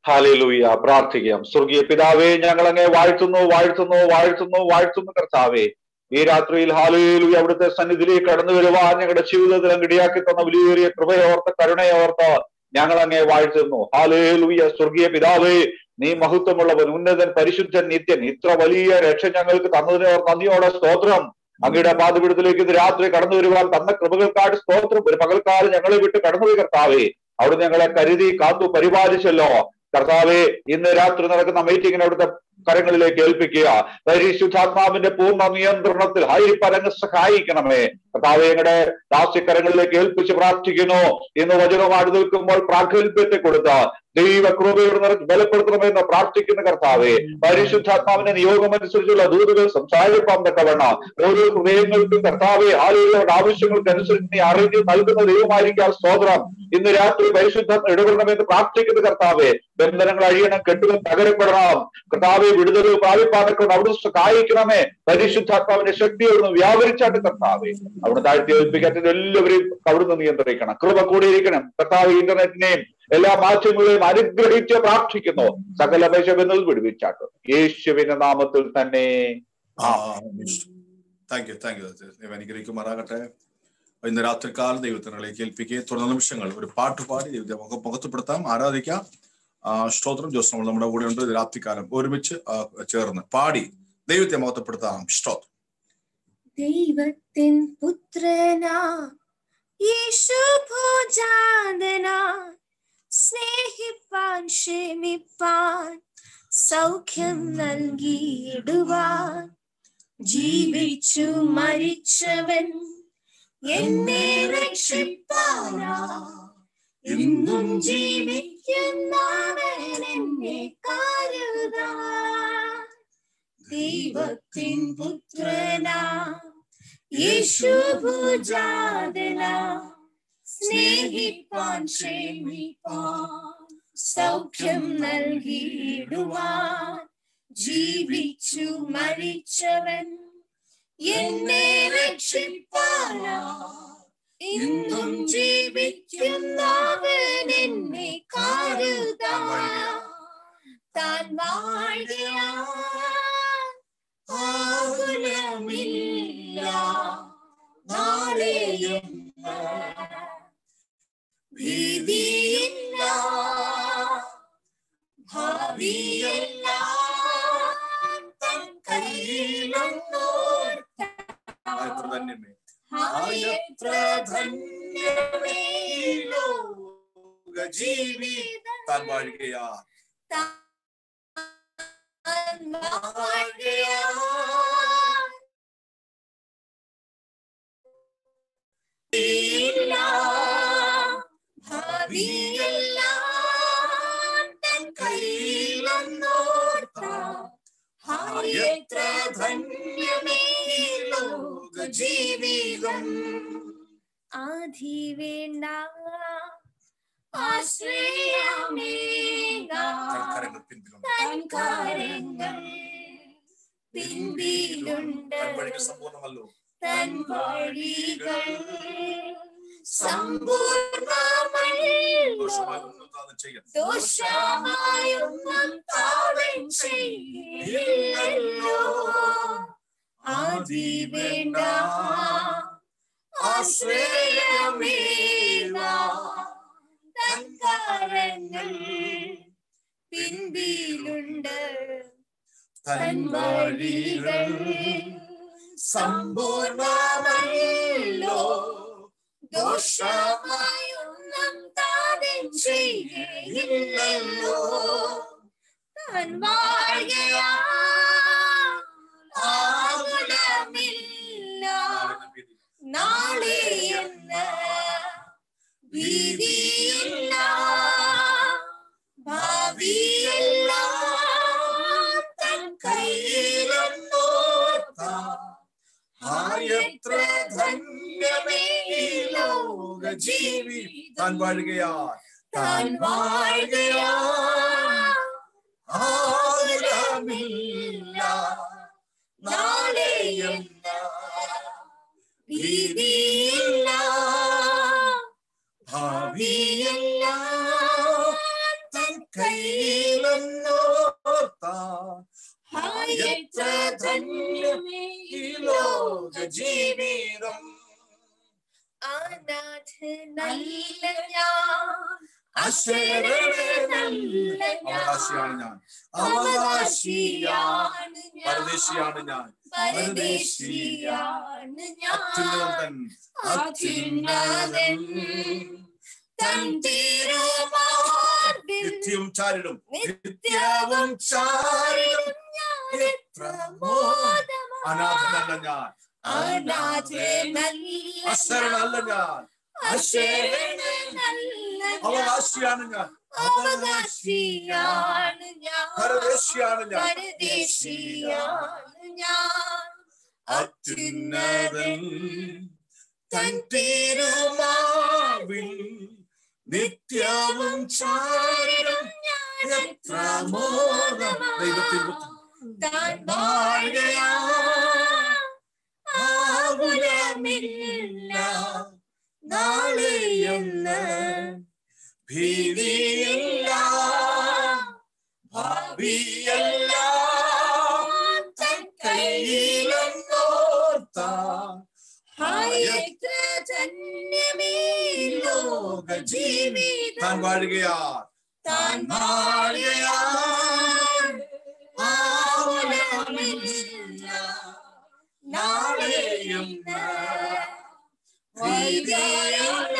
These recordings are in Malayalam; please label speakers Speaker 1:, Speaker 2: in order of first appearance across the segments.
Speaker 1: ഹാലയിലൂയ പ്രാർത്ഥിക്കാം സ്വർഗീയ പിതാവേ ഞങ്ങൾ അങ്ങേ വാഴ്ത്തുന്നു വാഴ്ത്തുന്നു വാഴ്ത്തുന്നു വാഴ്ത്തുന്നു കർത്താവേ ഈ രാത്രിയിൽ ഹാലയിലൂയ അവിടുത്തെ സന്നിധിയിലേക്ക് കടന്നു വരുവാൻ ഞങ്ങളുടെ ജീവിതത്തിൽ അങ്ങ് ഇടയാക്കി തന്ന വലിയേറിയ കൃപയോർത്ത് കരുണയോർത്ത് ഞങ്ങൾ അങ്ങേ വാഴ്ത്തുന്നു ഹാലയിലൂയ സ്വർഗീയ പിതാവേ നീ മഹത്വമുള്ളവൻ ഉന്നതൻ പരിശുദ്ധൻ നിത്യൻ ഇത്ര വലിയ രക്ഷ ഞങ്ങൾക്ക് തന്നതിനെ ഓർത്ത് നന്ദിയോടെ സ്തോത്രം അങ്ങയുടെ പാതപീഠത്തിലേക്ക് ഇത് രാത്രി കടന്നു വരുവാൻ തന്ന കൃപകൾക്കാട് സ്തോത്രം ഒരു പകൽക്കാലം ഞങ്ങളെ വിട്ട് കടന്നുപോയി കർത്താവേ അവിടെ ഞങ്ങളെ കരുതി കാത്തു പരിപാലിച്ചല്ലോ കർത്താവെ ഇന്ന് രാത്രി നടക്കുന്ന മീറ്റിംഗിന് അവിടുത്തെ കരങ്ങളിലേക്ക് ഏൽപ്പിക്കുക പരിശുദ്ധാത്മാവിന്റെ പൂർണ്ണ നിയന്ത്രണത്തിൽ ഹൈപ്പരങ്ങ് സഹായിക്കണമേ കർത്താവെ ഞങ്ങളുടെ ദാസ്യക്കരങ്ങളിലേക്ക് ഏൽപ്പിച്ച് പ്രാർത്ഥിക്കുന്നു ഇന്ന് വചനമാടി നിൽക്കുമ്പോൾ പ്രാഗൽഭ്യത്തെ കൊടുത്ത് ദൈവ കൃപയോട് നിറച്ച് ബലപ്പെടുത്തണമെന്ന് പ്രാർത്ഥിക്കുന്ന കർത്താവെ പരിശുദ്ധാത്മാവിന്റെ നിയോഗമനുസരിച്ചുള്ള ദൂതുകൾ സംസാരിപ്പാൻ തക്കവണ്ണം ഓരോ ഹൃദയങ്ങൾക്കും കർത്താവെ ആളുകളുടെ ആവശ്യങ്ങൾക്ക് അനുസരിച്ച് നീ അറിഞ്ഞ് നൽകുന്ന ദൈവമായിരിക്കാം സ്തോത്രം ഇന്ന് രാത്രി പരിശുദ്ധാത്മ ഇടപെടണമെന്ന് പ്രാർത്ഥിക്കുന്ന കർത്താവെ ബന്ധനങ്ങൾ അഴിയണം കെട്ടുകൾ തകരപ്പെടണം കർത്താവെ വിടുതൽ പ്രാപിപ്പാനൊക്കെ അവിടുന്ന് സഹായിക്കണമേ പരിശുദ്ധാത്മാവിന്റെ ശക്തിയോട് വ്യാപരിച്ചാട്ട് കർത്താവെ അവിടെ താഴ്ത്തി ഏൽപ്പിക്കാത്ത എല്ലാവരെയും അവിടുന്ന് നിയന്ത്രിക്കണം കൃപ കൂടിയിരിക്കണം കർത്താവ് ഇന്റർനെറ്റിനെയും എല്ലാ മാധ്യമങ്ങളെയും അനുഗ്രഹിച്ച് പ്രാർത്ഥിക്കുന്നു സകല പശബന്ധങ്ങൾ വിടുവിച്ചാട്ടും യേശുവിന്റെ നാമത്തിൽ തന്നെ
Speaker 2: താങ്ക് യു താങ്ക് യു ദൈവം അനുഗ്രഹിക്കുമാറാകട്ടെ ഇന്ന് രാത്രികാലം ദൈവത്തിനുള്ളിലേക്ക് ഏൽപ്പിക്കുക തുടർന്ന നിമിഷങ്ങൾ ഒരു പാട്ട് പാടി ദൈവത്തെ മുഖ മുഖത്തുപ്പെടുത്താം ആരാധിക്കാം ആ, സ്തോത്രം ജോസ് നമ്മൾ നമ്മുടെ കൂടെ ഉണ്ട് രാത്രികാലം ഒരുമിച്ച് ആ, ചേർന്ന് പാടി ദൈവത്തെ മുഖത്തപ്പെടുത്താം സ്തോത്രം
Speaker 3: ദൈവത്തിൻ പുത്രനാ യേശു ഭോജാതനാ സ്നേഹിപ്പാൻ ക്ഷമിപ്പാൻ സൗഖ്യം നൽകിയിടുവാൻ ജീവിച്ചു മരിച്ചവൻ എന്നെ രക്ഷിപ്പാനാ ഇന്നും ജീവിക്കുന്നവൻ എന്നെ കരുതാൻ ദൈവത്തിൻ പുത്രനാ യേശു ഭുജാതനാ സ്നേഹിപ്പാൻ ക്ഷമിപ്പാൻ സൗഖ്യം നൽകിയിടുവാൻ ജീവിച്ചു മരിച്ചവൻ എന്നെ രക്ഷിപ്പാനാ ഇന്നും ജീവിക്കുന്നവൻ എന്നെ കരുതാൻ താൻ വാഴുകയാ ആകുലമില്ല നാളെയെന്ന് ഭീതിയില്ല ഭാവിയെല്ലാം തൻ കയ്യിലൊന്നോർത്ത
Speaker 2: എത്ര ധന്യമേ
Speaker 3: എത്ര ധന്യമേ
Speaker 2: ജീവിതം താൻ വാഴുകയാ
Speaker 3: താൻ വാഴുകയാ ഇല്ല ഭാവിയെല്ലാം തൻ കയ്യിലൊന്നോർത്ത എത്ര ധന്യമേ ലോക ജീവിതം ആധി വേണ്ട ആശ്രയമേക
Speaker 2: കരങ്ങൾ പിൻപിലുണ്ട്
Speaker 3: തൻ കാര്യങ്ങൾ പിൻപിലുണ്ട്
Speaker 2: താൻ വഴികൾ സമ്പൂർണ്ണമല്ലോ
Speaker 3: തൻ വഴികൾ സമ്പൂർണ്ണമല്ലോ
Speaker 2: ദോഷമായി ഒന്നും താൻ ചെയ്യാൻ
Speaker 3: ദോഷമായൊന്നും താവൻ ചെയ്യില്ലല്ലോ ആദി വേണ്ട ആശ്രയമേക തൻ കരങ്ങൾ പിൻപിലുണ്ട് തൻ വഴികൾ സമ്പൂർണ്ണമല്ലോ ദോഷമായൊന്നും താതൻ ചെയ്യില്ലല്ലോ താൻ വാഴുകയാ ആകുലമില്ല നാളെ എന്ന് ഭീതിയില്ല ഭാവിയെല്ലാം തൻ കയ്യിലൊന്നോർത്ത
Speaker 2: എത്ര ധന്യമേ ഈ ലോക ജീവി താൻ വാഴുകയാ
Speaker 3: താൻ വാഴുകയാ
Speaker 2: ആകുലമില്ല
Speaker 3: നാളെ എന്ന ഭീതിയില്ല
Speaker 2: ഭാവിയല്ല
Speaker 3: തൻ
Speaker 2: കയ്യിലെന്നോർത്താൽ
Speaker 3: ഹായത്ര ധന്യമേ
Speaker 2: ഈ ലോക ജീവിതം
Speaker 3: അനാഥനല്ല ഞാൻ
Speaker 2: അശരണനല്ല അവകാശിയാണ് ഞാൻ അവകാശിയാണ്
Speaker 3: അവകാശിയാണ് ഞാൻ
Speaker 2: പരദേശിയാണ് ഞാൻ
Speaker 3: പരദേശിയാണ്
Speaker 2: അത്യുന്നതൻ
Speaker 3: ഞാൻ
Speaker 2: അത്യുന്നതൻ
Speaker 3: തൻ തിരുമാർഗിൽ
Speaker 2: നിത്യം ചാരിടും
Speaker 3: നിത്യവും
Speaker 2: നിത്യവും ചാരിടും
Speaker 3: ഞാൻ
Speaker 2: എത്ര മോദം അനാഥനല്ല ഞാൻ
Speaker 3: അനാഥനല്ല
Speaker 2: അശരണല്ല ഞാൻ
Speaker 3: അശരണനല്ല ഞാൻ
Speaker 2: അവകാശിയാണ് ഞാൻ
Speaker 3: അവകാശിയാണ് ഞാൻ
Speaker 2: പരദേശിയാണ് ഞാൻ
Speaker 3: പരദേശിയാണ് ഞാൻ
Speaker 2: അത്യുന്നതൻ തൻ തിരുമാവിൽ നിത്യവും ചാരിടും എത്ര മോദം ദൈവത്തിൽ
Speaker 3: താൻ
Speaker 2: വാഴുകയാ
Speaker 3: ആകുലമില്ല
Speaker 2: നാളെയെന്ന് ഭീതിയില്ല ഭാവിയല്ല
Speaker 3: തൻ
Speaker 2: കയ്യിലെന്നോർത്താൽ
Speaker 3: ഹായത്ര ധന്യമേ ലോക
Speaker 2: താൻ
Speaker 3: ജീവിതം
Speaker 2: വാഴുകയാ
Speaker 3: താൻ
Speaker 2: വാഴുകയാ
Speaker 3: ആകുലമില്ല നാളെയെന്ന് വൈദ്യല്ല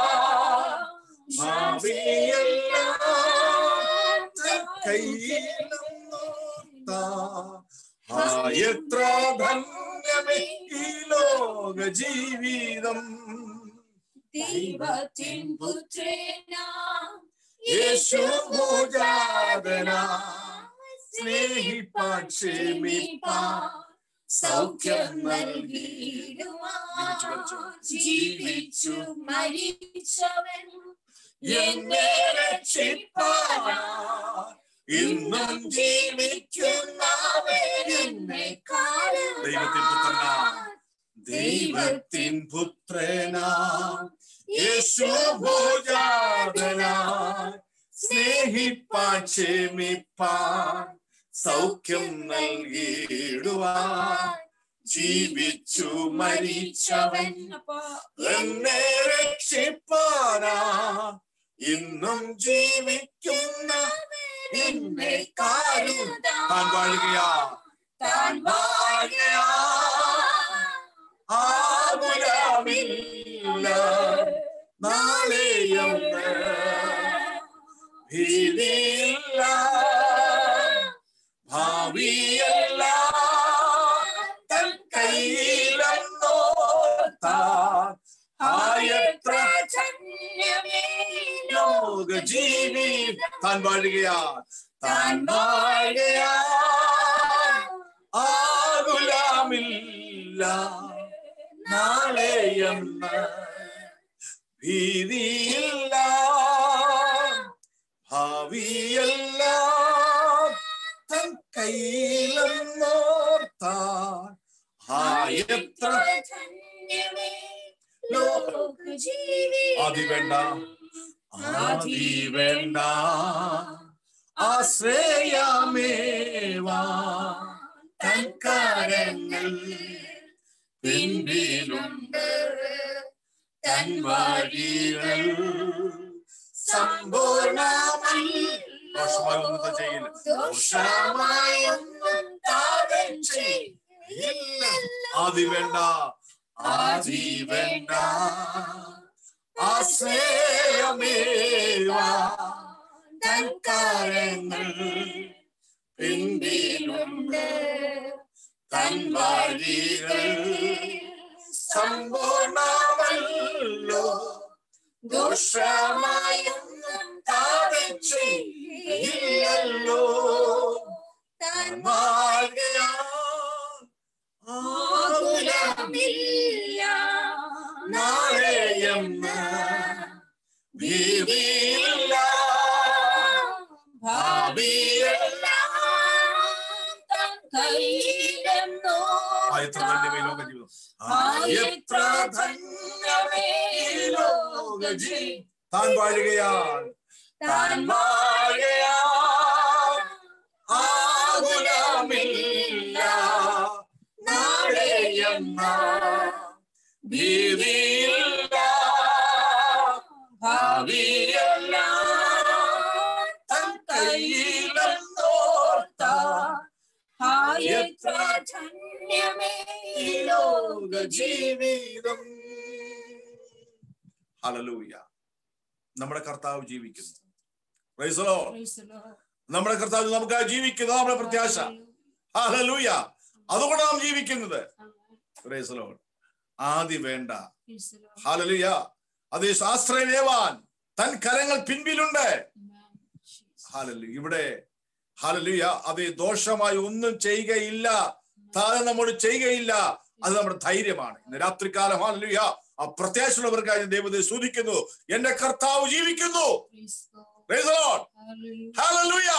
Speaker 2: ഭാവിയല്ല തൻ കയ്യിലെന്നോർത്താൽ എത്ര ധന്യമേ ഈ ലോക ജീവിതം
Speaker 3: ദൈവത്തിൻ പുത്രനാ
Speaker 2: യേശു ഭോജാതന സ്നേഹിപ്പാൻ ക്ഷമിപ്പാൻ
Speaker 3: സൗഖ്യം നൽകിയിടുവാൻ ജീവിച്ചു മരിച്ചവൻ എന്നെ രക്ഷിപ്പാനാ
Speaker 2: ഇന്നും ജീവിക്കുന്നവൻ
Speaker 3: എന്നെ
Speaker 2: ദൈവത്തിൻ പുത്രനാ ദൈവത്തിൻ പുത്രനാ യേശു ഭോജാതന സ്നേഹിപ്പാൻ ക്ഷമിപ്പാൻ സൗഖ്യം നൽകിയിടുവാൻ ജീവിച്ചു മരിച്ചവൻ എന്നെ രക്ഷിപ്പാനാ ഇന്നും ജീവിക്കുന്ന
Speaker 3: എന്നെ കാരുതാ
Speaker 2: താൻ വാഴുകയാ
Speaker 3: താൻ വാഴുകയാ
Speaker 2: ആകുലമില്ല നാളെയെന്ന് ഭീതിയില്ല ഭാവിയല്ല തൻ കയ്യിലെന്നോർത്താൽ ആയത്ര ലോക ജീവി താൻ വാഴുകയാ താൻ വാഴുകയാ ആകുലമില്ല നാളെയെന്ന് ഭീതിയില്ല ഭാവിയല്ല തൻ കയ്യിലെന്നോർത്താൽ ആയത്ര ആദി വേണ്ട ആദി വേണ്ട ആശ്രയമേവാ തൻ കരങ്ങൾ പിൻപിലുണ്ട് തൻ വഴികൾ സമ്പൂർണമല്ല ദോഷമായൊന്നും ചെയ്യില്ല
Speaker 3: ദോഷമായൊന്നും താതൻ ചെയ്യില്ല
Speaker 2: ആദി വേണ്ട ആദി വേണ്ട ആശ്രയമേവാ തൻ കരങ്ങൾ പിൻപിലുണ്ട് തൻ വഴികൾ സമ്പൂർണമല്ലോ ദോഷമായൊന്നും താതൻ ചെയ്യില്ലല്ലോ
Speaker 3: താൻ
Speaker 2: മാർഗയാ
Speaker 3: ആകുലമില്ല
Speaker 2: നാളെയെന്ന് ഭീതിയില്ല ഭാവിയല്ല
Speaker 3: താൻ കയ്യിലെന്നോ
Speaker 2: ആയത്ര ധന്യമേ ലോക ജീവിതം ആയത്ര ധന്യമേ ലോക ജീവിതം താൻ വാഴുകയാൽ താൻ വാഴുകയാ
Speaker 3: എല്ലാം തൻ കയ്യിലെന്നോർത്ത എത്ര ധന്യമേ ഈ ലോക ജീവിതം
Speaker 2: ഹല്ലേലൂയ നമ്മുടെ കർത്താവ് ജീവിക്കുന്നു Praise the Lord. നമ്മുടെ കർത്താവ് നമുക്കായി ജീവിക്കുന്നു നമ്മുടെ പ്രത്യാശ ഹല്ലേലൂയ അതുകൊണ്ട് നാം ജീവിക്കുന്നത് Praise the Lord. ആദി വേണ്ട ഹാലലുയ അത് ശാസ്ത്രേവാൻ തൻ കരങ്ങൾ പിൻപിലുണ്ട് ഹാലലു ഇവിടെ ഹാലലുയ അത് ദോഷമായി ഒന്നും ചെയ്യുകയില്ല താഴെ നമ്മോട് ചെയ്യുകയില്ല അത് നമ്മുടെ ധൈര്യമാണ് ഇന്ന് രാത്രികാലം ഹാലലുയ ആ പ്രത്യാശയുള്ളവർക്കായി ഞാൻ ദൈവത്തെ സൂചിക്കുന്നു എന്റെ കർത്താവ് ജീവിക്കുന്നു Praise the Lord. Hallelujah.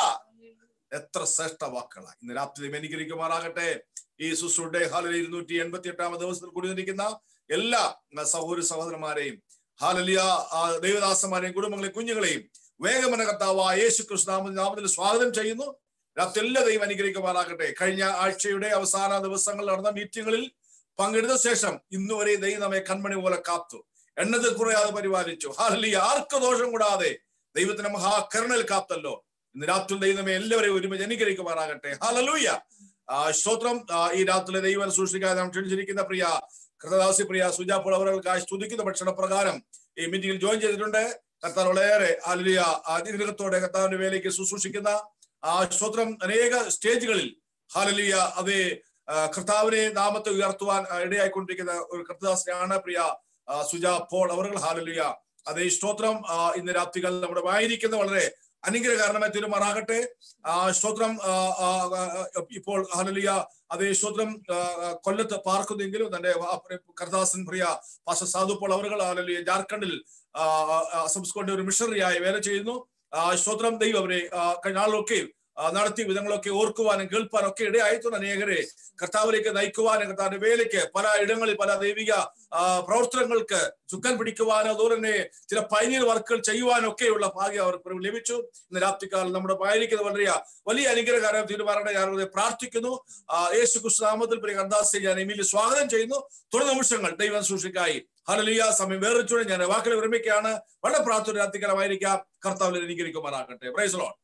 Speaker 2: എത്ര ശ്രേഷ്ഠ വാക്കുകളാണ് ഇന്ന് രാത്രി അനുഗ്രഹിക്കുമാറാകട്ടെ ഈ സുസുടെ ഹാലലി ഇരുന്നൂറ്റി എൺപത്തി എട്ടാമത് ദിവസത്തിൽ കൂടിയിരിക്കുന്ന എല്ലാ സഹോദര സഹോദരന്മാരെയും ഹാലലിയ ആ ദൈവദാസന്മാരെയും കുടുംബങ്ങളെയും കുഞ്ഞുങ്ങളെയും വേഗമന കർത്താവായ യേശു കൃഷ്ണ നാമത്തിൽ സ്വാഗതം ചെയ്യുന്നു രാത്രി എല്ലാ ദൈവം അനുഗ്രഹിക്കുമാറാകട്ടെ കഴിഞ്ഞ ആഴ്ചയുടെ അവസാന ദിവസങ്ങളിൽ നടന്ന മീറ്റിങ്ങുകളിൽ പങ്കെടുത്ത ശേഷം ഇന്നുവരെ ദൈവം നമ്മെ കൺമണി പോലെ കാത്തു എണ്ണത് കുറയാതെ പരിപാലിച്ചു ഹാലലിയ ആർക്ക് ദോഷം കൂടാതെ ദൈവത്തിന്റെ മഹാകരുണയിൽ കാത്തല്ലോ ഇന്ന് രാത്രി ദൈവമേ എല്ലാവരെയും ഒരുമിച്ച് അനുഗ്രഹിക്കുമാറാകട്ടെ ഹലലൂയ ആ സ്തോത്രം ആ, ഈ രാത്രിയിലെ ദൈവം സൂക്ഷിക്കാൻ നാം ക്ഷണിച്ചിരിക്കുന്ന പ്രിയ കൃതദാസി പ്രിയ സുജാപ്പോൾ അവர்களுക്കായി സ്തുതിക്കുന്ന ഭക്ഷണ പ്രകാരം ഈ മീറ്റിംഗിൽ ജോയിൻ ചെയ്തിട്ടുണ്ട് കർത്താർ വളരെയേറെ ഹല്ലേലൂയ അനുഗ്രഹത്തോടെ കർത്താവിന്റെ വേലയ്ക്ക് ശുശ്രൂഷിക്കുന്ന ആ സ്തോത്രം അനേക സ്റ്റേജുകളിൽ ഹാലലിയ അതേ ആ, കർത്താവിനെ നാമത്തെ ഉയർത്തുവാൻ ആ, ഇടയായിക്കൊണ്ടിരിക്കുന്ന ഒരു കർത്തദാസിയാണ് പ്രിയ ആ, സുജാ പോൾ അവർ ഹാലലിയ അതേ സ്തോത്രം ആ, ഇന്ന് രാത്രികൾ നമ്മുടെ വായിരിക്കുന്ന വളരെ അനുഗ്രഹകാരണമായി തീരുമാറാകട്ടെ ആ സ്തോത്രം ആ, ആ, ആ, ഇപ്പോൾ ഹലലിയ അതേ സ്തോത്രം ആ, ആ, കൊല്ലത്ത് പാർക്കുന്നെങ്കിലും തന്റെ കർദാസൻ പ്രിയ പാസ സാധുപ്പോൾ അവർ ഹലലിയ ജാർഖണ്ഡിൽ ആ, ആ, സംസ്കൊണ്ട് ഒരു മിഷണറിയായി വേല ചെയ്യുന്നു ആ സ്തോത്രം ദൈവം അവരെ ആ, കഴിഞ്ഞ നാളിലൊക്കെ ആ, നടത്തിയ വിധങ്ങളൊക്കെ ഓർക്കുവാനും കേൾപ്പാനും ഒക്കെ ഇടയായിട്ടുണ്ട് അനേകരെ കർത്താവിലേക്ക് നയിക്കുവാനും കർത്താവിന്റെ വേലയ്ക്ക് പല ഇടങ്ങളിൽ പല ദൈവിക ആ, പ്രവർത്തനങ്ങൾക്ക് ചുക്കൻ പിടിക്കുവാനോ അതുപോലെ തന്നെ ചില പൈനീർ വർക്കുകൾ ചെയ്യുവാനും ഒക്കെയുള്ള ഭാഗ്യം അവർക്ക് ലഭിച്ചു ഇന്ന് രാത്രികാലം നമ്മുടെ പായിരിക്കുന്ന വളരെ വലിയ അനുഗ്രഹകാരം തീരുമാനത്തെ ഞാൻ അവരെ പ്രാർത്ഥിക്കുന്നു ആ, യേശു കൃഷ്ണനാമത്തിൽ പ്രിയ കർദാസെ ഞാൻ എമിലി സ്വാഗതം ചെയ്യുന്നു തുടർ നിമിഷങ്ങൾ ദൈവം സൂക്ഷിക്കായി ഹലലിയ സമയം വേറിച്ചോടെ ഞാൻ വാക്കുകൾ വിരമിക്കുകയാണ് വളരെ പ്രാർത്ഥന രാത്രികാലമായിരിക്കാം കർത്താവിൽ അനുഗ്രഹിക്കുമാറാകട്ടെ പ്രൈസ് ലോൺ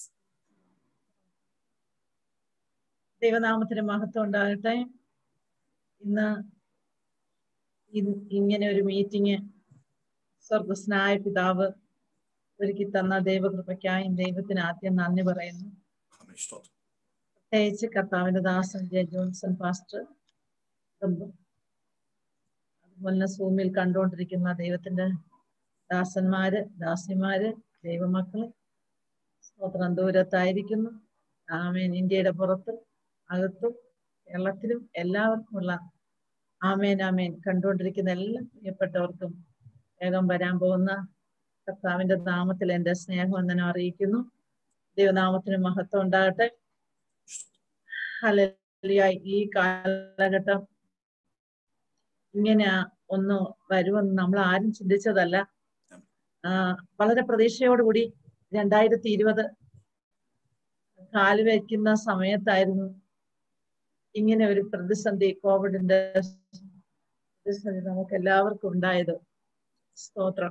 Speaker 4: ദൈവനാമത്തിന് മഹത്വം ഉണ്ടാകട്ടെ ഇന്ന് ഇ- ഇങ്ങനെ ഒരു മീറ്റിംഗ് സ്വർഗസ്നായ പിതാവ് ഒരുക്കി തന്ന ദൈവകൃപയ്ക്കായി ദൈവത്തിന് ആദ്യം നന്ദി പറയുന്നു പ്രത്യേകിച്ച് കർത്താവിന്റെ ദാസൻ ജെ ജോൺസൺ പാസ്റ്റർ കുടുംബം അതുപോലെ തന്നെ സൂമിൽ കണ്ടുകൊണ്ടിരിക്കുന്ന ദൈവത്തിന്റെ ദാസന്മാര് ദാസിമാര് ദൈവമക്കള് സ്തോത്രം ദൂരത്തായിരിക്കുന്നു ആമേൻ ഇന്ത്യയുടെ പുറത്തും അകത്തും കേരളത്തിലും എല്ലാവർക്കുമുള്ള ആമേൻ ആമേൻ കണ്ടുകൊണ്ടിരിക്കുന്ന എല്ലാ പ്രിയപ്പെട്ടവർക്കും വേഗം വരാൻ പോകുന്ന കർത്താവിന്റെ നാമത്തിൽ എന്റെ സ്നേഹവന്ദനം അറിയിക്കുന്നു ദൈവനാമത്തിന് മഹത്വം ഉണ്ടാകട്ടെ ഹല്ലേലൂയ ഈ കാലഘട്ടം ഇങ്ങനെ ഒന്ന് വരുമെന്ന് നമ്മൾ ആരും ചിന്തിച്ചതല്ല ആ, വളരെ പ്രതീക്ഷയോടുകൂടി രണ്ടായിരത്തി ഇരുപത് കാല് വയ്ക്കുന്ന സമയത്തായിരുന്നു ഇങ്ങനെ ഒരു പ്രതിസന്ധി കോവിഡിന്റെ പ്രതിസന്ധി നമുക്ക് എല്ലാവർക്കും ഉണ്ടായത് സ്തോത്രം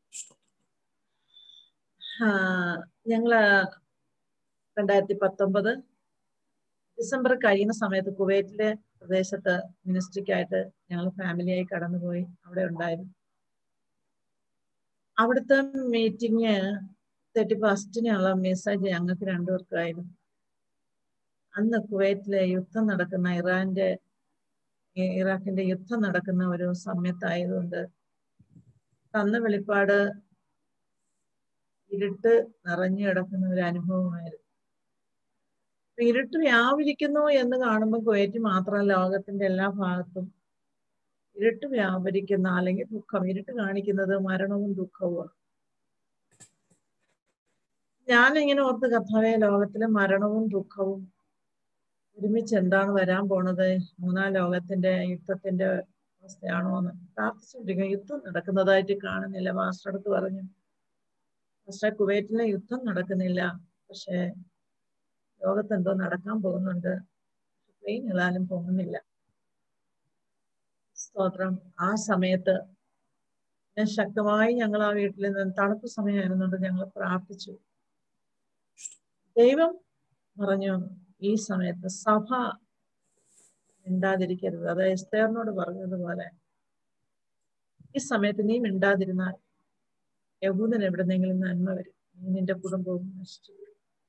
Speaker 4: ആ, ഞങ്ങള് രണ്ടായിരത്തി പത്തൊമ്പത് ഡിസംബർ കഴിയുന്ന സമയത്ത് കുവൈറ്റിലെ പ്രദേശത്ത് മിനിസ്ട്രിക്കായിട്ട് ഞങ്ങൾ ഫാമിലിയായി കടന്നുപോയി അവിടെ ഉണ്ടായിരുന്നു അവിടുത്തെ മീറ്റിംഗ് തേർട്ടി ഫസ്റ്റിനുള്ള മെസ്സേജ് ഞങ്ങൾക്ക് രണ്ടുപേർക്കായിരുന്നു അന്ന് കുവൈറ്റിലെ യുദ്ധം നടക്കുന്ന ഇറാന്റെ ഇ- ഇറാഖിന്റെ യുദ്ധം നടക്കുന്ന ഒരു സമയത്തായതുകൊണ്ട് തന്ന വെളിപ്പാട് ഇരുട്ട് നിറഞ്ഞു കിടക്കുന്ന ഒരു അനുഭവമായിരുന്നു അപ്പൊ ഇരുട്ട് വ്യാപരിക്കുന്നു എന്ന് കാണുമ്പോൾ കുവൈറ്റ് മാത്രമല്ല ലോകത്തിന്റെ എല്ലാ ഭാഗത്തും ഇരുട്ട് വ്യാപരിക്കുന്ന അല്ലെങ്കിൽ ദുഃഖം ഇരുട്ട് കാണിക്കുന്നത് മരണവും ദുഃഖവുമാണ് ഞാൻ ഇങ്ങനെ ഓർത്ത് കഥാവേ ലോകത്തിലെ മരണവും ദുഃഖവും ഒരുമിച്ച് എന്താണ് വരാൻ പോണത് മൂന്നാം ലോകത്തിന്റെ യുദ്ധത്തിന്റെ അവസ്ഥയാണോ എന്ന് പ്രാർത്ഥിച്ചുകൊണ്ടിരിക്കുക യുദ്ധം നടക്കുന്നതായിട്ട് കാണുന്നില്ല മാസ്റ്റർ അടുത്ത് പറഞ്ഞു പക്ഷെ കുവൈറ്റിലെ യുദ്ധം നടക്കുന്നില്ല പക്ഷെ ലോകത്തെന്തോ നടക്കാൻ പോകുന്നുണ്ട് പ്ലെയിൻ ഏതായാലും പോകുന്നില്ല സ്തോത്രം ആ സമയത്ത് ഞാൻ ശക്തമായി ഞങ്ങൾ ആ വീട്ടിൽ നിന്ന് തണുപ്പ് സമയമായിരുന്നുകൊണ്ട് ഞങ്ങൾ പ്രാർത്ഥിച്ചു ദൈവം പറഞ്ഞു ഈ സമയത്ത് സഭ മിണ്ടാതിരിക്കരുത് അത് എസ്തേറിനോട് പറഞ്ഞതുപോലെ ഈ സമയത്ത് നീ മിണ്ടാതിരുന്നാൽ യഹൂദൻ എവിടെന്നെങ്കിലും നന്മ വരും നീ നിന്റെ കുടുംബവും നശിച്ചു പോകും.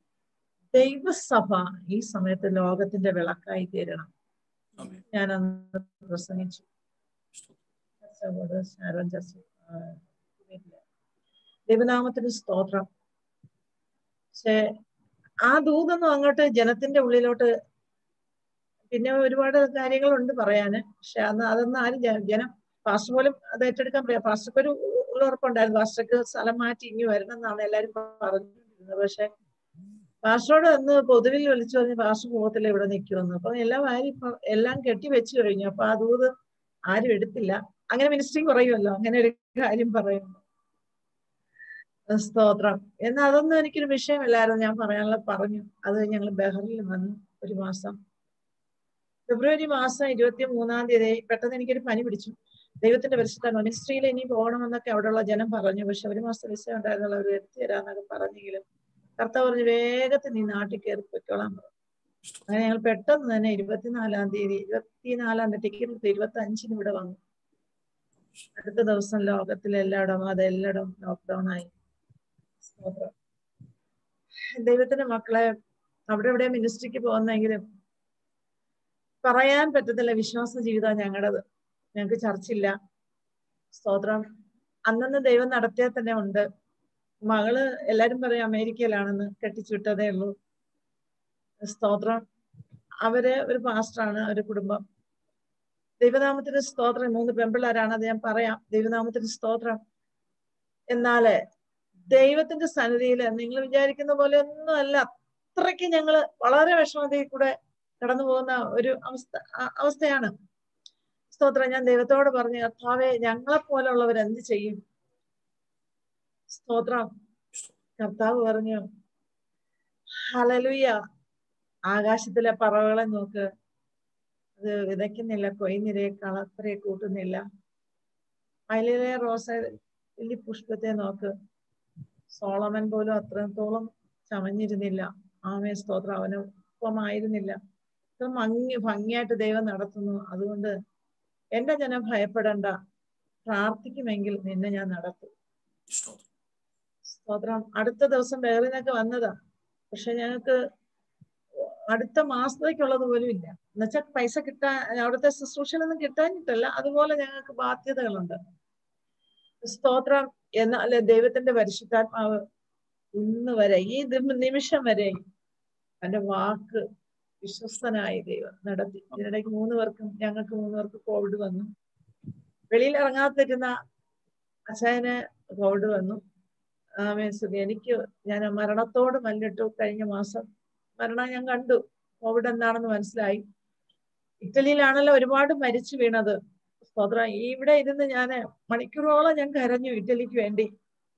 Speaker 4: ദൈവസഭ ഈ സമയത്ത് ലോകത്തിന്റെ വിളക്കായി തീരണം
Speaker 2: ആമേൻ.
Speaker 4: ഞാൻ അന്ന് പ്രസംഗിച്ചു ചർച്ചകളോട് ശാരോൻ ചർച്ച ആ, ഇല്ല. ദൈവനാമത്തിന് സ്തോത്രം പക്ഷേ ആ ദൂതൊന്നും അങ്ങോട്ട് ജനത്തിന്റെ ഉള്ളിലോട്ട് പിന്നെ ഒരുപാട് കാര്യങ്ങളുണ്ട് പറയാന് പക്ഷെ അന്ന് അതൊന്നും ആരും ജ- ജനം പാസ്റ്റർ പോലും അത് ഏറ്റെടുക്കാൻ പറയാം പാസ്റ്റർക്ക് ഒരു ഉറപ്പുണ്ടായിരുന്നു പാസ്റ്റർക്ക് സ്ഥലം മാറ്റി ഇനി വരണം എന്നാണ് എല്ലാരും പറഞ്ഞിരുന്നത് പക്ഷെ പാസ്റ്ററോട് അന്ന് പൊതുവിൽ വിളിച്ചു പറഞ്ഞ് പാസ്റ്റർ പോകത്തില്ല ഇവിടെ നിൽക്കുമെന്ന് അപ്പൊ എല്ലാം ആരും ഇപ്പൊ എല്ലാം കെട്ടി വെച്ചു കഴിഞ്ഞു അപ്പൊ ആ ദൂത് ആരും എടുത്തില്ല അങ്ങനെ മിനിസ്ട്രിങ് പറയുമല്ലോ അങ്ങനെ ഒരു കാര്യം പറയുന്നു സ്തോത്രം എന്നാൽ അതൊന്നും എനിക്കൊരു വിഷയമല്ലായിരുന്നു ഞാൻ പറയാനുള്ള പറഞ്ഞു അത് ഞങ്ങൾ ബഹറിൽ വന്നു ഒരു മാസം ഫെബ്രുവരി മാസം ഇരുപത്തി മൂന്നാം തീയതി പെട്ടെന്ന് എനിക്കൊരു പനി പിടിച്ചു ദൈവത്തിന്റെ പരിശുദ്ധ മിനിസ്ട്രിയിൽ ഇനി പോകണമെന്നൊക്കെ അവിടെയുള്ള ജനം പറഞ്ഞു പക്ഷെ ഒരു മാസം വിസ ഉണ്ടായിരുന്നുള്ള അവർ എത്തി തരാന്നൊക്കെ പറഞ്ഞെങ്കിലും കർത്താവ് പറഞ്ഞു വേഗത്തിൽ നീ നാട്ടിൽ കയറി പൊയ്ക്കോളാൻ പറഞ്ഞു അങ്ങനെ ഞങ്ങൾ പെട്ടെന്ന് തന്നെ ഇരുപത്തിനാലാം തീയതി ഇരുപത്തിനാലാം തീയതി ടിക്കറ്റ് എടുത്ത് ഇരുപത്തി അഞ്ചിന് ഇവിടെ വന്നു അടുത്ത ദിവസം ലോകത്തിലെ എല്ലായിടവും അതെല്ലായിടവും ലോക്ക്ഡൌൺ ആയി സ്തോത്രം. ദൈവത്തിന്റെ മക്കളെ അവിടെ ഇവിടെ മിനിസ്ട്രിക്ക് പോകുന്നെങ്കിലും പറയാൻ പറ്റത്തില്ല വിശ്വാസ ജീവിതം ഞങ്ങളുടേത് ഞങ്ങൾക്ക് ചർച്ചില്ല സ്തോത്രം അന്നന്ന് ദൈവം നടത്തിയാൽ തന്നെ ഉണ്ട് മകള് എല്ലാരും പറയും അമേരിക്കയിലാണെന്ന് കെട്ടിച്ചുവിട്ടതേ ഉള്ളൂ സ്തോത്രം അവര് ഒരു പാസ്റ്ററാണ് ഒരു കുടുംബം ദൈവനാമത്തിന് സ്തോത്രം മൂന്ന് പെമ്പിള്ളാരാണ് അത് ഞാൻ പറയാം ദൈവനാമത്തിന് സ്തോത്രം എന്നാല് ദൈവത്തിന്റെ സന്നിധിയിൽ നിങ്ങൾ വിചാരിക്കുന്ന പോലെ ഒന്നും അല്ല അത്രയ്ക്ക് ഞങ്ങള് വളരെ വിഷമതയിൽ കൂടെ കടന്നു പോകുന്ന ഒരു അവസ്ഥ അ- അവസ്ഥയാണ് സ്തോത്രം ഞാൻ ദൈവത്തോട് പറഞ്ഞു കർത്താവെ ഞങ്ങളെ പോലുള്ളവർ എന്ത് ചെയ്യും സ്തോത്രം കർത്താവ് പറഞ്ഞു ഹലലുയ ആകാശത്തിലെ പറവകളെ നോക്ക് അത് വിതയ്ക്കുന്നില്ല കൊയ്യുന്നില്ലേ കളപ്പരെ കൂട്ടുന്നില്ല അതിലെ റോസ വലിയ പുഷ്പത്തെ നോക്ക് സോളമൻ പോലും അത്രത്തോളം ചമഞ്ഞിരുന്നില്ല ആമേ സ്തോത്രം അവന് ഒപ്പമായിരുന്നില്ല ഇത്ര ഭംഗി ഭംഗിയായിട്ട് ദൈവം നടത്തുന്നു അതുകൊണ്ട് എന്റെ ജനം ഭയപ്പെടണ്ട പ്രാർത്ഥിക്കുമെങ്കിൽ നിന്നെ ഞാൻ നടത്തും
Speaker 2: സ്തോത്രം.
Speaker 4: സ്തോത്രം അടുത്ത ദിവസം ബഹറിനൊക്കെ വന്നതാ പക്ഷെ ഞങ്ങൾക്ക് അടുത്ത മാസത്തേക്കുള്ളത് പോലും ഇല്ല എന്നുവെച്ചാൽ പൈസ കിട്ടാൻ അവിടുത്തെ ശുശ്രൂഷയിലൊന്നും കിട്ടാനിട്ടല്ല അതുപോലെ ഞങ്ങൾക്ക് ബാധ്യതകളുണ്ട് സ്തോത്രം എന്നാൽ ദൈവത്തിന്റെ പരിശുദ്ധാത്മാവ് ഇന്ന് വരെ ഈ ദി- നിമിഷം വരെ എന്റെ വാക്ക് വിശ്വസ്തനായി ദൈവം നടത്തി ഇതിനിടയ്ക്ക് മൂന്ന് പേർക്കും ഞങ്ങൾക്ക് മൂന്ന് പേർക്ക് കോവിഡ് വന്നു വെളിയിൽ ഇറങ്ങാത്തിരുന്ന അച്ഛന് കോവിഡ് വന്നു ആമേ സ്തുതി എനിക്ക് ഞാൻ മരണത്തോട് മല്ലിട്ടു കഴിഞ്ഞ മാസം മരണം ഞാൻ കണ്ടു കോവിഡ് എന്താണെന്ന് മനസ്സിലായി ഇറ്റലിയിലാണല്ലോ ഒരുപാട് മരിച്ചു വീണത് സ്തോത്രം ഇവിടെ ഇരുന്ന് ഞാൻ മണിക്കൂറോളം ഞാൻ കരഞ്ഞു ഇറ്റലിക്ക് വേണ്ടി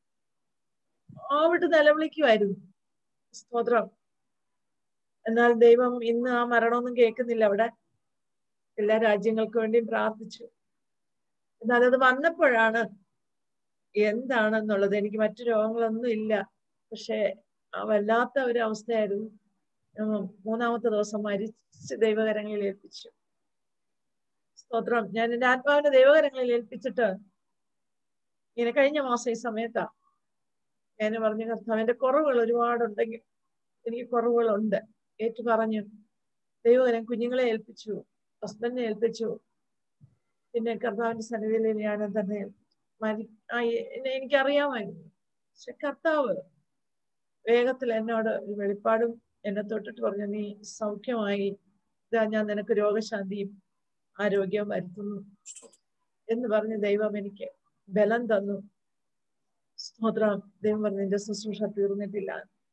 Speaker 4: കോവിഡ് നിലവിളിക്കുമായിരുന്നു സ്തോത്രം എന്നാൽ ദൈവം ഇന്ന് ആ മരണമൊന്നും കേൾക്കുന്നില്ല അവിടെ എല്ലാ രാജ്യങ്ങൾക്ക് വേണ്ടിയും പ്രാർത്ഥിച്ചു എന്നാൽ അത് വന്നപ്പോഴാണ് എന്താണെന്നുള്ളത് എനിക്ക് മറ്റു രോഗങ്ങളൊന്നും ഇല്ല പക്ഷെ ആ വല്ലാത്ത ഒരു അവസ്ഥയായിരുന്നു ഉം, മൂന്നാമത്തെ ദിവസം മരിച്ച് ദൈവകരങ്ങളിൽ ഏൽപ്പിച്ചു സ്തോത്രം ഞാൻ എന്റെ ആത്മാവിനെ ദൈവകരങ്ങളിൽ ഏൽപ്പിച്ചിട്ട് ഇങ്ങനെ കഴിഞ്ഞ മാസം ഈ സമയത്താ ഞാൻ പറഞ്ഞു കർത്താവിന്റെ കുറവുകൾ ഒരുപാടുണ്ടെങ്കിൽ എനിക്ക് കുറവുകളുണ്ട് ഏറ്റു പറഞ്ഞു ദൈവകരം കുഞ്ഞുങ്ങളെ ഏൽപ്പിച്ചു ഹസ്ബൻഡിനെ ഏൽപ്പിച്ചു പിന്നെ കർത്താവിന്റെ സന്നിധിയിൽ ഞാൻ തന്നെ മരി ആ എന്നെ എനിക്കറിയാമായിരുന്നു പക്ഷെ കർത്താവ് വേഗത്തിൽ എന്നോട് ഒരു വെളിപ്പാടും എന്നെ തൊട്ടിട്ട് പറഞ്ഞു നീ സൗഖ്യമായി ഇതാ ഞാൻ നിനക്ക് രോഗശാന്തിയും ആരോഗ്യവും വരുത്തുന്നു എന്ന് പറഞ്ഞ് ദൈവം എനിക്ക് ബലം തന്നു സ്തോത്രം ദൈവം പറഞ്ഞു നിന്റെ ശുശ്രൂഷ തീർന്നിട്ടില്ല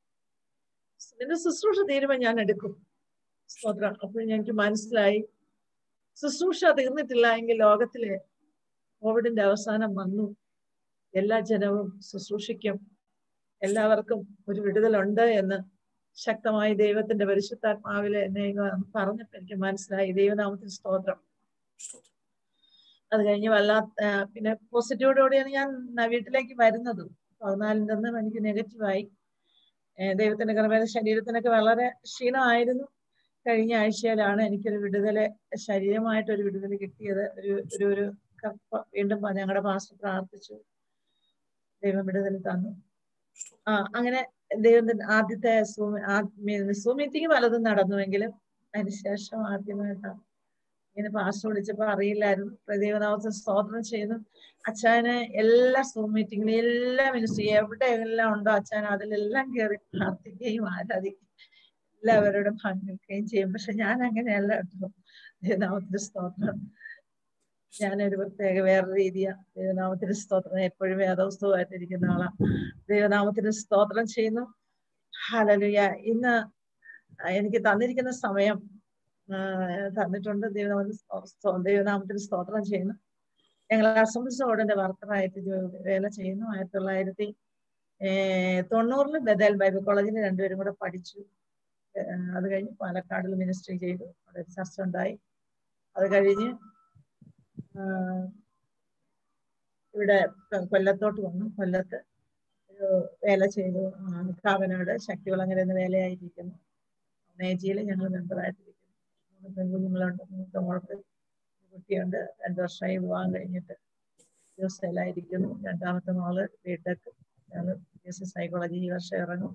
Speaker 4: നിന്റെ ശുശ്രൂഷ തീരുമ്പോൾ ഞാൻ എടുക്കും സ്തോത്രം അപ്പോൾ എനിക്ക് മനസ്സിലായി ശുശ്രൂഷ തീർന്നിട്ടില്ല എങ്കിൽ ലോകത്തിലെ കോവിഡിന്റെ അവസാനം വന്നു എല്ലാ ജനവും ശുശ്രൂഷിക്കും എല്ലാവർക്കും ഒരു വിടുതലുണ്ട് എന്ന് ശക്തമായി ദൈവത്തിന്റെ പരിശുദ്ധാത്മാവിലെ എന്നെ പറഞ്ഞപ്പോ എനിക്ക് മനസ്സിലായി ദൈവനാമത്തിന് സ്തോത്രം
Speaker 2: സ്തോത്രം.
Speaker 4: അത് കഴിഞ്ഞ് വല്ലാത്ത ആ, പിന്നെ പോസിറ്റീവോടുകൂടിയാണ് ഞാൻ ന- വീട്ടിലേക്ക് വരുന്നതും പതിനാലിൻ്റെ അന്ന് എനിക്ക് നെഗറ്റീവായി ദൈവത്തിന്റെ കൃപയിൽ ശരീരത്തിനൊക്കെ വളരെ ക്ഷീണമായിരുന്നു കഴിഞ്ഞ ആഴ്ചയിലാണ് എനിക്കൊരു വിടുതല് ശരീരമായിട്ടൊരു വിടുതൽ കിട്ടിയത് ഒരു ഒരു ഒരു കപ്പ വീണ്ടും പ- ഞങ്ങളുടെ പാസ്റ്റർ പ്രാർത്ഥിച്ചു ദൈവം വിടുതൽ തന്നു ആ അങ്ങനെ ദൈവത്തിന്റെ ആദ്യത്തെ സൂം സൂം മീറ്റിംഗ് പലതും നടന്നുവെങ്കിലും അതിനുശേഷം ആദ്യമായിട്ടാണ് ഇങ്ങനെ പാസ്റ്റർ വിളിച്ചപ്പോ അറിയില്ലായിരുന്നു ദൈവനാമത്തെ സ്തോത്രം ചെയ്യുന്നു അച്ഛന് എല്ലാ സൂം മീറ്റിങ്ങിലും എല്ലാ മിനിസ്ട്രി എവിടെയെല്ലാം ഉണ്ടോ അച്ഛൻ അതിലെല്ലാം കയറി പ്രാർത്ഥിക്കുകയും ആരാധിക്കുകയും എല്ലാവരോടും പങ്കെടുക്കുകയും ചെയ്യും പക്ഷെ ഞാൻ അങ്ങനെയല്ല കേട്ടോ ദൈവനാമത്തിന്റെ സ്തോത്രം ഞാനൊരു പ്രത്യേക വേറെ രീതിയാണ് ദൈവനാമത്തിന്റെ സ്തോത്രം എപ്പോഴും വേദവസ്തുവായിട്ടിരിക്കുന്ന ആളാ ദൈവനാമത്തിന് സ്തോത്രം ചെയ്യുന്നു ഹലലുയ ഇന്ന് എനിക്ക് തന്നിരിക്കുന്ന സമയം ആ, തന്നിട്ടുണ്ട് ദൈവനാമത്തിന് സ്തോ- സ്തോ- ദൈവനാമത്തിന് സ്തോത്രം ചെയ്യുന്നു ഞങ്ങൾ അസംബ്ലീസ് ബോർഡിന്റെ വർക്കറായിട്ട് ജോ- വേല ചെയ്യുന്നു ആയിരത്തി തൊള്ളായിരത്തി ഏർ തൊണ്ണൂറില് ബദൽ ബൈബിൾ കോളേജിൽ രണ്ടുപേരും കൂടെ പഠിച്ചു ഏർ അത് കഴിഞ്ഞ് പാലക്കാടിൽ മിനിസ്ട്രി ചെയ്തു അവിടെ ഒരു ചർച്ച ഉണ്ടായി അത് കഴിഞ്ഞ് ആഹ് ഇവിടെ കൊ- കൊല്ലത്തോട്ട് വന്നു കൊല്ലത്ത് ഒരു വേല ചെയ്തു ആഹ് കാവനാട് ശക്തികുളങ്ങര എന്ന വേലയായിരിക്കുന്നു മേജിയിൽ ഞങ്ങൾ മെമ്പറായിട്ടിരിക്കുന്നു മൂന്ന് പെൺകുഞ്ഞുങ്ങളുണ്ട് മൂത്ത മോൾക്ക് ഒരു കുട്ടിയുണ്ട് രണ്ടു വർഷമായി വിവാഹം കഴിഞ്ഞിട്ട് ദിവസയിലായിരിക്കുന്നു രണ്ടാമത്തെ മോള് ബിടെക് ഞങ്ങൾ ബി എസ് സി സൈക്കോളജി ഈ വർഷം ഇറങ്ങും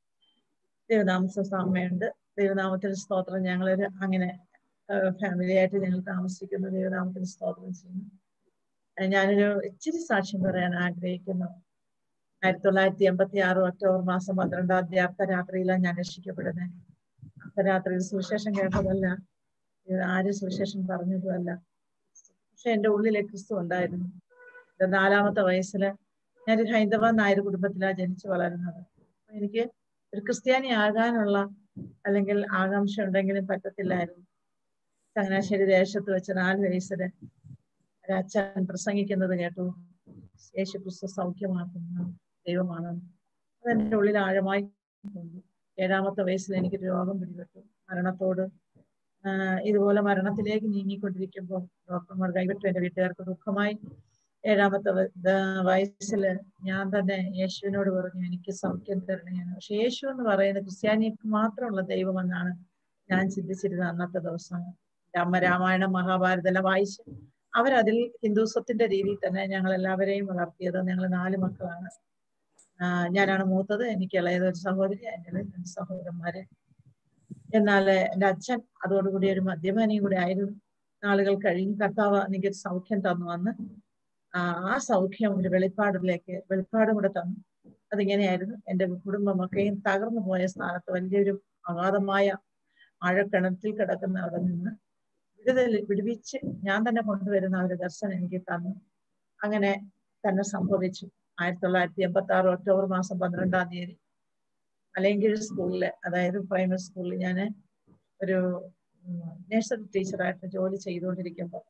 Speaker 4: ദൈവനാമ അമ്മയുണ്ട് ദൈവനാമത്തിൽ സ്തോത്രം ഞങ്ങളൊരു അങ്ങനെ ഫാമിലി ആയിട്ട് ഞങ്ങൾ താമസിക്കുന്ന ദൈവനാമത്തിൽ സ്തോത്രം ചെയ്യുന്നു ഏഹ് ഞാനൊരു ഇച്ചിരി സാക്ഷ്യം പറയാൻ ആഗ്രഹിക്കുന്നു ആയിരത്തി തൊള്ളായിരത്തി എൺപത്തി ആറ് ഒക്ടോബർ മാസം പന്ത്രണ്ടാം തീയതി അർദ്ധരാത്രിയിലാണ് ഞാൻ രക്ഷിക്കപ്പെടുന്നത് അർദ്ധരാത്രിയിൽ സുവിശേഷം കേട്ടതല്ല ഇത് ആരും സുവിശേഷം പറഞ്ഞതുമല്ല പക്ഷെ എന്റെ ഉള്ളിലെ ക്രിസ്തു ഉണ്ടായിരുന്നു എന്റെ നാലാമത്തെ വയസ്സില് ഞാനൊരു ഹൈന്ദവ നായർ കുടുംബത്തിലാണ് ജനിച്ചു വളരുന്നത് അപ്പൊ എനിക്ക് ഒരു ക്രിസ്ത്യാനി ആകാനുള്ള അല്ലെങ്കിൽ ആകാംക്ഷ ഉണ്ടെങ്കിലും പറ്റത്തില്ലായിരുന്നു ചങ്ങനാശ്ശേരി ദേശത്ത് വെച്ച് നാല് വയസ്സില് ഒരു അച്ഛൻ പ്രസംഗിക്കുന്നത് കേട്ടു യേശു ക്രിസ്തു സൗഖ്യമാക്കുന്ന ദൈവമാണ് അതെന്റെ ഉള്ളിൽ ആഴമായി കൊണ്ടു ഏഴാമത്തെ വയസ്സിൽ എനിക്ക് രോഗം പിടിപെട്ടു മരണത്തോട് ആഹ് ഇതുപോലെ മരണത്തിലേക്ക് നീങ്ങിക്കൊണ്ടിരിക്കുമ്പോൾ ഡോക്ടർമാർ കൈവിട്ടു എന്റെ വീട്ടുകാർക്ക് ദുഃഖമായി ഏഴാമത്തെ വ- ദ- വയസ്സില് ഞാൻ തന്നെ യേശുവിനോട് പറഞ്ഞു എനിക്ക് സൗഖ്യം തരണേന്ന് പക്ഷെ യേശു എന്ന് പറയുന്നത് ക്രിസ്ത്യാനിക്ക് മാത്രമുള്ള ദൈവമെന്നാണ് ഞാൻ ചിന്തിച്ചിരുന്നത് അന്നത്തെ ദിവസം എൻ്റെ അമ്മ രാമായണം മഹാഭാരതം എല്ലാം വായിച്ച് അവരതിൽ ഹിന്ദുസത്തിന്റെ രീതിയിൽ തന്നെ ഞങ്ങൾ എല്ലാവരെയും വളർത്തിയത് ഞങ്ങൾ നാല് മക്കളാണ് ആഹ് ഞാനാണ് മൂത്തത് എനിക്ക് ഇളയത് ഒരു സഹോദരി എൻ്റെ രണ്ട് സഹോദരന്മാര് എന്നാൽ എൻ്റെ അച്ഛൻ അതോടുകൂടി ഒരു മദ്യപാനിയും കൂടി ആയിരുന്നു നാളുകൾ കഴിഞ്ഞ് കർത്താവ് എനിക്ക് ഒരു സൗഖ്യം തന്നു വന്ന് ആ സൗഖ്യം ഒരു വെളിപ്പാടിലേക്ക് വെളിപ്പാടും കൂടെ തന്നു അതിങ്ങനെയായിരുന്നു എൻ്റെ കുടുംബമൊക്കെയും തകർന്നു പോയ സ്ഥാനത്ത് വലിയൊരു അഗാധമായ ആഴക്കിണറ്റിൽ കിടക്കുന്ന അവിടെ നിന്ന് വിടുതൽ വിടുവിച്ച് ഞാൻ തന്നെ കൊണ്ടുവരുന്ന ആ ഒരു ദർശനം എനിക്ക് തന്നു അങ്ങനെ തന്നെ സംഭവിച്ചു ആയിരത്തി തൊള്ളായിരത്തി എൺപത്തി ആറ് ഒക്ടോബർ മാസം പന്ത്രണ്ടാം തീയതി മലയങ്കിഴ് സ്കൂളില് അതായത് പ്രൈമറി സ്കൂളിൽ ഞാൻ ഒരു നഴ്സറി ടീച്ചറായിട്ട് ജോലി ചെയ്തുകൊണ്ടിരിക്കുമ്പോൾ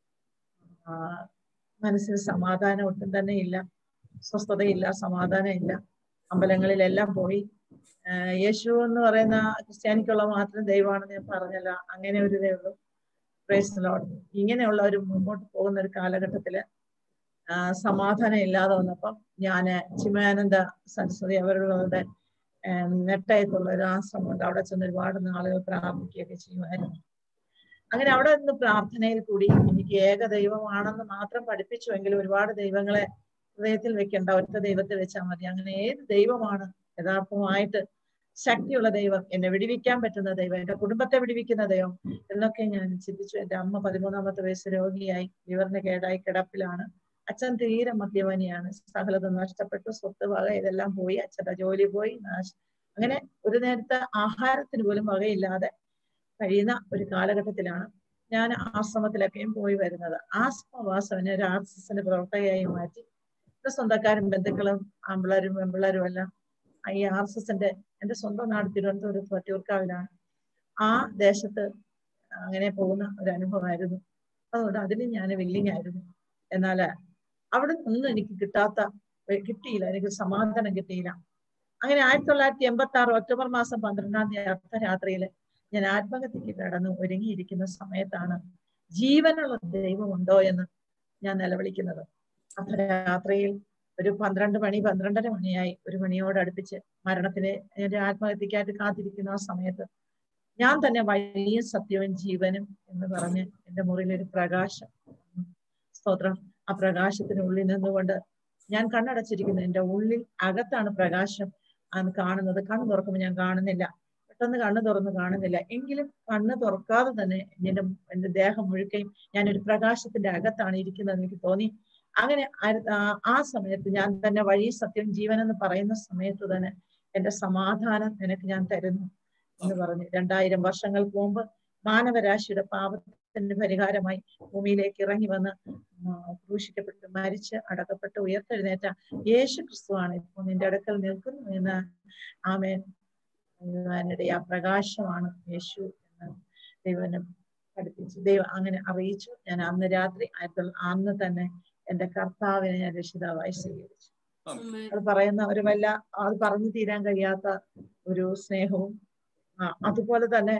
Speaker 4: മനസ്സിന് സമാധാനം ഒട്ടും തന്നെ ഇല്ല സ്വസ്ഥതയില്ല സമാധാനം ഇല്ല അമ്പലങ്ങളിലെല്ലാം പോയി ആഹ് യേശു എന്ന് പറയുന്ന ക്രിസ്ത്യാനിക്കുള്ള മാത്രം ദൈവമാണെന്ന് ഞാൻ പറഞ്ഞല്ല അങ്ങനെ ഒരു ഇതേ ഉള്ളൂ പ്രൈസ് ലോഡ് ഇങ്ങനെയുള്ള ഒരു മുമ്പോട്ട് പോകുന്ന ഒരു കാലഘട്ടത്തില് ആ, സമാധാനം ഇല്ലാതെ വന്നപ്പം ഞാന് ചിമാനന്ദ സരസ്വതി അവരുടെ ആഹ് നെട്ടയത്തുള്ള ഒരു ആശ്രമമുണ്ട് അവിടെ ചെന്ന് ഒരുപാട് നാളുകൾ പ്രാർത്ഥിക്കുകയൊക്കെ ചെയ്യുമായിരുന്നു അങ്ങനെ അവിടെ നിന്ന് പ്രാർത്ഥനയിൽ കൂടി എനിക്ക് ഏക ദൈവമാണെന്ന് മാത്രം പഠിപ്പിച്ചുവെങ്കിലും ഒരുപാട് ദൈവങ്ങളെ ഹൃദയത്തിൽ വെക്കേണ്ട ഒറ്റ ദൈവത്തെ വെച്ചാൽ മതി അങ്ങനെ ഏത് ദൈവമാണ് യഥാർത്ഥമായിട്ട് ശക്തിയുള്ള ദൈവം എന്നെ വിടിവിക്കാൻ പറ്റുന്ന ദൈവം എന്റെ കുടുംബത്തെ വിടിവിക്കുന്ന ദൈവം എന്നൊക്കെ ഞാൻ ചിന്തിച്ചു എന്റെ അമ്മ പതിമൂന്നാമത്തെ വയസ്സ് രോഗിയായി ലിവറിന് കേടായി കിടപ്പിലാണ് അച്ഛൻ തീരെ മദ്യപാനിയാണ് സകലതും നഷ്ടപ്പെട്ടു സ്വത്ത് വക ഇതെല്ലാം പോയി അച്ഛന്റെ ജോലി പോയി നാശ അങ്ങനെ ഒരു നേരത്തെ ആഹാരത്തിന് പോലും വകയില്ലാതെ കഴിയുന്ന ഒരു കാലഘട്ടത്തിലാണ് ഞാൻ ആശ്രമത്തിലൊക്കെയും പോയി വരുന്നത് ആശ്രമവാസവിനെ ഒരു ആർ എസ് എസിന്റെ പ്രവർത്തകയായി മാറ്റി എന്റെ സ്വന്തക്കാരും ബന്ധുക്കളും ആമ്പിളരും പെമ്പിളരും എല്ലാം ഈ ആർ എസ് എസിന്റെ എന്റെ സ്വന്തം നാട് തിരുവനന്തപുരം വട്ടിയൂർക്കാവിലാണ് ആ ദേശത്ത് അങ്ങനെ പോകുന്ന ഒരു അനുഭവമായിരുന്നു അതുകൊണ്ട് അതിന് ഞാൻ വില്ലിങ് ആയിരുന്നു എന്നാൽ അവിടെ നിന്നും എനിക്ക് കിട്ടാത്ത കിട്ടിയില്ല എനിക്ക് സമാധാനം കിട്ടിയില്ല അങ്ങനെ ആയിരത്തി തൊള്ളായിരത്തി എൺപത്തി ആറ് ഒക്ടോബർ മാസം പന്ത്രണ്ടാം തീയതി അർദ്ധരാത്രിയില് ഞാൻ ആത്മഹത്യക്ക് കടന്ന് ഒരുങ്ങിയിരിക്കുന്ന സമയത്താണ് ജീവനുള്ള ദൈവമുണ്ടോ എന്ന് ഞാൻ നിലവിളിക്കുന്നത് അർദ്ധരാത്രിയിൽ ഒരു പന്ത്രണ്ട് മണി പന്ത്രണ്ടര മണിയായി ഒരു മണിയോട് അടുപ്പിച്ച് മരണത്തിന് എന്റെ ആത്മഹത്യക്കായിട്ട് കാത്തിരിക്കുന്ന ആ സമയത്ത് ഞാൻ തന്നെ വഴിയ സത്യവും ജീവനും എന്ന് പറഞ്ഞ് എന്റെ മുറിയിൽ ഒരു പ്രകാശം സ്തോത്രം ആ പ്രകാശത്തിനുള്ളിൽ നിന്നുകൊണ്ട് ഞാൻ കണ്ണടച്ചിരിക്കുന്നു എന്റെ ഉള്ളിൽ അകത്താണ് പ്രകാശം അത് കാണുന്നത് കണ്ണ് തുറക്കുമ്പോൾ ഞാൻ കാണുന്നില്ല പെട്ടെന്ന് കണ്ണ് തുറന്ന് കാണുന്നില്ല എങ്കിലും കണ്ണ് തുറക്കാതെ തന്നെ എന്റെ എന്റെ ദേഹം മുഴുക്കയും ഞാൻ ഒരു പ്രകാശത്തിന്റെ അകത്താണ് ഇരിക്കുന്നത് എനിക്ക് തോന്നി അങ്ങനെ ആ- ആ- ആ സമയത്ത് ഞാൻ തന്നെ വഴി സത്യം ജീവൻ എന്ന് പറയുന്ന സമയത്ത് തന്നെ എന്റെ സമാധാനം നിനക്ക് ഞാൻ തരുന്നു എന്ന് പറഞ്ഞു രണ്ടായിരം വർഷങ്ങൾക്ക് മുമ്പ് മാനവരാശിയുടെ പാപത്തിന്റെ പരിഹാരമായി ഭൂമിയിലേക്ക് ഇറങ്ങി വന്ന് ആ, ക്രൂശിക്കപ്പെട്ട് മരിച്ച് അടക്കപ്പെട്ട് ഉയർത്തെഴുന്നേറ്റ യേശു ക്രിസ്തുവാണ് ഇപ്പോൾ നിന്റെ അടുക്കൽ നിൽക്കുന്നു എന്ന് ആമേൻ ദൈവന്റെ ആ പ്രകാശമാണ് യേശു എന്ന് ദൈവനം പഠിപ്പിച്ചു ദൈവം അങ്ങനെ അറിയിച്ചു ഞാൻ അന്ന് രാത്രി ആയിരത്തി തൊള്ള- അന്ന് തന്നെ എന്റെ കർത്താവിനെ ഞാൻ രക്ഷിതാവായി സ്വീകരിച്ചു അത് പറയുന്ന ഒരു വല്ല അത് പറഞ്ഞു തീരാൻ കഴിയാത്ത ഒരു സ്നേഹവും ആ അതുപോലെ തന്നെ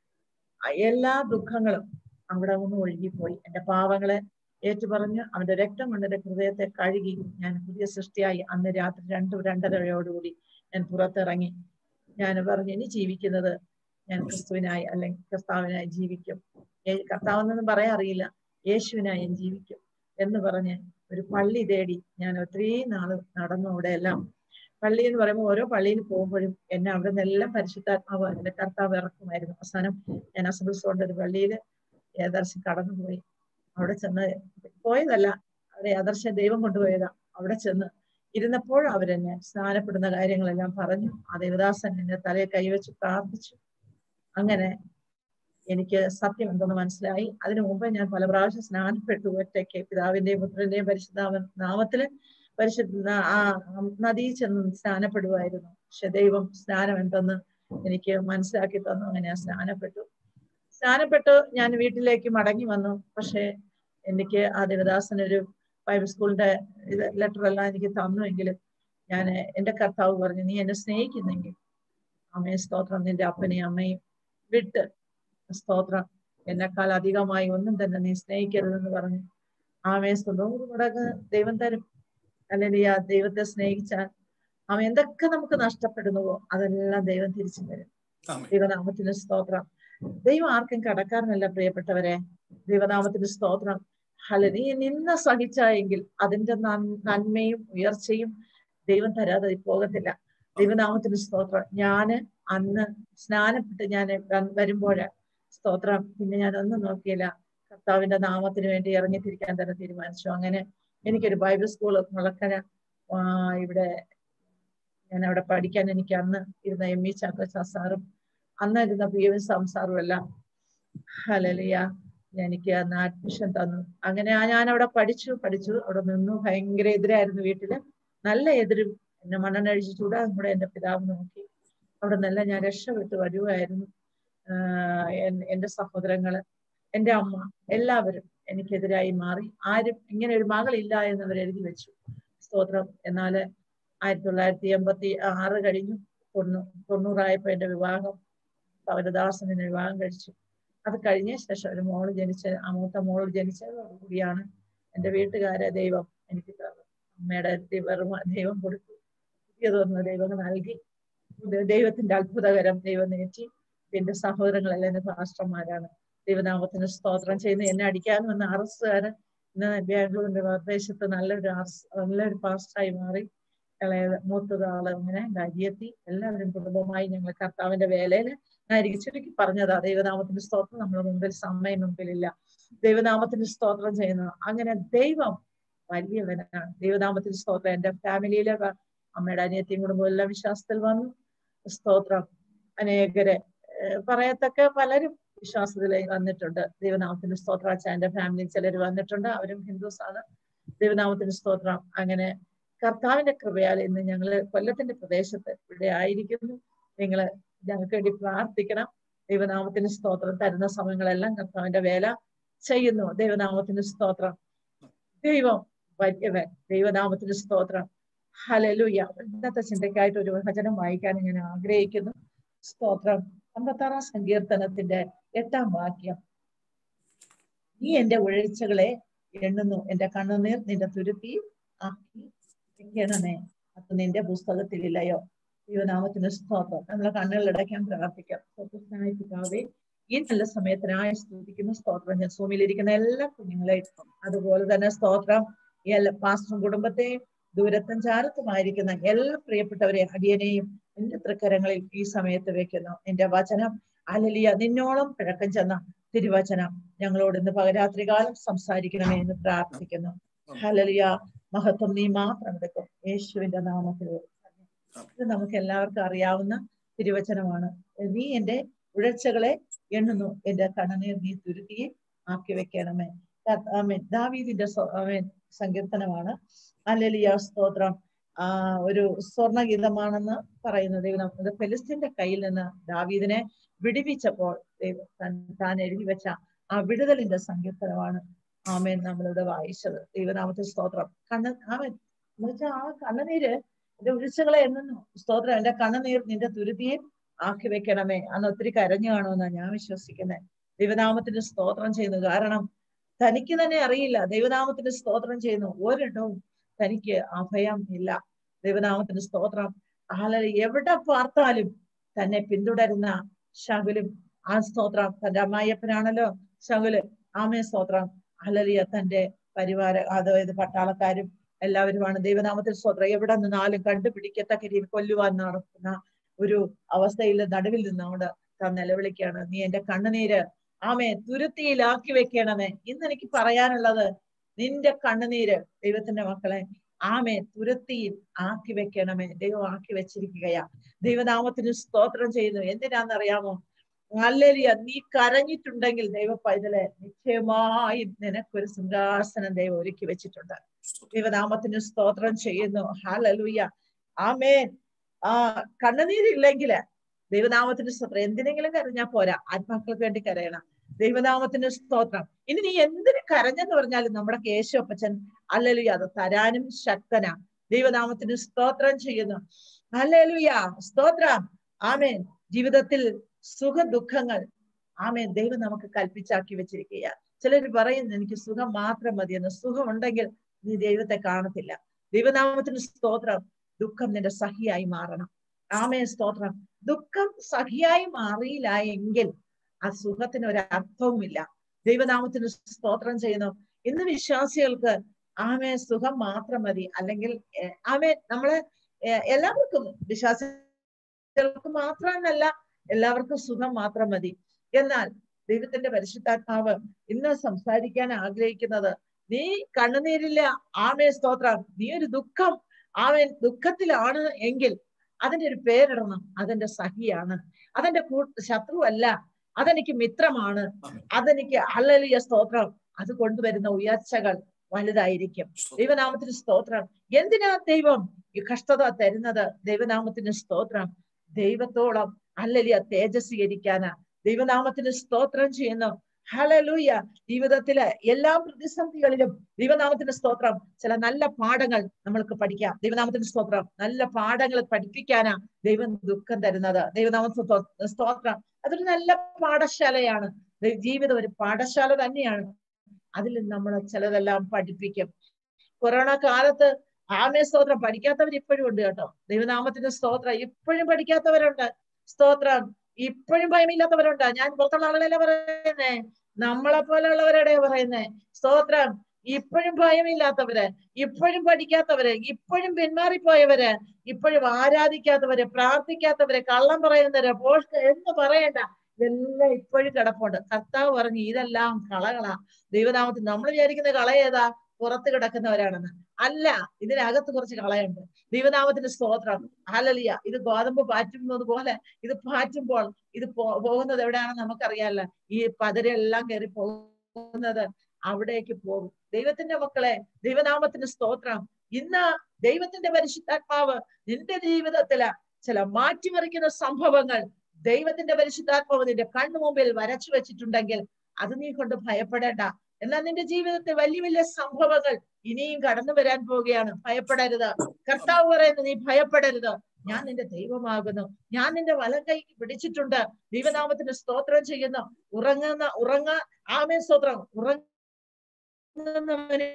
Speaker 4: ആ എല്ലാ ദുഃഖങ്ങളും അവിടെ നിന്ന് ഒഴുകിപ്പോയി എന്റെ പാവങ്ങളെ ഏറ്റുപറഞ്ഞ് അവന്റെ രക്തം കൊണ്ട് എന്റെ ഹൃദയത്തെ കഴുകി ഞാൻ പുതിയ സൃഷ്ടിയായി അന്ന് രാത്രി രണ്ടു രണ്ടരയോടുകൂടി ഞാൻ പുറത്തിറങ്ങി ഞാൻ പറഞ്ഞു ഇനി ജീവിക്കുന്നത് ഞാൻ ക്രിസ്തുവിനായി അല്ലെങ്കിൽ കർത്താവിനായി ജീവിക്കും ഏ- കർത്താവെന്നൊന്നും പറയാൻ അറിയില്ല യേശുവിനായി ഞാൻ ജീവിക്കും എന്ന് പറഞ്ഞ് ഒരു പള്ളി തേടി ഞാൻ ഒത്തിരി നാള് നടന്നു അവിടെ എല്ലാം പള്ളി എന്ന് പറയുമ്പോൾ ഓരോ പള്ളിയിൽ പോകുമ്പോഴും എന്നെ അവിടെ നിന്നെല്ലാം പരിശുദ്ധാത്മാവ് എന്റെ കർത്താവ് ഇറക്കുമായിരുന്നു അവസാനം ഞാൻ അസംബ്ലിസോണ്ട് ഒരു പള്ളിയിൽ ഏദർശം കടന്നുപോയി അവിടെ ചെന്ന് പോയതല്ല അവിടെ ഏദർശം ദൈവം കൊണ്ടുപോയതാ അവിടെ ചെന്ന് ഇരുന്നപ്പോൾ അവരെന്നെ സ്നാനപ്പെടുന്ന കാര്യങ്ങളെല്ലാം പറഞ്ഞു ആ ദേവദാസൻ എന്നെ തലയെ കൈവച്ച് പ്രാർത്ഥിച്ചു അങ്ങനെ എനിക്ക് സത്യം എന്തെന്ന് മനസ്സിലായി അതിനു മുമ്പ് ഞാൻ പല പ്രാവശ്യം സ്നാനപ്പെട്ടു ഒറ്റയ്ക്ക് പിതാവിന്റെയും പുത്രന്റെയും പരിശുദ്ധാവൻ നാമത്തില് പരിശുദ്ധ ആ നദി ചെന്ന് സ്നാനപ്പെടുമായിരുന്നു പക്ഷെ ദൈവം സ്നാനം എന്തെന്ന് എനിക്ക് മനസ്സിലാക്കി തന്നു അങ്ങനെ ഞാൻ സ്നാനപ്പെട്ടു സ്നാനപ്പെട്ട് ഞാൻ വീട്ടിലേക്ക് മടങ്ങി വന്നു പക്ഷെ എനിക്ക് ആ ദേവദാസൻ ഒരു ബൈബിൾ സ്കൂളിന്റെ ഇത് ലെറ്റർ എല്ലാം എനിക്ക് തന്നുവെങ്കിലും ഞാൻ എന്റെ കർത്താവ് പറഞ്ഞു നീ എന്നെ സ്നേഹിക്കുന്നെങ്കിൽ അമ്മയെ സ്തോത്രം നിന്റെ അപ്പനെയും അമ്മയും വിട്ട് സ്തോത്രം എന്നെക്കാൾ അധികമായി ഒന്നും തന്നെ നീ സ്നേഹിക്കരുതെന്ന് പറഞ്ഞു ആമയെ നൂറ് മടങ്ങ് ദൈവം തരും അല്ലെങ്കിൽ ആ ദൈവത്തെ സ്നേഹിച്ചാൽ അവൻ എന്തൊക്കെ നമുക്ക് നഷ്ടപ്പെടുന്നുവോ അതെല്ലാം ദൈവം തിരിച്ചു തരും
Speaker 2: ആമേൻ.
Speaker 4: ദൈവനാമത്തിന് സ്തോത്രം ദൈവം ആർക്കും കടക്കാരനല്ല പ്രിയപ്പെട്ടവരെ ദൈവനാമത്തിന് സ്തോത്രം ഹല നീ നിന്ന സഹിച്ചായെങ്കിൽ അതിന്റെ നൻ- നന്മയും ഉയർച്ചയും ദൈവം തരാതെ പോകത്തില്ല ദൈവനാമത്തിന് സ്തോത്രം ഞാന് അന്ന് സ്നാനപ്പെട്ട് ഞാൻ വരുമ്പോഴ് സ്തോത്രം പിന്നെ ഞാൻ ഒന്നും നോക്കിയില്ല കർത്താവിന്റെ നാമത്തിന് വേണ്ടി ഇറങ്ങിത്തിരിക്കാൻ തന്നെ തീരുമാനിച്ചു അങ്ങനെ എനിക്കൊരു ബൈബിൾ സ്കൂൾ മുളക്കര ആ, ഇവിടെ ഞാൻ അവിടെ പഠിക്കാൻ എനിക്ക് അന്ന് ഇരുന്ന എം ഇ ചാക്കോച്ച സാറും അന്ന് ഇരുന്ന പി എം സംസാറും എല്ലാം ഹലലിയ എനിക്ക് അന്ന് അഡ്മിഷൻ തന്നു അങ്ങനെ ആ ഞാൻ അവിടെ പഠിച്ചു പഠിച്ചു അവിടെ നിന്നു ഭയങ്കര എതിരായിരുന്നു വീട്ടില് നല്ല എതിരും എന്നെ മണ്ണെണ്ണഴിച്ച് ചൂടാകും കൂടെ എന്റെ പിതാവ് നോക്കി അവിടെ നല്ല ഞാൻ രക്ഷപ്പെട്ടു വരുമായിരുന്നു ആഹ് എൻ- എന്റെ സഹോദരങ്ങള് എന്റെ അമ്മ എല്ലാവരും എനിക്കെതിരായി മാറി ആരും ഇങ്ങനെ ഒരു മകളില്ല എന്ന് അവർ എഴുതി വെച്ചു സ്തോത്രം എന്നാല് ആയിരത്തി തൊള്ളായിരത്തി എൺപത്തി ആറ് കഴിഞ്ഞു തൊണ്ണൂ തൊണ്ണൂറായപ്പോ എന്റെ വിവാഹം പൗരദാസനെ വിവാഹം കഴിച്ചു അത് കഴിഞ്ഞ ശേഷം ഒരു മോള് ജനിച്ച ആ മൂത്ത മോള് ജനിച്ചതോടുകൂടിയാണ് എന്റെ വീട്ടുകാരെ ദൈവം എനിക്ക് തന്നത് അമ്മയുടെ ദൈവം ദൈവം കൊടുത്തു പുതിയതൊന്ന് ദൈവം നൽകി ഇത് ദൈവത്തിന്റെ അത്ഭുതകരം ദൈവം നേറ്റി എന്റെ സഹോദരങ്ങളെല്ലാം എന്റെ പാസ്റ്റർമാരാണ് ദൈവനാമത്തിന് സ്തോത്രം ചെയ്യുന്ന എന്നെ അടിക്കാൻ വന്ന അറസ്റ്റുകാരൻ ഇന്ന് ബാംഗ്ലൂരിന്റെ പ്രദേശത്ത് നല്ലൊരു അറസ് നല്ലൊരു പാസ്റ്ററായി മാറി ഇളയത് മൂത്തത് ആള് അങ്ങനെ അരിയെത്തി എല്ലാവരും കുടുംബമായി ഞങ്ങൾ കർത്താവിന്റെ വേലയില് ഞാൻ ചുരുക്കി പറഞ്ഞതാ ദൈവനാമത്തിന്റെ സ്തോത്രം നമ്മുടെ മുമ്പിൽ സമയം മുമ്പിലില്ല ദൈവനാമത്തിന്റെ സ്തോത്രം ചെയ്യുന്നത് അങ്ങനെ ദൈവം വലിയവനാണ് ദൈവനാമത്തിന്റെ സ്തോത്രം എന്റെ ഫാമിലിയിലെ വ- അമ്മയുടെ അനിയത്തിയും കുടുംബവും എല്ലാം വിശ്വാസത്തിൽ വന്നു സ്തോത്രം അനേകരെ ഏഹ് പറയത്തക്ക പലരും വിശ്വാസത്തിൽ വന്നിട്ടുണ്ട് ദൈവനാമത്തിന്റെ സ്തോത്രം അച്ഛൻ്റെ ഫാമിലിയിൽ ചിലർ വന്നിട്ടുണ്ട് അവരും ഹിന്ദുസ് ആണ് ദൈവനാമത്തിന്റെ സ്തോത്രം അങ്ങനെ കർത്താവിന്റെ കൃപയാൽ ഇന്ന് ഞങ്ങള് കൊല്ലത്തിന്റെ പ്രദേശത്ത് ഇവിടെ ആയിരിക്കുന്നു നിങ്ങള് ഞങ്ങൾക്ക് വേണ്ടി പ്രാർത്ഥിക്കണം ദൈവനാമത്തിന് സ്തോത്രം തരുന്ന സമയങ്ങളെല്ലാം കർത്താവിന്റെ വേല ചെയ്യുന്നു ദൈവനാമത്തിന് സ്തോത്രം ദൈവം വലിയവൻ ദൈവനാമത്തിന് സ്തോത്രം ഹലലുയ ഇന്നത്തെ ചിന്തയ്ക്കായിട്ട് ഒരു വചനം വായിക്കാൻ ഞാൻ ആഗ്രഹിക്കുന്നു സ്തോത്രം അമ്പത്താറാം സങ്കീർത്തനത്തിന്റെ എട്ടാം വാക്യം നീ എന്റെ ഉഴച്ചകളെ എണ്ണുന്നു എന്റെ കണ്ണുനീർ നിന്റെ തുരുത്തി ആക്കി വെക്കണമേ അത് നിന്റെ പുസ്തകത്തിലില്ലയോ ദൈവനാമത്തിന് സ്തോത്രം നമ്മളെ കണ്ണുകളടയ്ക്കാൻ പ്രാർത്ഥിക്കാം സ്വതന്ത്രനായ പിതാവേ ഈ നല്ല സമയത്തിനായി സ്തുതിക്കുന്ന സ്തോത്രം ഞാൻ സൂമിലിരിക്കുന്ന എല്ലാ കുഞ്ഞുങ്ങളെയും അതുപോലെ തന്നെ സ്തോത്രം ഈ എല്ലാ പാസ്റ്ററും കുടുംബത്തെയും ദൂരത്തും ചാരത്തുമായിരിക്കുന്ന എല്ലാ പ്രിയപ്പെട്ടവരെ അടിയനെയും എന്റെ തൃക്കരങ്ങളിൽ ഈ സമയത്ത് വെക്കുന്നു എന്റെ വചനം അലലിയ നിന്നോളം കിഴക്കൻ ചെന്ന തിരുവചനം ഞങ്ങളോട് ഇന്ന് പകരാത്രി കാലം സംസാരിക്കണമേ എന്ന് പ്രാർത്ഥിക്കുന്നു ഹലലിയ മഹത്വം നീ മാത്രം എടുക്കും യേശുവിന്റെ നാമത്തിൽ ഇത് നമുക്ക് എല്ലാവർക്കും അറിയാവുന്ന തിരുവചനമാണ് നീ എന്റെ ഉഴച്ചകളെ എണ്ണുന്നു എന്റെ കണ്ണനീർ നീ തുരുത്തിയെ ആക്കി വെക്കണമേ ആമേൻ ദാവീദിന്റെ സ്വ- ആമേൻ സങ്കീർത്തനമാണ് അലലിയ സ്തോത്രം ആ ഒരു സ്വർണഗീതമാണെന്ന് പറയുന്നത് ദൈവം ഇത് ഫെലിസ്തീന്റെ കയ്യിൽ നിന്ന് ദാവീദിനെ വിടുവിച്ചപ്പോൾ ദൈവം താൻ- താൻ എഴുതി വെച്ച ആ വിടുതലിന്റെ സങ്കീർത്തനമാണ് ആമേൻ നമ്മളിവിടെ വായിച്ചത് ദൈവനാമത്തെ സ്തോത്രം കണ്ണ ആമേൻ എന്നുവെച്ചാൽ ആ കണ്ണുനീര് എന്റെ ഉഴിച്ചകളെ എണ്ണുന്നു സ്തോത്രം എന്റെ കണ്ണുനീർ നിന്റെ തുരുതിയെ ആക്കി വെക്കണമേ അന്ന് ഒത്തിരി കരഞ്ഞു കാണുമെന്നാണ് ഞാൻ വിശ്വസിക്കുന്നത് ദൈവനാമത്തിന് സ്തോത്രം ചെയ്യുന്നു കാരണം തനിക്ക് തന്നെ അറിയില്ല ദൈവനാമത്തിന് സ്തോത്രം ചെയ്യുന്നു ഒരിടവും തനിക്ക് അഭയം ഇല്ല ദൈവനാമത്തിന് സ്തോത്രം ആല എവിടെ പാർത്താലും തന്നെ പിന്തുടരുന്ന ശകുലും ആ സ്തോത്രം തന്റെ അമ്മായിയപ്പനാണല്ലോ ശകുല് ആമേ സ്തോത്രം അലലിയ തന്റെ പരിവാര അതായത് പട്ടാളക്കാരും എല്ലാവരുമാണ് ദൈവനാമത്തിൽ സ്തോത്രം എവിടെ നിന്നാലും കണ്ടുപിടിക്കത്തക്ക രീതിയിൽ കൊല്ലുവാൻ നടക്കുന്ന ഒരു അവസ്ഥയിൽ നടുവിൽ നിന്നുകൊണ്ട് താൻ നിലവിളിക്കുകയാണ് നീ എന്റെ കണ്ണുനീര് ആമേ തുരുത്തിയിലാക്കി വെക്കണമേ ഇന്ന് എനിക്ക് പറയാനുള്ളത് നിന്റെ കണ്ണുനീര് ദൈവത്തിന്റെ മക്കളെ ആമേ തുരുത്തിയിൽ ആക്കി വെക്കണമേ ദൈവം ആക്കി വെച്ചിരിക്കുകയാ ദൈവനാമത്തിന് സ്തോത്രം ചെയ്യുന്നു എന്തിനാന്നറിയാമോ നല്ലരിയ നീ കരഞ്ഞിട്ടുണ്ടെങ്കിൽ ദൈവ പൈതലെ നിശ്ചയമായും നിനക്കൊരു സിംഹാസനം ദൈവം ഒരുക്കി വെച്ചിട്ടുണ്ട് ദൈവനാമത്തിന് സ്തോത്രം ചെയ്യുന്നു ഹാലലുയ ആമേൻ ആ കണ്ണുനീരില്ലെങ്കില് ദൈവനാമത്തിന് സ്തോത്രം എന്തിനെങ്കിലും കരഞ്ഞാ പോരാ ആത്മാക്കൾക്ക് വേണ്ടി കരയണം ദൈവനാമത്തിന് സ്തോത്രം ഇനി നീ എന്തിന് കരഞ്ഞെന്ന് പറഞ്ഞാലും നമ്മുടെ കേശു അപ്പച്ചൻ അല്ലലുയ അത് തരാനും ശക്തനാ ദൈവനാമത്തിന് സ്തോത്രം ചെയ്യുന്നു അല്ലലുയ സ്തോത്രം ആമേൻ ജീവിതത്തിൽ സുഖ ദുഃഖങ്ങൾ ആമേൻ ദൈവം നമുക്ക് കൽപ്പിച്ചാക്കി വെച്ചിരിക്കുക ചിലർ പറയുന്നു എനിക്ക് സുഖം മാത്രം മതിയെന്ന് സുഖം ഉണ്ടെങ്കിൽ നീ ദൈവത്തെ കാണത്തില്ല ദൈവനാമത്തിന് സ്തോത്രം ദുഃഖം നിന്റെ സഹിയായി മാറണം ആമേ സ്തോത്രം ദുഃഖം സഹിയായി മാറിയില്ല എങ്കിൽ ആ സുഖത്തിന് ഒരു അർത്ഥവുമില്ല ദൈവനാമത്തിന് സ്തോത്രം ചെയ്യുന്നു ഇന്ന് വിശ്വാസികൾക്ക് ആമേ സുഖം മാത്രം മതി അല്ലെങ്കിൽ ഏർ, ആമേ നമ്മളെ ഏർ, എല്ലാവർക്കും വിശ്വാസികൾക്ക് മാത്രമെന്നല്ല എല്ലാവർക്കും സുഖം മാത്രം മതി എന്നാൽ ദൈവത്തിന്റെ പരിശുദ്ധാത്മാവ് ഇന്ന് സംസാരിക്കാൻ ആഗ്രഹിക്കുന്നത് നീ കണ്ണുനീരില്ല ആമേ സ്തോത്രം നീ ഒരു ദുഃഖം ആമേൻ ദുഃഖത്തിലാണ് എങ്കിൽ അതിന്റെ ഒരു പേരിടണം അതെന്റെ സഹിയാണ് അതെന്റെ കൂ ശത്രുവല്ല അതെനിക്ക് മിത്രമാണ് അതെനിക്ക് അല്ലലിയ സ്തോത്രം അത് കൊണ്ടുവരുന്ന ഉയർച്ചകൾ വലുതായിരിക്കും ദൈവനാമത്തിന് സ്തോത്രം എന്തിനാ ദൈവം ഈ കഷ്ടത തരുന്നത് ദൈവനാമത്തിന് സ്തോത്രം ദൈവത്തോളം അല്ലലിയ തേജസ്വീകരിക്കാനാ ദൈവനാമത്തിന് സ്തോത്രം ചെയ്യുന്നു ഹലലൂയ ജീവിതത്തിലെ എല്ലാ പ്രതിസന്ധികളിലും ദൈവനാമത്തിന്റെ സ്തോത്രം ചില നല്ല പാഠങ്ങൾ നമ്മൾക്ക് പഠിക്കാം ദൈവനാമത്തിന്റെ സ്തോത്രം നല്ല പാഠങ്ങൾ പഠിപ്പിക്കാനാ ദൈവം ദുഃഖം തരുന്നത് ദൈവനാമത്തിന്റെ സ്തോ- സ്തോത്രം അതൊരു നല്ല പാഠശാലയാണ് ദൈ- ജീവിതം ഒരു പാഠശാല തന്നെയാണ് അതിൽ നമ്മൾ ചിലതെല്ലാം പഠിപ്പിക്കും കൊറോണ കാലത്ത് ആമേ സ്തോത്രം പഠിക്കാത്തവർ ഇപ്പോഴും ഉണ്ട് കേട്ടോ ദൈവനാമത്തിന്റെ സ്തോത്രം ഇപ്പോഴും പഠിക്കാത്തവരുണ്ട് സ്തോത്രം ഇപ്പോഴും ഭയമില്ലാത്തവരുണ്ട് ഞാൻ പുറത്തുള്ള ആളുകളല്ല പറയുന്നേ നമ്മളെ പോലെയുള്ളവരുടെ പറയുന്നേ സ്തോത്രം ഇപ്പോഴും ഭയമില്ലാത്തവര് ഇപ്പോഴും പഠിക്കാത്തവര് ഇപ്പോഴും പിന്മാറിപ്പോയവര് ഇപ്പോഴും ആരാധിക്കാത്തവര് പ്രാർത്ഥിക്കാത്തവര് കള്ളം പറയുന്നവര് പോസ്റ്റ് എന്ന് പറയണ്ട ഇതെല്ലാം ഇപ്പോഴും കിടപ്പുണ്ട് കർത്താവ് പറഞ്ഞു ഇതെല്ലാം കളകളാ ദൈവനാമത്തിൽ നമ്മൾ വിചാരിക്കുന്ന കള ഏതാ പുറത്ത് കിടക്കുന്നവരാണെന്ന് അല്ല ഇതിനകത്ത് കുറച്ച് കളയുണ്ട് ദൈവനാമത്തിന്റെ സ്തോത്രം ഹലലിയ ഇത് ഗോതമ്പ് പാറ്റുന്നത് പോലെ ഇത് പാറ്റുമ്പോൾ ഇത് പോ- പോകുന്നത് എവിടെയാണെന്ന് നമുക്കറിയാമല്ലോ ഈ പതിരെല്ലാം കയറി പോകുന്നത് അവിടേക്ക് പോകും ദൈവത്തിന്റെ മക്കളെ ദൈവനാമത്തിന്റെ സ്തോത്രം ഇന്ന് ദൈവത്തിന്റെ പരിശുദ്ധാത്മാവ് നിന്റെ ജീവിതത്തില് ചില മാറ്റിമറിക്കുന്ന സംഭവങ്ങൾ ദൈവത്തിന്റെ പരിശുദ്ധാത്മാവ് നിന്റെ കണ്ണു മുമ്പിൽ വരച്ചു വെച്ചിട്ടുണ്ടെങ്കിൽ അത് നീ കൊണ്ട് ഭയപ്പെടേണ്ട എന്നാൽ നിന്റെ ജീവിതത്തിൽ വലിയ വലിയ സംഭവങ്ങൾ ഇനിയും കടന്നു വരാൻ പോവുകയാണ് ഭയപ്പെടരുത് കർത്താവ് പറയുന്നു നീ ഭയപ്പെടരുത് ഞാൻ നിന്റെ ദൈവമാകുന്നു ഞാൻ നിന്റെ വലം കൈ പിടിച്ചിട്ടുണ്ട് ദൈവനാമത്തിന് സ്തോത്രം ചെയ്യുന്നു ഉറങ്ങുന്ന ഉറങ്ങ ആമേ സ്തോത്രം ഉറങ്ങുന്നവനെ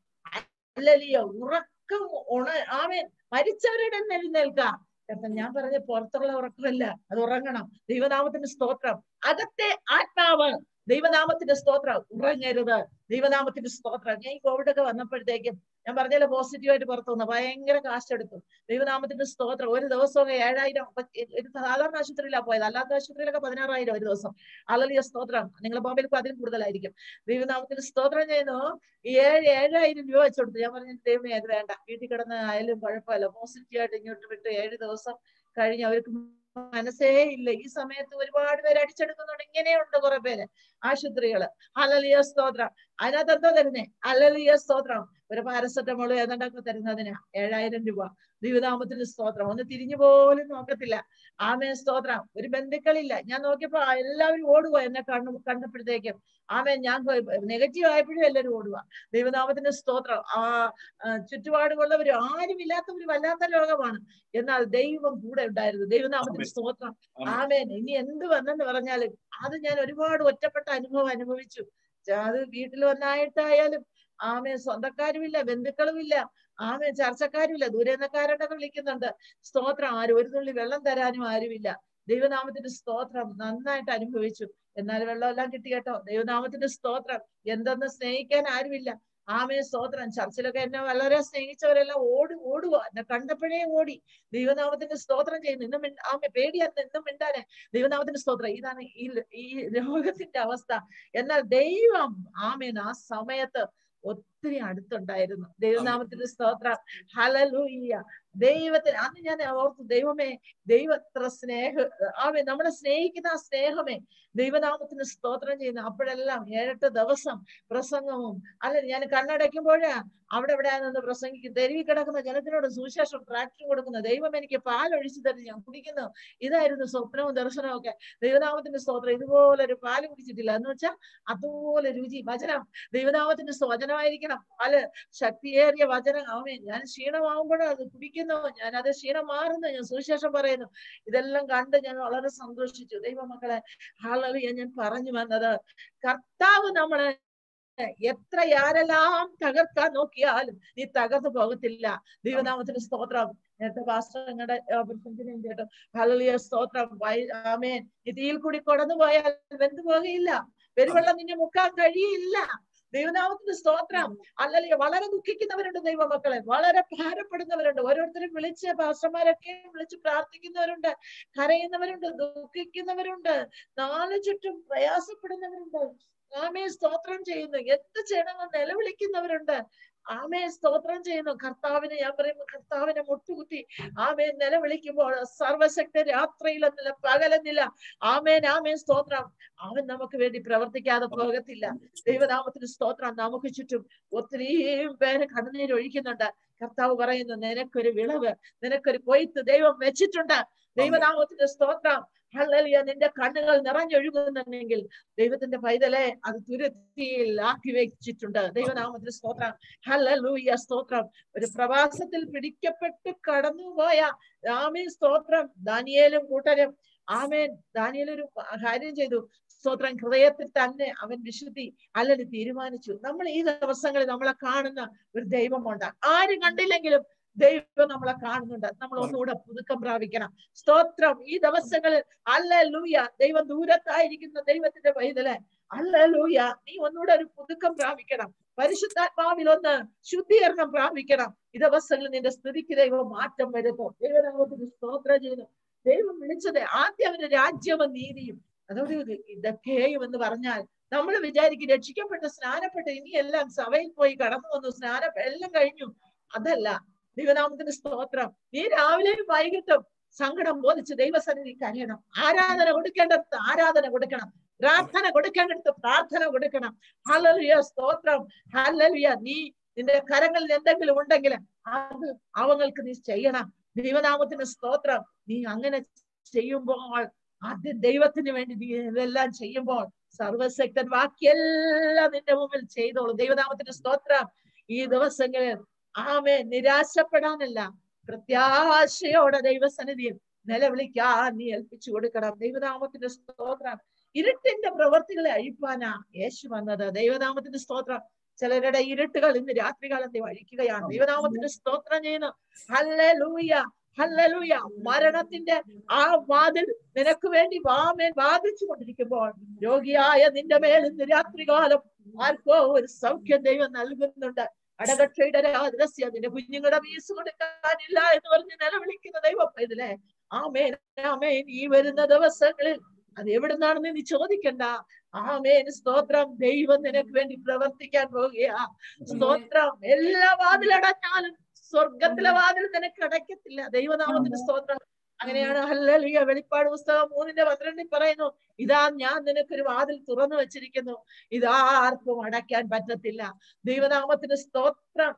Speaker 4: അല്ലലിയ ഉറക്കം ഉണ ആമേൻ മരിച്ചവരുടെ എഴുന്നേൽക്ക കർത്താൻ ഞാൻ പറഞ്ഞ പുറത്തുള്ള ഉറക്കമല്ല അത് ഉറങ്ങണം ദൈവനാമത്തിന്റെ സ്തോത്രം അകത്തെ ആത്മാവ് ദൈവനാമത്തിന്റെ സ്തോത്രം ഉറങ്ങരുത് ദൈവനാമത്തിന്റെ സ്തോത്രം ഞാൻ ഈ കോവിഡ് ഒക്കെ വന്നപ്പോഴത്തേക്കും ഞാൻ പറഞ്ഞല്ലോ പോസിറ്റീവായിട്ട് പുറത്തു വന്നു ഭയങ്കര കാശെടുത്തു ദൈവനാമത്തിന്റെ സ്തോത്രം ഒരു ദിവസം ഏഴായിരം ഒരു സാധാരണ ആശുപത്രിയിലാണ് പോയത് അല്ലാത്ത ആശുപത്രിയിലൊക്കെ പതിനാറായിരം ഒരു ദിവസം അലലിയ സ്തോത്രം നിങ്ങൾ ബോംബെയിൽ അതിലും കൂടുതലായിരിക്കും ദൈവനാമത്തിന്റെ സ്തോത്രം ചെയ്യുന്നു ഈ ഏഴ് ഏഴായിരം രൂപ വെച്ച് കൊടുത്തു ഞാൻ പറഞ്ഞു ദൈവമേ അത് വേണ്ട വീട്ടിൽ കിടന്ന് ആയാലും കുഴപ്പമില്ല പോസിറ്റീവ് ആയിട്ട് ഇങ്ങോട്ട് വിട്ട് ഏഴ് ദിവസം കഴിഞ്ഞ് അവർക്ക് മനസ്സേ ഇല്ല ഈ സമയത്ത് ഒരുപാട് പേര് അടിച്ചെടുക്കുന്നുണ്ട് ഇങ്ങനെയുണ്ട് കുറെ പേര് ആശുപത്രികള് അലലിയ സ്തോത്രം അതിനകത്ത് എന്തോ തരുന്നേ അലലിയ സ്തോത്രം ഒരു പാരസെറ്റമോൾ ഏതാണ്ടൊക്കെ തരുന്നതിന് ഏഴായിരം രൂപ ദൈവനാമത്തിന്റെ സ്തോത്രം ഒന്ന് തിരിഞ്ഞു പോലും നോക്കത്തില്ല ആമേ സ്തോത്രം ഒരു ബന്ധുക്കളില്ല ഞാൻ നോക്കിയപ്പോ എല്ലാവരും ഓടുക എന്നെ കണ്ണു കണ്ടപ്പോഴത്തേക്കും ആമേ ഞാൻ നെഗറ്റീവ് ആയപ്പോഴും എല്ലാവരും ഓടുക ദൈവനാമത്തിന്റെ സ്തോത്രം ആ ചുറ്റുപാടുമുള്ളവർ ആരും ഇല്ലാത്തവര് വല്ലാത്ത രോഗമാണ് എന്നാൽ ദൈവം കൂടെ ഉണ്ടായിരുന്നു ദൈവനാമത്തിന്റെ സ്തോത്രം ആമേൻ ഇനി എന്ത് വന്നെന്ന് പറഞ്ഞാലും അത് ഞാൻ ഒരുപാട് ഒറ്റപ്പെട്ട അനുഭവം അനുഭവിച്ചു അത് വീട്ടിൽ വന്നായിട്ടായാലും ആമേ സ്വന്തക്കാരുമില്ല ബന്ധുക്കളുമില്ല ആമേ ചർച്ചക്കാരുമില്ല ദൂരെ നിന്നക്കാരുടെ വിളിക്കുന്നുണ്ട് സ്തോത്രം ആരും ഒരു തുള്ളി വെള്ളം തരാനും ആരുമില്ല ദൈവനാമത്തിന്റെ സ്തോത്രം നന്നായിട്ട് അനുഭവിച്ചു എന്നാൽ വെള്ളമെല്ലാം കിട്ടി കേട്ടോ ദൈവനാമത്തിന്റെ സ്തോത്രം എന്തെന്ന് സ്നേഹിക്കാൻ ആരുമില്ല ആമേ സ്തോത്രം ചർച്ചിലൊക്കെ എന്നെ വളരെ സ്നേഹിച്ചവരെല്ലാം ഓടി ഓടുക എന്നെ കണ്ടപ്പോഴേ ഓടി ദൈവനാമത്തിന്റെ സ്തോത്രം ചെയ്യുന്നു ഇന്നും ആമേ പേടിയായിരുന്നു ഇന്നും മിണ്ടാനെ ദൈവനാമത്തിന്റെ സ്തോത്രം ഇതാണ് ഈ ഈ രോഗത്തിന്റെ അവസ്ഥ എന്നാൽ ദൈവം ആമേൻ ആ സമയത്ത് ഒത്തിരി അടുത്തുണ്ടായിരുന്നു ദൈവനാമത്തിന്റെ സ്തോത്രം ഹലലൂയ്യ ദൈവത്തിന് അന്ന് ഞാൻ ഓർത്തു ദൈവമേ ദൈവത്ര സ്നേഹ ആമേ നമ്മളെ സ്നേഹിക്കുന്ന ആ സ്നേഹമേ ദൈവനാമത്തിന് സ്തോത്രം ചെയ്യുന്ന അപ്പോഴെല്ലാം ഏഴെട്ട് ദിവസം പ്രസംഗവും അല്ല ഞാൻ കണ്ണടയ്ക്കുമ്പോഴേ അവിടെ എവിടെ നിന്ന് പ്രസംഗിക്കും തെരുവി കിടക്കുന്ന ജനത്തിനോട് സുവിശേഷം ട്രാക്ടർ കൊടുക്കുന്ന ദൈവം എനിക്ക് പാൽ ഒഴിച്ചു തരും ഞാൻ കുടിക്കുന്നു ഇതായിരുന്നു സ്വപ്നവും ദർശനവും ഒക്കെ ദൈവനാമത്തിന്റെ സ്തോത്രം ഇതുപോലെ ഒരു പാല് കുടിച്ചിട്ടില്ല എന്ന് വെച്ചാൽ അതുപോലെ രുചി വചനം ദൈവനാമത്തിന്റെ വചനമായിരിക്കണം പാല് ശക്തിയേറിയ വചനം ആമേ ഞാൻ ക്ഷീണമാകുമ്പോഴും അത് കുടിക്കുന്നു ഞാൻ അത് ക്ഷീണം മാറുന്നു ഞാൻ സുവിശേഷം പറയുന്നു ഇതെല്ലാം കണ്ട് ഞാൻ വളരെ സന്തോഷിച്ചു ദൈവമക്കളെ ഹാളവിയ ഞാൻ പറഞ്ഞു വന്നത് കർത്താവ് നമ്മളെ എത്ര ആരെല്ലാം തകർക്കാൻ നോക്കിയാലും നീ തകർന്നു പോകത്തില്ല ദൈവനാമത്തിന് സ്തോത്രം നേരത്തെ പാസ്റ്റങ്ങളുടെ പ്രസംഗത്തിനും കേട്ടോ ഹലലിയ സ്തോത്രം ആമേൻ നീ തീയിൽ കൂടി കൊടന്നു പോയാൽ വെന്തു പോകുകയില്ല പെരുവെള്ളം നിന്നെ മുക്കാൻ കഴിയില്ല ദൈവനാമത്തിന്റെ സ്തോത്രം അല്ലെങ്കിൽ വളരെ ദുഃഖിക്കുന്നവരുണ്ട് ദൈവമക്കളെ വളരെ ഭാരപ്പെടുന്നവരുണ്ട് ഓരോരുത്തരും വിളിച്ച് പാസ്റ്റർമാരൊക്കെ വിളിച്ച് പ്രാർത്ഥിക്കുന്നവരുണ്ട് കരയുന്നവരുണ്ട് ദുഃഖിക്കുന്നവരുണ്ട് നാല് ചുറ്റും പ്രയാസപ്പെടുന്നവരുണ്ട് ആമയെ സ്തോത്രം ചെയ്യുന്നു എന്ത് ചെയ്യണമെന്ന് നിലവിളിക്കുന്നവരുണ്ട് ആമയെ സ്തോത്രം ചെയ്യുന്നു കർത്താവിനെ ഞാൻ പറയുമ്പോ കർത്താവിനെ മുട്ടുകുത്തി ആമേൻ നിലവിളിക്കുമ്പോൾ സർവശക്ത രാത്രിയിലെന്നില്ല പകലെന്നില്ല ആമേൻ ആമേൻ സ്തോത്രം അവൻ നമുക്ക് വേണ്ടി പ്രവർത്തിക്കാതെ പോകത്തില്ല ദൈവനാമത്തിന് സ്തോത്രം നമുക്ക് ചുറ്റും ഒത്തിരിയും പേര് കണ്ണുനീര് ഒഴിക്കുന്നുണ്ട് കർത്താവ് പറയുന്നു നിനക്കൊരു വിളവ് നിനക്കൊരു കൊയ്ത്ത് ദൈവം വെച്ചിട്ടുണ്ട് ദൈവനാമത്തിന്റെ സ്തോത്രം ഹല്ലലിയ നിന്റെ കണ്ണുകൾ നിറഞ്ഞൊഴുകുന്നുണ്ടെങ്കിൽ ദൈവത്തിന്റെ പൈതലെ അത് തുരുത്തിയിൽ ആക്കി വെച്ചിട്ടുണ്ട് ദൈവനാമത്തിന്റെ സ്തോത്രം ഹല്ലലൂയ സ്തോത്രം ഒരു പ്രവാസത്തിൽ പിടിക്കപ്പെട്ട് കടന്നുപോയ ആമേൻ സ്തോത്രം ദാനിയേലും കൂട്ടരും ആമേൻ ദാനിയേൽ ഒരു കാര്യം ചെയ്തു സ്തോത്രം ഹൃദയത്തിൽ തന്നെ അവൻ വിശുദ്ധി അല്ലെങ്കിൽ തീരുമാനിച്ചു നമ്മൾ ഈ ദിവസങ്ങളിൽ നമ്മളെ കാണുന്ന ഒരു ദൈവമുണ്ട് ആരും കണ്ടില്ലെങ്കിലും ദൈവം നമ്മളെ കാണുന്നുണ്ട് നമ്മൾ ഒന്നുകൂടെ പുതുക്കം പ്രാപിക്കണം സ്തോത്രം ഈ ദിവസങ്ങളിൽ അല്ല ലൂയ ദൈവം ദൂരത്തായിരിക്കുന്ന ദൈവത്തിന്റെ പൈതല് അല്ല ലൂയ നീ ഒന്നുകൂടെ ഒരു പുതുക്കം പ്രാപിക്കണം പരിശുദ്ധാത്മാവിൽ ഒന്ന് ശുദ്ധീകരണം പ്രാപിക്കണം ഈ ദിവസങ്ങളിൽ നിന്റെ സ്ഥിതിക്ക് ദൈവം മാറ്റം വരുത്തും ദൈവനാമത്തിന് സ്തോത്രം ചെയ്യുന്നു ദൈവം വിളിച്ചത് ആദ്യം അവന്റെ രാജ്യവും നീതിയും അതോട് ഇതൊക്കെയും എന്ന് പറഞ്ഞാൽ നമ്മൾ വിചാരിക്കും രക്ഷിക്കപ്പെട്ട സ്നാനപ്പെട്ട് ഇനിയെല്ലാം സഭയിൽ പോയി കടന്നു വന്നു സ്നാനം എല്ലാം കഴിഞ്ഞു അതല്ല ദൈവനാമത്തിന്റെ സ്തോത്രം നീ രാവിലെയും വൈകിട്ടും സങ്കടം ബോധിച്ച് ദൈവസന്നിധി കരയണം ആരാധന കൊടുക്കേണ്ടടുത്ത് ആരാധന കൊടുക്കണം പ്രാർത്ഥന കൊടുക്കേണ്ടടുത്ത് പ്രാർത്ഥന കൊടുക്കണം ഹലലിയ സ്തോത്രം ഹലലിയ നീ നിന്റെ കരങ്ങളിൽ എന്തെങ്കിലും ഉണ്ടെങ്കിൽ അത് അവങ്ങൾക്ക് നീ ചെയ്യണം ദൈവനാമത്തിന്റെ സ്തോത്രം നീ അങ്ങനെ ചെയ്യുമ്പോൾ ആദ്യം ദൈവത്തിന് വേണ്ടി നീ ഇതെല്ലാം ചെയ്യുമ്പോൾ സർവശക്തൻ ബാക്കിയെല്ലാം നിന്റെ മുമ്പിൽ ചെയ്തോളൂ ദൈവനാമത്തിന്റെ സ്തോത്രം ഈ ദിവസങ്ങളിൽ ആമേ നിരാശപ്പെടാനല്ല പ്രത്യാശയോടെ ദൈവസന്നിധിയിൽ നിലവിളിക്കാൻ നീ ഏൽപ്പിച്ചു കൊടുക്കണം ദൈവനാമത്തിന്റെ സ്തോത്രം ഇരുട്ടിന്റെ പ്രവർത്തികളെ അഴിപ്പാനാ യേശു വന്നത് ദൈവനാമത്തിന്റെ സ്തോത്രം ചിലരുടെ ഇരുട്ടുകൾ ഇന്ന് രാത്രികാലം ദൈവം അഴിക്കുകയാണ് ദൈവനാമത്തിന് സ്തോത്രം ചെയ്യുന്നു ഹല്ലേലൂയ ഹല്ലേലൂയ മരണത്തിന്റെ ആ വാതിൽ നിനക്ക് വേണ്ടി വാമേൻ വാദിച്ചു കൊണ്ടിരിക്കുമ്പോൾ രോഗിയായ നിന്റെ മേൽ ഇന്ന് രാത്രികാലം ആർക്കോ ഒരു സൗഖ്യം ദൈവം നൽകുന്നുണ്ട് അടകക്ഷയുടെ രഹസ്യ നിന്റെ കുഞ്ഞുങ്ങളുടെ വീസ് കൊടുക്കാനില്ല എന്ന് പറഞ്ഞ് നിലവിളിക്കുന്ന ദൈവം ഇതിലെ ആമേൻ ആമേൻ ഈ വരുന്ന ദിവസങ്ങളിൽ അത് എവിടുന്നാണെന്ന് നീ ചോദിക്കണ്ട ആമേൻ സ്തോത്രം ദൈവം നിനക്ക് വേണ്ടി പ്രവർത്തിക്കാൻ പോവുകയാ സ്തോത്രം എല്ലാ വാതിലടഞ്ഞാലും സ്വർഗത്തിലെ വാതിൽ നിനക്ക് അടയ്ക്കത്തില്ല ദൈവനാമത്തിന്റെ സ്തോത്രം അങ്ങനെയാണ് ഹല്ലേലൂയ വെളിപ്പാട് പുസ്തകം മൂന്നിന്റെ പന്ത്രണ്ടിൽ പറയുന്നു ഇതാ ഞാൻ നിനക്കൊരു വാതിൽ തുറന്നു വെച്ചിരിക്കുന്നു ഇതാർക്കും അടയ്ക്കാൻ പറ്റത്തില്ല ദൈവനാമത്തിന്റെ സ്തോത്രം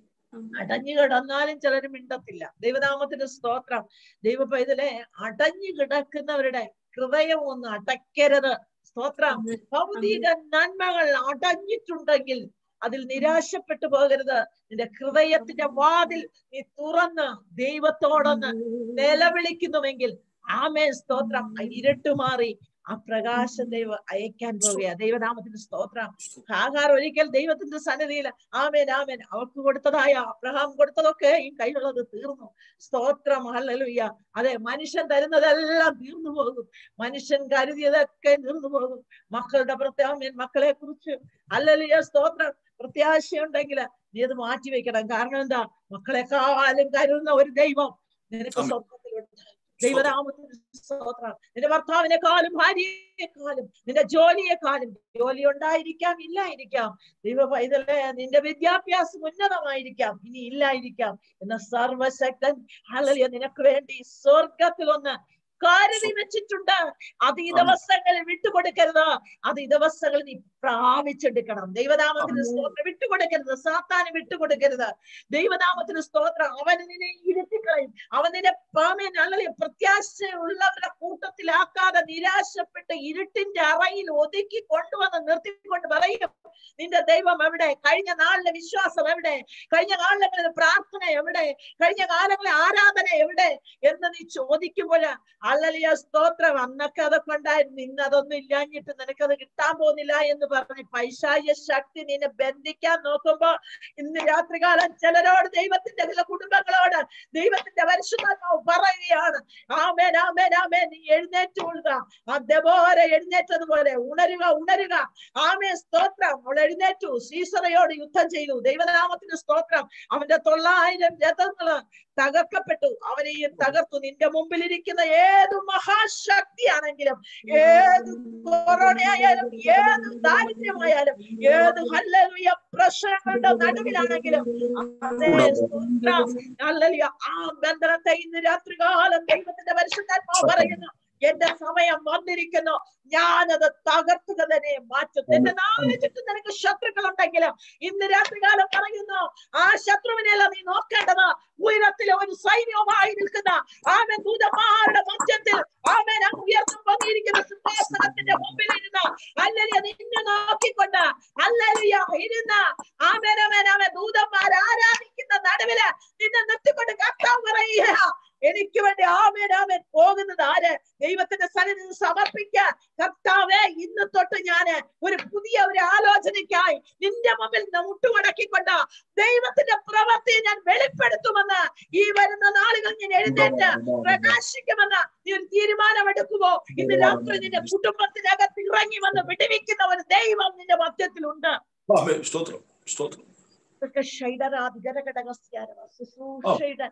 Speaker 4: അടഞ്ഞു കിടന്നാലും ചിലർ മിണ്ടത്തില്ല ദൈവനാമത്തിന്റെ സ്തോത്രം ദൈവ പൈതലെ അടഞ്ഞു കിടക്കുന്നവരുടെ ഹൃദയം ഒന്ന് അടയ്ക്കരുത് സ്തോത്രം ഭൗതിക നന്മകൾ അടഞ്ഞിട്ടുണ്ടെങ്കിൽ അതിൽ നിരാശപ്പെട്ടു പോകരുത് നിന്റെ ഹൃദയത്തിന്റെ വാതിൽ നീ തുറന്ന് ദൈവത്തോടൊന്ന് നിലവിളിക്കുന്നുവെങ്കിൽ ആമേ സ്തോത്രം ആ ഇരുട്ട് മാറി ആ പ്രകാശം ദൈവം അയക്കാൻ പോവുകയാ ദൈവനാമത്തിന്റെ സ്തോത്രം ഹാഗാർ ഒരിക്കൽ ദൈവത്തിന്റെ സന്നിധിയിൽ ആമേൻ ആമേൻ അവർക്ക് കൊടുത്തതായ അബ്രഹാം കൊടുത്തതൊക്കെ ഈ കയ്യിലുള്ളത് തീർന്നു സ്തോത്രം ഹല്ലേലൂയ അതെ മനുഷ്യൻ തരുന്നതെല്ലാം തീർന്നു പോകും മനുഷ്യൻ കരുതിയതൊക്കെ തീർന്നു പോകും മക്കളുടെ പ്രത്യാമേൻ മക്കളെ കുറിച്ച് ഹല്ലേലൂയ സ്തോത്രം പ്രത്യാശയുണ്ടെങ്കിൽ നീ അത് മാറ്റി വെക്കണം കാരണം എന്താ മക്കളെക്കാളും കരുതുന്ന ഒരു ദൈവം നിനക്ക്
Speaker 2: ആമേൻ.
Speaker 4: സ്വർഗത്തിലുണ്ട് ദൈവനാമത്തിന് സ്തോത്രം നിന്റെ ഭർത്താവിനെക്കാളും ഭാര്യയെക്കാളും നിന്റെ ജോലിയെക്കാളും ജോലി ഉണ്ടായിരിക്കാം ഇല്ലായിരിക്കാം ദൈവ പൈതലെ നിന്റെ വിദ്യാഭ്യാസം ഉന്നതമായിരിക്കാം ഇനി ഇല്ലായിരിക്കാം എന്ന സർവശക്തൻ ഹല്ലേലൂയ നിനക്ക് വേണ്ടി സ്വർഗത്തിൽ ഒന്ന് കരുതി വെച്ചിട്ടുണ്ട് അത് ഈ ദിവസങ്ങളിൽ വിട്ടുകൊടുക്കരുത് അത് ഈ ദിവസങ്ങളിൽ നീ പ്രാപിച്ചെടുക്കണം ദൈവനാമത്തിന് സ്തോത്രം വിട്ടുകൊടുക്കരുത് സാത്താന് വിട്ടുകൊടുക്കരുത് ദൈവനാമത്തിന് സ്തോത്രം അവന് നിന്നെ ഇരുത്തിക്കളയും അവൻ നിന്നെ പാമേൻ അല്ലെങ്കിൽ പ്രത്യാശയുള്ളവരുടെ കൂട്ടത്തിലാക്കാതെ നിരാശപ്പെട്ട് ഇരുട്ടിന്റെ അറയിൽ ഒതുക്കി കൊണ്ടുവന്ന് നിർത്തിക്കൊണ്ട് പറയും നിന്റെ ദൈവം എവിടെ കഴിഞ്ഞ നാളിലെ വിശ്വാസം എവിടെ കഴിഞ്ഞ കാലങ്ങളിലെ പ്രാർത്ഥന എവിടെ കഴിഞ്ഞ കാലങ്ങളിലെ ആരാധന എവിടെ എന്ന് നീ ചോദിക്കുമ്പോൾ അല്ലലിയ സ്തോത്രം അന്നൊക്കെ അതൊക്കെ ഉണ്ടായിരുന്നു ഇന്ന് അതൊന്നും ഇല്ലാഞ്ഞിട്ട് നിനക്കത് കിട്ടാൻ പോകുന്നില്ല എന്ന് പറഞ്ഞ് പൈശാചിക ശക്തി നിന്നെ ബന്ധിക്കാൻ നോക്കുമ്പോ ഇന്ന് രാത്രികാലം ചിലരോട് ദൈവത്തിന്റെ ചില കുടുംബങ്ങളോട് ദൈവത്തിന്റെ പരിശുദ്ധാത്മാവ് പറയുകയാണ് ആമേൻ ആമേൻ ആമേൻ നീ എഴുന്നേറ്റ് കൊള്ളുക അതേപോലെ എഴുന്നേറ്റതുപോലെ ഉണരുക ഉണരുക ആമേ സ്തോത്രം അവൾ എഴുന്നേറ്റു സീസറയോട് യുദ്ധം ചെയ്തു ദൈവനാമത്തിന് സ്തോത്രം അവന്റെ തൊള്ളായിരം രഥങ്ങള് തകർക്കപ്പെട്ടു അവനെയും തകർത്തു നിന്റെ മുമ്പിൽ ഇരിക്കുന്ന ഏത് മഹാശക്തിയാണെങ്കിലും ഏത് കൊറോണയായാലും ഏത് ദാരിദ്ര്യമായാലും ഏത് ഹല്ലേലൂയ പ്രശ്നങ്ങളുടെ നടുവിലാണെങ്കിലും അതേ സ്തോത്രം ഹല്ലേലൂയ ആ ബന്ധനത്തെ ഇന്ന് രാത്രികാലം ദൈവത്തിന്റെ പരിശുദ്ധാത്മാവ് പറയുന്നു എന്റെ സമയം വന്നിരിക്കുന്നു ഞാനത് തകർത്തുക തന്നെ മാറ്റും എന്റെ നാളെ ചുറ്റും നിനക്ക് ശത്രുക്കൾ ഉണ്ടെങ്കിലും ഇന്ന് രാത്രികാലം പറയുന്നു ആ ശത്രുവിനെയല്ല നീ നോക്കേണ്ടത് ഉയരത്തിലെ ഒരു സൈന്യവുമായി നിൽക്കുന്ന ആമൻ ദൂതന്മാരുടെ മധ്യത്തിൽ ആമൻ അങ്ങ് ഉയർന്നു പൊങ്ങിയിരിക്കുന്ന സിംഹാസനത്തിന്റെ മുമ്പിൽ ഇരുന്ന് അല്ലലിയ നിന്നെ നോക്കിക്കൊണ്ട് അല്ലലിയ ഇരുന്ന ആമേൻ ആമേൻ ആമേൻ ദൂതന്മാർ ആരാധിക്കുന്ന നടുവില് നിന്നെ നിർത്തിക്കൊണ്ട് കർത്താവ് പറയുക എനിക്ക് വേണ്ടി ആമേൻ ആമേൻ പോകുന്നത് ആര് ദൈവത്തിന്റെ സന്നിധി സമർപ്പിക്ക കർത്താവെ ഇന്ന് തൊട്ട് ഞാന് ഒരു പുതിയ ഒരു ആലോചനയ്ക്കായി നിന്റെ മുമ്പിൽ നിന്ന് മുട്ടുമടക്കിക്കൊണ്ട് ദൈവത്തിന്റെ പ്രവൃത്തി ഞാൻ വെളിപ്പെടുത്തുമെന്ന് ഈ വരുന്ന നാളുകൾ ഞാൻ എഴുന്നേറ്റ് പ്രകാശിക്കുമെന്ന് നീ ഒരു തീരുമാനമെടുക്കുമോ ഇന്ന് രാത്രി നിന്റെ കുടുംബത്തിനകത്ത് ഇറങ്ങി വന്ന് വിടുവിക്കുന്ന ഒരു ദൈവം നിന്റെ മധ്യത്തിലുണ്ട്
Speaker 2: ആമേൻ. സ്തോത്രം സ്തോത്രം
Speaker 4: ഇതൊക്കെ ഷൈഡരാധികരഘടകസ്യാരവ ശുശ്രൂഷയുടെ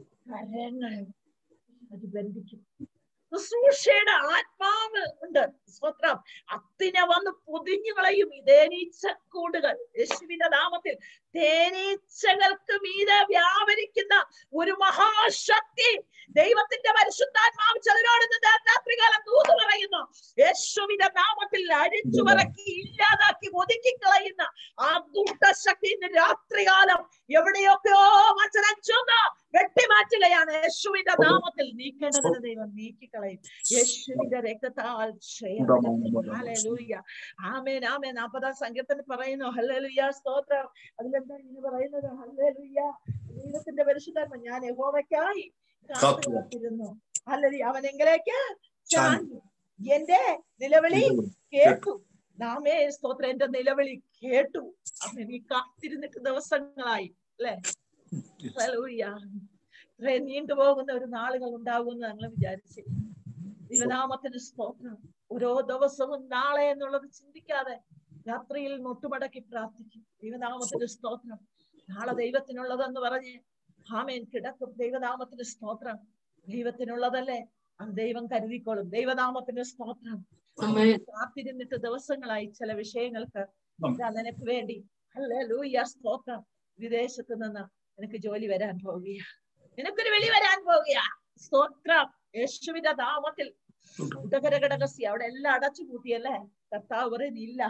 Speaker 4: കരങ്ങൾ അത് ബന്ധിക്കും ശുശ്രൂഷയുടെ ആത്മാവ് ഉണ്ട് സ്വത്രം അത്തിനെ വന്ന് പൊതിഞ്ഞു കളയും ഈ തേനീച്ചക്കൂടുകൾ യേശുവിന്റെ നാമത്തിൽ തേനീച്ചകൾക്ക് മീതെ വ്യാപരിക്കുന്ന ഒരു മഹാശക്തി ദൈവത്തിന്റെ പരിശുദ്ധാത്മാവ് ചിലരോട് ഇന്ന് രാ- രാത്രികാലം തൂതു പറയുന്നു യേശുവിന്റെ നാമത്തിൽ അരിച്ചു പറക്കി ഇല്ലാതാക്കി ഒതുക്കി കളയുന്ന ആ ദുഷ്ടശക്തി ഇന്ന് രാത്രികാലം എവിടെയൊക്കെയോ മത്സരം ചെന്ന് വെട്ടിമാറ്റുകയാണ് യേശുവിന്റെ നാമത്തിൽ നീക്കേണ്ടതിന് ദൈവം നീക്കിക്കളയും യേശുവിന്റെ രക്തത്താൽ ഹല്ലേലൂയ ആമേൻ ആമേൻ നാൽപ്പതാം സങ്കീർത്തനം പറയുന്നു ഹല്ലേലൂയ സ്തോത്രം അതിലെന്താ ഇങ്ങനെ പറയുന്നത് ഹല്ലേലൂയ ദൈവത്തിന്റെ പരിശുദ്ധാത്മ ഞാൻ യഹോവയ്ക്കായി കാത്തുകാത്തിരുന്നു ഹല്ലേലൂയ അവനെങ്കിലേക്ക് ചാഞ്ഞു എന്റെ നിലവിളി കേട്ടു നാമേ സ്തോത്രം എന്റെ നിലവിളി കേട്ടു അമ്മ നീ കാത്തിരുന്നിട്ട് ദിവസങ്ങളായി അല്ലെ ഹല്ലേലൂയ. ഇത്രയും നീണ്ടുപോകുന്ന ഒരു നാളുകൾ ഉണ്ടാകുമെന്ന് ഞങ്ങൾ വിചാരിച്ചു ദൈവനാമത്തിന് സ്തോത്രം ഓരോ ദിവസവും നാളെ എന്നുള്ളത് ചിന്തിക്കാതെ രാത്രിയിൽ മുട്ടുമടക്കി പ്രാർത്ഥിക്കും ദൈവനാമത്തിന് സ്തോത്രം നാളെ ദൈവത്തിനുള്ളതെന്ന് പറഞ്ഞ് ആമേൻ കിടക്കും ദൈവനാമത്തിന് സ്തോത്രം ദൈവത്തിനുള്ളതല്ലേ അത് ദൈവം കരുതിക്കോളും ദൈവനാമത്തിന് സ്തോത്രം
Speaker 5: ആമേൻ.
Speaker 4: കാത്തിരുന്നിട്ട് ദിവസങ്ങളായി ചില വിഷയങ്ങൾക്ക് ഇതാ നിനക്ക് വേണ്ടി ഹല്ലേലൂയ സ്തോത്രം വിദേശത്ത് നിന്ന് നിനക്ക് ജോലി വരാൻ പോവുകയാ നിനക്കൊരു വെളി വരാൻ പോവുകയാ സ്തോത്രം യേശുവിന്റെ നാമത്തിൽ ഉടകരകടകസി അവിടെ എല്ലാം അടച്ചു പൂട്ടിയല്ലേ കർത്താവ് പറയുന്നില്ല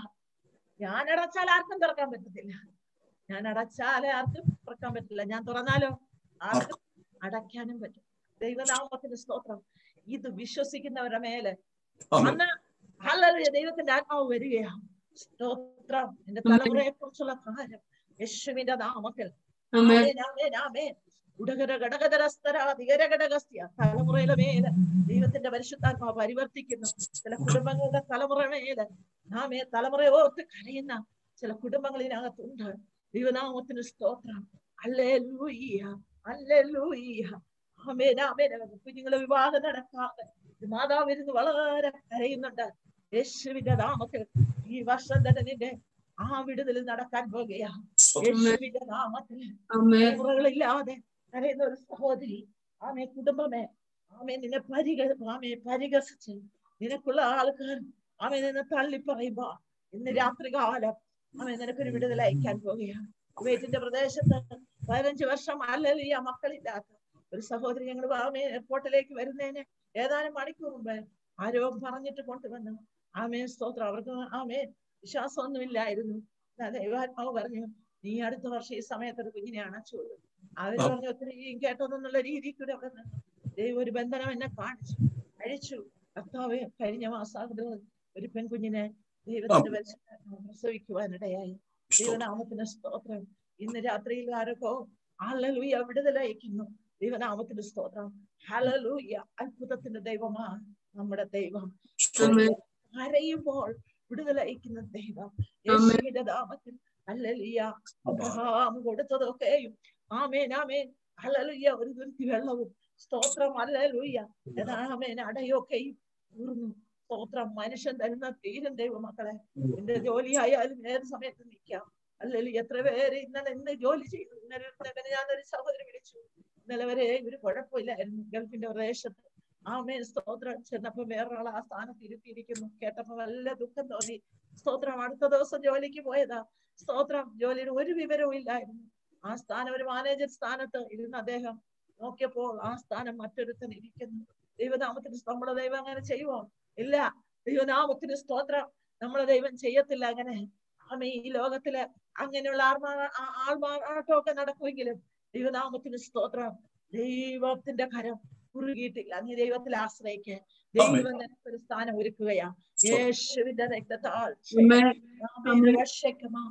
Speaker 4: ഞാൻ അടച്ചാൽ ആർക്കും തുറക്കാൻ പറ്റത്തില്ല ഞാൻ അടച്ചാലേ ആർക്കും തുറക്കാൻ പറ്റില്ല ഞാൻ തുറന്നാലോ ആർക്കും അടയ്ക്കാനും പറ്റും ദൈവനാമത്തിന് സ്തോത്രം ഇത് വിശ്വസിക്കുന്നവരുടെ മേലെ
Speaker 2: ആമേൻ.
Speaker 4: അന്ന് ഹല്ലേലൂയ ദൈവത്തിന്റെ ആത്മാവ് വരികയാ സ്തോത്രം എന്റെ തലമുറയെ കുറിച്ചുള്ള കാര്യം യേശുവിന്റെ നാമത്തിൽ
Speaker 5: ആമേൻ
Speaker 4: ആമേൻ, ആമേൻ, ആമേൻ. ഉടകര ഘടകധരസ്തര അധികരഘടകസ്യ തലമുറയിലെ മേലെ ദൈവത്തിന്റെ പരിശുദ്ധാത്മാവ് പരിവർത്തിക്കുന്നു ചില കുടുംബങ്ങളുടെ തലമുറ മേലെ നാമേ തലമുറയെ ഓർത്ത് കരയുന്ന ചില കുടുംബങ്ങളിനകത്തുണ്ട് ദൈവനാമത്തിന് സ്തോത്രം അല്ലേ ലൂയ്യ അല്ലേ ലൂയ്യ ആമേൻ ആമേൻ കുഞ്ഞുങ്ങളെ വിവാഹം നടക്കാതെ ഒരു മാതാവ് ഇരുന്ന് വളരെ കരയുന്നുണ്ട് യേശുവിന്റെ നാമത്തിൽ ഈ വർഷം തന്നെ നിന്റെ ആ വിടുതൽ നടക്കാൻ പോകുകയാ യേശുവിന്റെ നാമത്തിൽ
Speaker 5: ആമേൻ
Speaker 4: തലമുറകളില്ലാതെ കരയുന്ന ഒരു സഹോദരി ആമേ കുടുംബമേ ആമേ നിന്നെ പരിക ആമേ പരിഹസിച്ച് നിനക്കുള്ള ആൾക്കാർ ആമേ നിന്നെ തള്ളി പറയുമ്പോ ഇന്ന് രാത്രി കാലം ആമേ നിനക്കൊരു വിടുതൽ അയക്കാൻ പോവുകയാണ് കുവൈറ്റിന്റെ പ്രദേശത്ത് പതിനഞ്ച് വർഷം അല്ലല്ല മക്കളില്ലാത്ത ഒരു സഹോദരി ഞങ്ങൾ ആമേ എയർപോർട്ടിലേക്ക് വരുന്നതിന് ഏതാനും മണിക്കൂർ മുമ്പ് ആരോ പറഞ്ഞിട്ട് കൊണ്ടുവന്നു ആമേ സ്തോത്രം അവർക്ക് ആമേ വിശ്വാസമൊന്നുമില്ലായിരുന്നു എന്നാ ദൈവാത്മാവ് പറഞ്ഞു നീ അടുത്ത വർഷം ഈ സമയത്ത് ഒരു കുഞ്ഞിനെ അണച്ചോളൂ അവര്
Speaker 2: ആ.
Speaker 4: പറഞ്ഞു ഒത്തിരി കേട്ടതെന്നുള്ള രീതിയിൽ കൂടെ അവിടെ നിന്നു ദൈവം ഒരു ബന്ധനം എന്നെ കാണിച്ചു അഴിച്ചു കർത്താവ് കഴിഞ്ഞ മാസം ഒരു പെൺകുഞ്ഞിനെ ദൈവത്തിന്റെ പരിശുദ്ധാത്മാവ് പ്രസവിക്കുവാനിടയായി ദൈവനാമത്തിന് സ്തോത്രം ഇന്ന് രാത്രിയിൽ ആരൊക്കെ ഹല്ലേലൂയ വിടുതലയക്കുന്നു ദൈവനാമത്തിന് സ്തോത്രം ഹല്ലേലൂയ അത്ഭുതത്തിന്റെ ദൈവമാണ് നമ്മുടെ ദൈവം
Speaker 5: ആമേൻ.
Speaker 4: കരയുമ്പോൾ വിടുതലയക്കുന്ന ദൈവം
Speaker 5: ആമേൻ.
Speaker 4: യേശുവിന്റെ നാമത്തിൽ ഹല്ലേലൂയ അബ്രഹാം കൊടുത്തതൊക്കെയും ആമേൻ ആമേൻ ഹല്ലേലൂയ ഒരു തുരുത്തി വെള്ളവും സ്തോത്രം ഹല്ലേലൂയ ആമേൻ അടയൊക്കെയും തീർന്നു സ്തോത്രം മനുഷ്യൻ തരുന്ന തീരും ദൈവം മക്കളെ എന്റെ ജോലി ആയാലും ഏത് സമയത്ത് നിൽക്കാം അല്ലെങ്കിൽ എത്ര പേര് ഇന്നലെ ഇന്ന് ജോലി ചെയ്തു ഇന്നലെ ഇന്നലെ ഞാനൊരു സഹോദരി വിളിച്ചു ഇന്നലെ വരെ ഒരു കുഴപ്പമില്ലായിരുന്നു ഗൾഫിന്റെ പ്രദേശത്ത് ആമേൻ സ്തോത്രം ചെന്നപ്പോ വേറൊരാൾ ആ സ്ഥാനത്ത് ഇരുത്തിയിരിക്കുന്നു കേട്ടപ്പോ നല്ല ദുഃഖം തോന്നി സ്തോത്രം അടുത്ത ദിവസം ജോലിക്ക് പോയതാ സ്തോത്രം ജോലിയുടെ ഒരു വിവരവും ഇല്ലായിരുന്നു ആ സ്ഥാനം ഒരു മാനേജർ സ്ഥാനത്ത് ഇരുന്ന അദ്ദേഹം നോക്കിയപ്പോൾ ആ സ്ഥാനം മറ്റൊരുത്തൻ ഇരിക്കുന്നു ദൈവനാമത്തിന് നമ്മുടെ ദൈവം അങ്ങനെ ചെയ്യുമോ ഇല്ല ദൈവനാമത്തിന് സ്തോത്രം നമ്മളെ ദൈവം ചെയ്യത്തില്ല അങ്ങനെ ആമേ ഈ ലോകത്തില് അങ്ങനെയുള്ള ആർമാ ആ- ആൾമാറാട്ടമൊക്കെ നടക്കുമെങ്കിലും ദൈവനാമത്തിന് സ്തോത്രം ദൈവത്തിന്റെ കരം കുറുകിയിട്ടില്ല നീ ദൈവത്തിൽ ആശ്രയിക്ക് ദൈവം നിനക്കൊരു സ്ഥാനം ഒരുക്കുകയാ യേശുവിന്റെ രക്തത്താൽ
Speaker 5: ആമേൻ.
Speaker 4: ആമേൻ. രക്ഷയ്ക്കുമാ.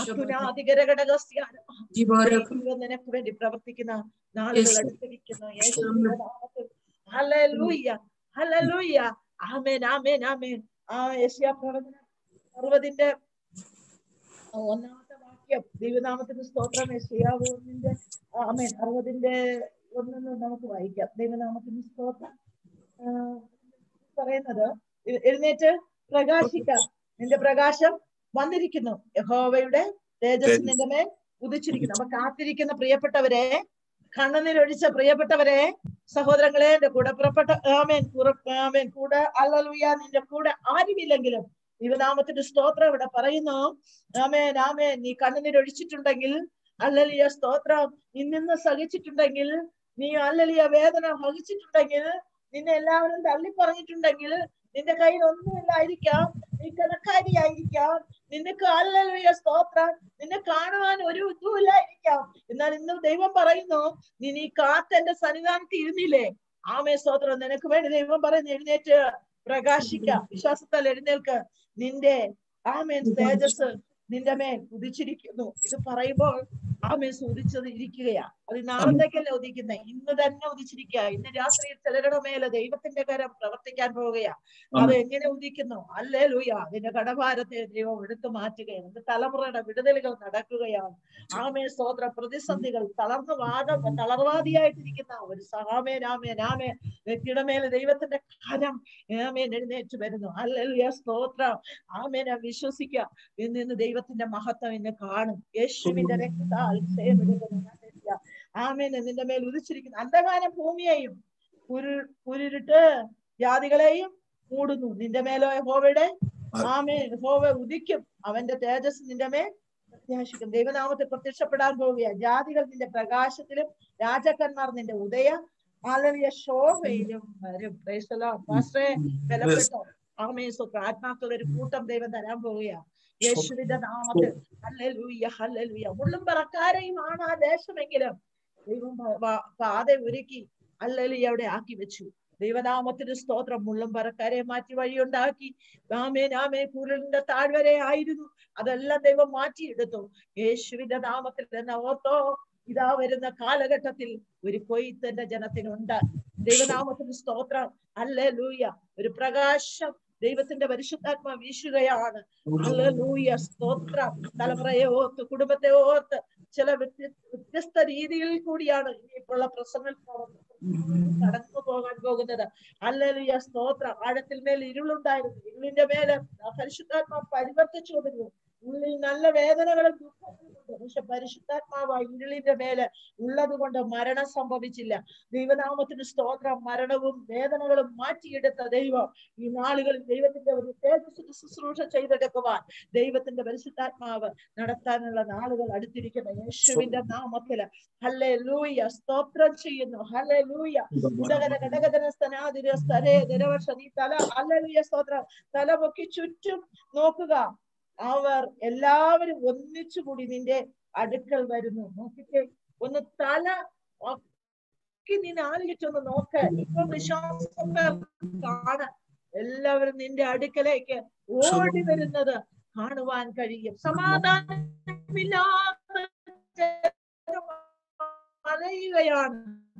Speaker 4: അത്യുനാധികരഘടകസ്യാനമാ.
Speaker 5: ജിബോരക്ക
Speaker 4: ദൈവം നിനക്ക് വേണ്ടി പ്രവർത്തിക്കുന്ന നാളുകൾ അടുത്തിരിക്കുന്നു യേശുവിന്റെ നാമത്തിൽ ഹല്ലേലൂയ ഹല്ലേലൂയ ആമേൻ ആമേൻ ആമേൻ ആ യേശയ പ്രവചനം അറുപതിന്റെ ഒന്നാമത്തെ വാക്യം ദൈവനാമത്തിന് സ്തോത്രം യേശയാവ് ഒന്നിന്റെ ആമേൻ അറുപതിന്റെ ഒന്നെന്ന് നമുക്ക് വായിക്കാം ദൈവനാമത്തിന് സ്തോത്രം ആ, പറയുന്നത് എ- എഴുന്നേറ്റ് പ്രകാശിക്കാം നിന്റെ പ്രകാശം വന്നിരിക്കുന്നു യഹോവയുടെ തേജസ് നിന്റെ മേൽ ഉദിച്ചിരിക്കുന്നു അപ്പൊ കാത്തിരിക്കുന്ന പ്രിയപ്പെട്ടവരെ കണ്ണുനീരൊഴിച്ച പ്രിയപ്പെട്ടവരെ സഹോദരങ്ങളെ എന്റെ കൂടെ പുറപ്പെട്ട ആമേൻ കുറ- ആമേൻ കൂടെ അല്ലലുയ നിന്റെ കൂടെ ആരുമില്ലെങ്കിലും ദൈവനാമത്തിന്റെ സ്തോത്രം ഇവിടെ പറയുന്നു ആമേൻ ആമേൻ നീ കണ്ണുനീരൊഴിച്ചിട്ടുണ്ടെങ്കിൽ അല്ലലിയ സ്തോത്രം നിന്നിന്ന് സഹിച്ചിട്ടുണ്ടെങ്കിൽ നീ അല്ലലിയ വേദന വഹിച്ചിട്ടുണ്ടെങ്കിൽ നിന്നെ എല്ലാവരും തള്ളി പറഞ്ഞിട്ടുണ്ടെങ്കിൽ നിന്റെ കയ്യിൽ ഒന്നുമില്ലായിരിക്കാം നീ കണക്കാരിയായിരിക്കാം നിനക്ക് അല്ലലിയ സ്തോത്രം നിന്നെ കാണുവാൻ ഒരു ഇതുമില്ലായിരിക്കാം എന്നാൽ ഇന്ന് ദൈവം പറയുന്നു നീ നീ കാത്ത് എന്റെ സന്നിധാനത്ത് ഇരുന്നില്ലേ ആമേ സ്തോത്രം നിനക്ക് വേണ്ടി ദൈവം പറയുന്നു എഴുന്നേറ്റ് പ്രകാശിക്ക വിശ്വാസത്താൽ എഴുന്നേൽക്ക് നിന്റെ ആമേൻ തേജസ് നിന്റെ മേൽ ഉദിച്ചിരിക്കുന്നു ഇത് പറയുമ്പോൾ ആമേ ഉദിച്ചത് ഇരിക്കുകയാ അത് നാളത്തേക്കല്ല ഉദിക്കുന്നത് ഇന്ന് തന്നെ ഉദിച്ചിരിക്കുക ഇന്ന് രാത്രിയിൽ ചിലരുടെ മേലെ ദൈവത്തിന്റെ കരം പ്രവർത്തിക്കാൻ പോവുകയാ അത് എങ്ങനെ ഉദിക്കുന്നു അല്ലേ ലൂയ അതിന്റെ കടഭാരത്തെ ദൈവം എടുത്തു മാറ്റുകയാണ് ഇത് തലമുറയുടെ വിടുതലുകൾ നടക്കുകയാണ് ആമേ സ്തോത്ര പ്രതിസന്ധികൾ തളർന്നു വാദം തളർവാദിയായിട്ടിരിക്കുന്ന ഒരു സഹാമേ രാമേ രാമേ വ്യക്തിയുടെ മേലെ ദൈവത്തിന്റെ കരം ആമേൻ എഴുന്നേറ്റ് വരുന്നു അല്ലെ സ്തോത്രം ആമേനെ വിശ്വസിക്കുക ഇന്ന് ഇന്ന് ദൈവത്തിന്റെ മഹത്വം ഇന്ന് കാണും യേശുവിന്റെ രക്തത്താൽ ക്ഷയമെടുക്കുന്നു ആമേൻ നിന്റെ മേൽ ഉദിച്ചിരിക്കുന്നു അന്ധകാരം ഭൂമിയെയും കുരു കുരുട്ട് ജാതികളെയും മൂടുന്നു നിന്റെ മേലോ ഹോവയുടെ ആമേൻ ഹോവ ഉദിക്കും അവന്റെ തേജസ് നിന്റെ മേൽ പ്രത്യാശിക്കും ദൈവനാമത്തിൽ പ്രത്യക്ഷപ്പെടാൻ പോവുക ജാതികൾ നിന്റെ പ്രകാശത്തിലും രാജാക്കന്മാർ നിന്റെ ഉദയ ആലറിയ ശോഭയിലും വരും Praise the Lord. പാസ്റ്ററെ ബലപ്പെട്ടോ ആമേ സ്വത്ത് ആത്മാക്കളുടെ ഒരു കൂട്ടം ദൈവം തരാൻ പോവുകയാ യേശുവിന്റെ നാമത്തിൽ ഹല്ലേലൂയ ഹല്ലേലൂയ മുള്ളും പറക്കാരെയുമാണ് ആ ദേശമെങ്കിലും ദൈവം പ- പ- പാത ഒരുക്കി ഹല്ലേലൂയ അവിടെ ആക്കി വെച്ചു ദൈവനാമത്തിന് സ്തോത്രം മുള്ളും പറക്കാരെ മാറ്റി വഴിയുണ്ടാക്കി ആമേൻ ആമേ കുരലിന്റെ താഴ്വരെ ആയിരുന്നു അതെല്ലാം ദൈവം മാറ്റിയെടുത്തു യേശുവിന്റെ നാമത്തിൽ എന്ന് ഓർത്തോ ഇതാ വരുന്ന കാലഘട്ടത്തിൽ ഒരു കൊയ്ത്തന്റെ ജനത്തിനുണ്ട് ദൈവനാമത്തിന് സ്തോത്രം അല്ലേ ലൂയ ഒരു പ്രകാശം ദൈവത്തിന്റെ പരിശുദ്ധാത്മ വീശുകയാണ് ഹല്ലേലൂയ സ്തോത്രം തലമുറയെ ഓർത്ത് കുടുംബത്തെ ഓർത്ത് ചില വ്യത്യ വ്യത്യസ്ത രീതിയിൽ കൂടിയാണ് ഇനിയിപ്പുള്ള പ്രസംഗം കടന്നു പോകാൻ പോകുന്നത് ഹല്ലേലൂയ സ്തോത്രം ആഴത്തിൽ മേൽ ഇരുളുണ്ടായിരുന്നു ഇരുളിന്റെ മേല് പരിശുദ്ധാത്മാ പരിവർത്തിച്ചു കൊണ്ടിരുന്നു ഉള്ളിൽ നല്ല വേദനകളും ദുഃഖങ്ങളും ഉണ്ട് പക്ഷെ പരിശുദ്ധാത്മാവ് ഇരുളിന്റെ മേല് ഉള്ളത് കൊണ്ട് മരണം സംഭവിച്ചില്ല ദൈവനാമത്തിന് സ്തോത്രം മരണവും വേദനകളും മാറ്റിയെടുത്ത ദൈവം ഈ നാളുകളിൽ ദൈവത്തിന്റെ ഒരു തേജസ്സിന്റെ ശുശ്രൂഷ ചെയ്തെടുക്കുവാൻ ദൈവത്തിന്റെ പരിശുദ്ധാത്മാവ് നടത്താനുള്ള നാളുകൾ അടുത്തിരിക്കുന്ന യേശുവിന്റെ നാമത്തില് ഹല്ലേ ലൂയ സ്തോത്രം ചെയ്യുന്നു ഹല്ലേ ലൂയ ഉദകര ഘടകധന സ്തനാതിര സ്ഥലേ നിരവർഷ നീ തല ഹല്ലേലൂയ സ്തോത്രം തല പൊക്കി ചുറ്റും നോക്കുക അവർ എല്ലാവരും ഒന്നിച്ചു കൂടി നിന്റെ അടുക്കൽ വരുന്നു നോക്കിക്കേ ഒന്ന് തല ഒക്കെ നീ നാലിച്ചൊന്ന് നോക്ക് ഇപ്പൊ വിശ്വാസം കാണ എല്ലാവരും നിന്റെ അടുക്കലേക്ക് ഓടി വരുന്നത് കാണുവാൻ കഴിയും സമാധാനമില്ലാത്ത ജനം അറിയുകയാണ്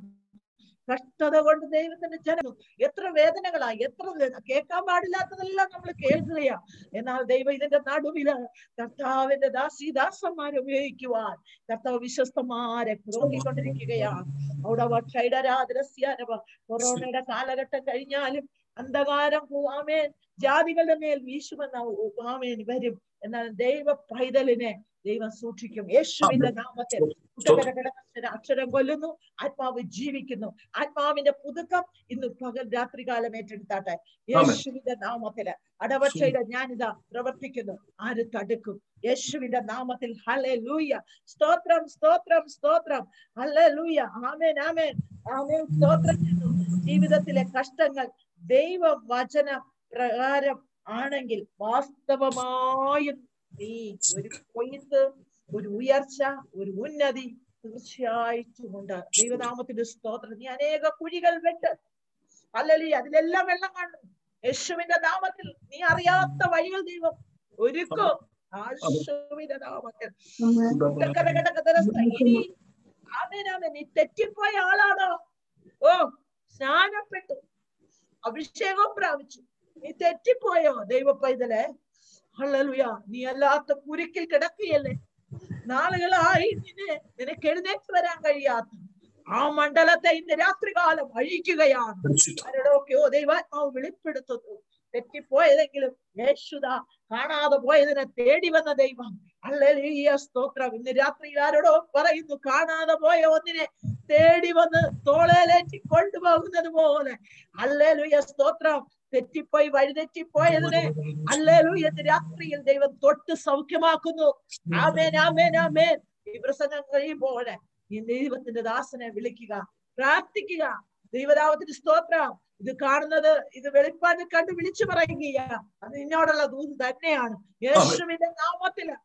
Speaker 4: കഷ്ടത കൊണ്ട് ദൈവത്തിന്റെ ജനം എത്ര വേദനകളാ എത്ര വേ- കേൾക്കാൻ പാടില്ലാത്തതെല്ലാം നമ്മൾ കേൾക്കുകയാ എന്നാൽ ദൈവം ഇതിന്റെ നടുവില് കർത്താവിന്റെ ദാസിദാസന്മാരെ ഉപയോഗിക്കുവാൻ കർത്താവ് വിശ്വസ്തമാരെ നോക്കിക്കൊണ്ടിരിക്കുകയാണ് അവിടെ ക്ഷൈഡരാദ്രസ്യാരവ കൊറോണയുടെ കാലഘട്ടം കഴിഞ്ഞാലും അന്ധകാരം ആമേൻ ജാതികളുടെ മേൽ വീശുമെന്ന ആമേൻ വരും എന്നാൽ ദൈവ പൈതലിനെ ദൈവം സൂക്ഷിക്കും യേശുവിന്റെ നാമത്തിൽ കുട്ടകര കിടക്കുന്ന അക്ഷരം കൊല്ലുന്നു ആത്മാവ് ജീവിക്കുന്നു ആത്മാവിന്റെ പുതുക്കം ഇന്ന് പകൽ രാത്രികാലം ഏറ്റെടുത്താട്ടെ യേശുവിന്റെ നാമത്തില് അടവക്ഷയുടെ ഞാനിതാ പ്രവർത്തിക്കുന്നു ആര് തടുക്കും യേശുവിന്റെ നാമത്തിൽ ഹലേ ലൂയ സ്തോത്രം സ്തോത്രം സ്തോത്രം ഹലേ ലൂയ ആമേൻ ആമേൻ ആമേൻ സ്തോത്രം ചെയ്യുന്നു ജീവിതത്തിലെ കഷ്ടങ്ങൾ ദൈവ വചന പ്രകാരം ആണെങ്കിൽ വാസ്തവമായും നീ ഒരു കൊയ്ത്ത് ഒരു ഉയർച്ച ഒരു ഉന്നതി തീർച്ചയായിട്ടും ഉണ്ട് ദൈവനാമത്തിന്റെ സ്തോത്രം നീ അനേക കുഴികൾ വെട്ട് അല്ലല്ലേ അതിലെല്ലാം വെള്ളം കാണും യേശുവിന്റെ നാമത്തിൽ നീ അറിയാത്ത വഴികൾ ദൈവം ഒരുക്കും യേശുവിന്റെ നാമത്തിൽ ഉദക്കരകടകതരസ്ഥ. ഇനി ആമേനാമേ നീ തെറ്റിപ്പോയ ആളാണോ ഓ സ്നാനപ്പെട്ടു അഭിഷേകം പ്രാപിച്ചു നീ തെറ്റിപ്പോയോ ദൈവ പൈതലെ ഹല്ലേലൂയ നീ അല്ലാത്ത കുരുക്കിൽ കിടക്കുകയല്ലേ നാളുകളായി നിന്നെ നിനക്ക് എഴുന്നേറ്റ് വരാൻ കഴിയാത്ത ആ മണ്ഡലത്തെ ഇന്ന് രാത്രികാലം അഴിക്കുകയാണ് ആരോടൊക്കെയോ ദൈവാത്മാവ് വെളിപ്പെടുത്തുന്നു തെറ്റിപ്പോയതെങ്കിലും യേശുദ കാണാതെ പോയതിനെ തേടി വന്ന ദൈവം അല്ലേലൂയ സ്തോത്രം ഇന്ന് രാത്രിയിൽ ആരോടോ പറയുന്നു കാണാതെ പോയ ഒന്നിനെ തേടി വന്ന് തോളേലേറ്റി കൊണ്ടുപോകുന്നത് പോലെ അല്ലേലൂയ സ്തോത്രം തെറ്റിപ്പോയി വഴിതെറ്റിപ്പോയതിനെ അല്ലേലൂയ ഇന്ന് രാത്രിയിൽ ദൈവം തൊട്ട് സൗഖ്യമാക്കുന്നു ആമേൻ ആമേൻ ആമേൻ ഈ പ്രസംഗം കഴിയുമ്പോൾ ഈ ദൈവത്തിന്റെ ദാസനെ വിളിക്കുക പ്രാർത്ഥിക്കുക ദൈവനാമത്തിന്റെ സ്തോത്രം ഇത് കാണുന്നത് ഇത് വെളിപ്പാട് കണ്ട് വിളിച്ചു പറയുകയ അത് നിന്നോടുള്ള ദൂത് തന്നെയാണ് യേശുവിന്റെ നാമത്തില്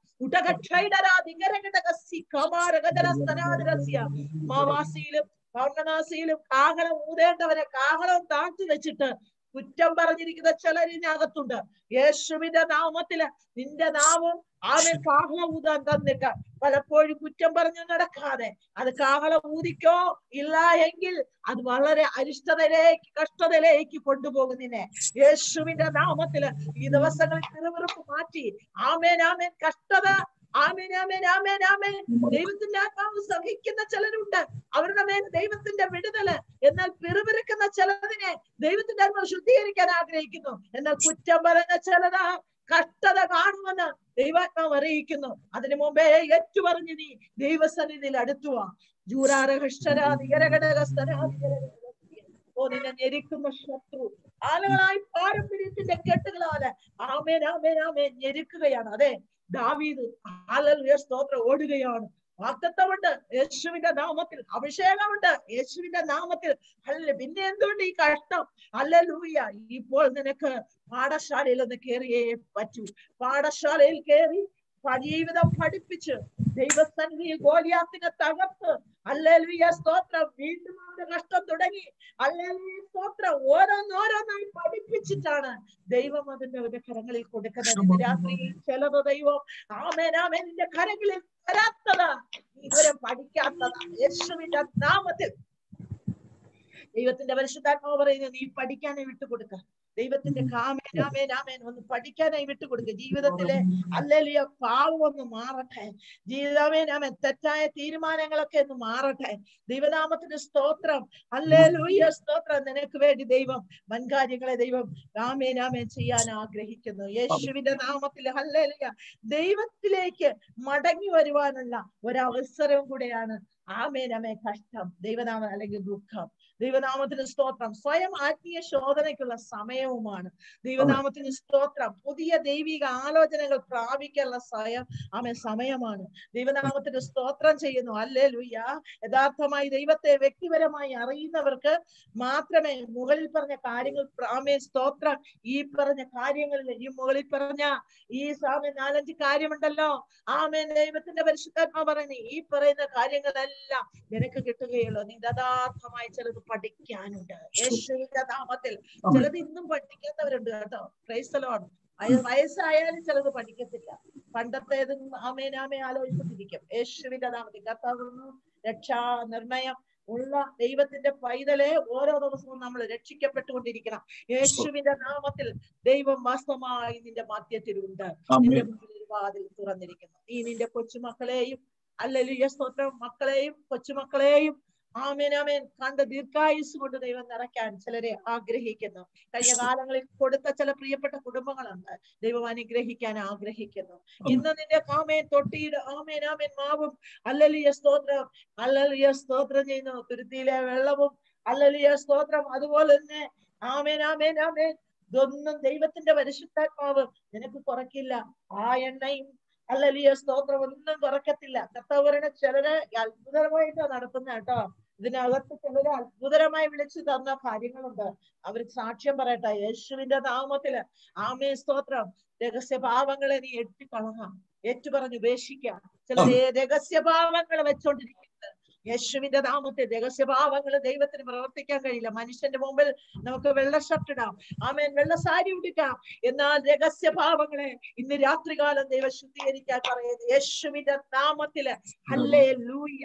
Speaker 4: മാവാസിയിലും പൗർണനാസിയിലും കാഹളം ഊതേണ്ടവരെ കാഹളം താഴ്ത്തി വെച്ചിട്ട് കുറ്റം പറഞ്ഞിരിക്കുന്ന ചിലർ ഇതിനകത്തുണ്ട് യേശുവിന്റെ നാമത്തില് നിന്റെ നാമം ആമൻ കാഹള ഊതാൻ തന്നിട്ട് പലപ്പോഴും കുറ്റം പറഞ്ഞു നടക്കാതെ അത് കാഹള ഊതിക്കോ ഇല്ല എങ്കിൽ അത് വളരെ അരിഷ്ടതയിലേക്ക് കഷ്ടതയിലേക്ക് കൊണ്ടുപോകുന്നതിനെ യേശുവിന്റെ നാമത്തില് ഈ ദിവസങ്ങളിൽ തിരുവിറുപ്പ് മാറ്റി ആമേൻ ആമേൻ കഷ്ടത ആമേൻ ആമേൻ ആമേൻ ആമേൻ ദൈവത്തിന്റെ ആത്മാവ് സഹിക്കുന്ന ചിലരുണ്ട് അവരുടെ മേൽ ദൈവത്തിന്റെ വിടുതല് എന്നാൽ പിറുപിറുക്കുന്ന ചിലതിനെ ദൈവത്തിന്റെ ആത്മാവ് ശുദ്ധീകരിക്കാൻ ആഗ്രഹിക്കുന്നു എന്നാൽ കുറ്റം പറഞ്ഞ ചിലത് കഷ്ടത കാണുമെന്ന് ദൈവാത്മാവ് അറിയിക്കുന്നു അതിനു മുമ്പേ ഏറ്റുപറഞ്ഞ് നീ ദൈവസന്നിധിയിൽ അടുത്തുവാ ഓ നിന്നെ ഞെരിക്കുന്ന ശത്രു ആളുകളായി പാരമ്പര്യത്തിന്റെ കെട്ടുകളാല് ആമേൻ ആമേൻ ആമേൻ ഞെരുക്കുകയാണ് അതെ ദാവീദ് ആലലുയ സ്തോത്രം ഓടുകയാണ് വാക്തത്വമുണ്ട് യേശുവിന്റെ നാമത്തിൽ അഭിഷേകമുണ്ട് യേശുവിന്റെ നാമത്തിൽ അല്ല പിന്നെ എന്തുകൊണ്ട് ഈ കഷ്ടം അല്ലലൂയ ഇപ്പോൾ നിനക്ക് പാഠശാലയിൽ ഒന്ന് കയറിയേ പറ്റൂ പാഠശാലയിൽ കയറി ജീവിതം പഠിപ്പിച്ച് ദൈവസന്നിധിയിൽ ഗോലിയാത്തിനെ തകർത്ത് അല്ലേലുയ സ്തോത്രം വീണ്ടും അവന്റെ കഷ്ടം തുടങ്ങി അല്ലേലുയ സ്തോത്രം ഓരോന്നോരോന്നായി പഠിപ്പിച്ചിട്ടാണ് ദൈവം അതിന്റെ അവന്റെ കരങ്ങളിൽ കൊടുക്കുന്നത് ഇന്ന് രാത്രിയിൽ ചിലത് ദൈവം ആമേൻ ആമേൻ നിന്റെ കരങ്ങളിൽ തരാത്തതാ ഇതുവരെ പഠിക്കാത്തതാ യേശുവിന്റെ നാമത്തിൽ ദൈവത്തിന്റെ പരിശുദ്ധാത്മാവ് പറയുന്നത് നീ പഠിക്കാനേ വിട്ടുകൊടുക്ക ദൈവത്തിന്റെ കാമേൻ ആമേൻ ആമേൻ ഒന്ന് പഠിക്കാനായി വിട്ടുകൊടുക്കുക ജീവിതത്തിലെ അല്ലേലിയ പാവം ഒന്ന് മാറട്ടെ ജീവിതമേൻ ആമേൻ തെറ്റായ തീരുമാനങ്ങളൊക്കെ ഒന്ന് മാറട്ടെ ദൈവനാമത്തിന്റെ സ്തോത്രം അല്ലേലൂയ സ്തോത്രം നിനക്ക് വേണ്ടി ദൈവം വൻകാര്യങ്ങളെ ദൈവം ആമേൻ ആമേൻ ചെയ്യാൻ ആഗ്രഹിക്കുന്നു യേശുവിന്റെ നാമത്തിൽ ഹല്ലേലൂയ ദൈവത്തിലേക്ക് മടങ്ങി വരുവാനുള്ള ഒരവസരവും കൂടെയാണ് ആമേൻ ആമേ കഷ്ടം ദൈവനാമം അല്ലെങ്കിൽ ദുഃഖം ദൈവനാമത്തിന് സ്തോത്രം സ്വയം ആത്മീയ ശോധനയ്ക്കുള്ള സമയവുമാണ് ദൈവനാമത്തിന് സ്തോത്രം പുതിയ ദൈവിക ആലോചനകൾ പ്രാപിക്കാനുള്ള സ്വയം ആമേ സമയമാണ് ദൈവനാമത്തിന് സ്തോത്രം ചെയ്യുന്നു അല്ലേ ലുയ്യ യഥാർത്ഥമായി ദൈവത്തെ വ്യക്തിപരമായി അറിയുന്നവർക്ക് മാത്രമേ മുകളിൽ പറഞ്ഞ കാര്യങ്ങൾ ആമേ സ്തോത്രം ഈ പറഞ്ഞ കാര്യങ്ങളിൽ ഈ മുകളിൽ പറഞ്ഞ ഈ സാമേ നാലഞ്ച് കാര്യമുണ്ടല്ലോ ആമേ ദൈവത്തിന്റെ പരിശുദ്ധാത്മ പറയുന്നു ഈ പറയുന്ന കാര്യങ്ങളെല്ലാം നിനക്ക് കിട്ടുകയുള്ളൂ നീ യഥാർത്ഥമായി ചിലത് പഠിക്കാനുണ്ട് യേശുവിന്റെ നാമത്തിൽ ചിലത് ഇന്നും പഠിക്കാത്തവരുണ്ട് കേട്ടോ ക്രൈസ്തലോൺ വയസ്സായാലും ചിലത് പഠിക്കത്തില്ല പണ്ടത്തേതും ആമേനാമേ ആലോചിച്ചിരിക്കും യേശുവിന്റെ നാമത്തിൽ കർത്താവുന്നു രക്ഷാ നിർണയം ഉള്ള ദൈവത്തിന്റെ പൈതലെ ഓരോ ദിവസവും നമ്മൾ രക്ഷിക്കപ്പെട്ടുകൊണ്ടിരിക്കണം യേശുവിന്റെ നാമത്തിൽ ദൈവം വാസ്തവമായി നിന്റെ മധ്യത്തിലുണ്ട് നിന്റെ മുമ്പിൽ ഒരു വാതിൽ തുറന്നിരിക്കുന്നു നീ നിന്റെ കൊച്ചുമക്കളെയും അല്ലല്ലുയ സ്തോത്രം മക്കളെയും കൊച്ചുമക്കളെയും ആമേൻ ആമേൻ കണ്ട് ദീർഘായുസ് കൊണ്ട് ദൈവം നിറയ്ക്കാൻ ചിലരെ ആഗ്രഹിക്കുന്നു കഴിഞ്ഞ കാലങ്ങളിൽ കൊടുത്ത ചില പ്രിയപ്പെട്ട കുടുംബങ്ങളുണ്ട് ദൈവം അനുഗ്രഹിക്കാൻ ആഗ്രഹിക്കുന്നു ഇന്ന് നിന്റെ ആമേൻ തൊട്ടിയുടെ ആമേൻ ആമേൻ മാവും അല്ലലിയ സ്തോത്രം അല്ലലിയ സ്തോത്രം ചെയ്യുന്നു തുരുത്തിയിലെ വെള്ളവും അല്ലലിയ സ്തോത്രം അതുപോലെ തന്നെ ആമേൻ ആമേൻ ആമേൻ ഇതൊന്നും ദൈവത്തിന്റെ പരിശുദ്ധാത്മാവ് നിനക്ക് കുറയ്ക്കില്ല ആ എണ്ണയും അല്ലലിയ സ്തോത്രം ഒന്നും കുറക്കത്തില്ല കർത്താവരണ ചിലര് അത്ഭുതമായിട്ടാ നടത്തുന്ന കേട്ടോ ഇതിനകത്ത് ചിലര് അത്ഭുതകരമായി വിളിച്ചു തന്ന കാര്യങ്ങളുണ്ട് അവർ സാക്ഷ്യം പറയട്ടെ യേശുവിന്റെ നാമത്തില് ആമേ സ്തോത്രം രഹസ്യഭാവങ്ങളെ നീ എട്ടിക്കളങ്ങാം ഏറ്റുപറഞ്ഞ് ഉപേക്ഷിക്കാം ചില രഹസ്യഭാവങ്ങൾ വെച്ചോണ്ടിരിക്കുന്നത് യേശുവിന്റെ നാമത്തിൽ രഹസ്യഭാവങ്ങൾ ദൈവത്തിന് പ്രവർത്തിക്കാൻ കഴിയില്ല മനുഷ്യന്റെ മുമ്പിൽ നമുക്ക് വെള്ള ഷർട്ട് ഇടാം ആമേൻ വെള്ള സാരി ഉടുക്കാം എന്നാൽ രഹസ്യഭാവങ്ങളെ ഇന്ന് രാത്രികാലം ദൈവം ശുദ്ധീകരിക്കാൻ പറയുന്നത് യേശുവിന്റെ നാമത്തില് അല്ലേ ലൂയ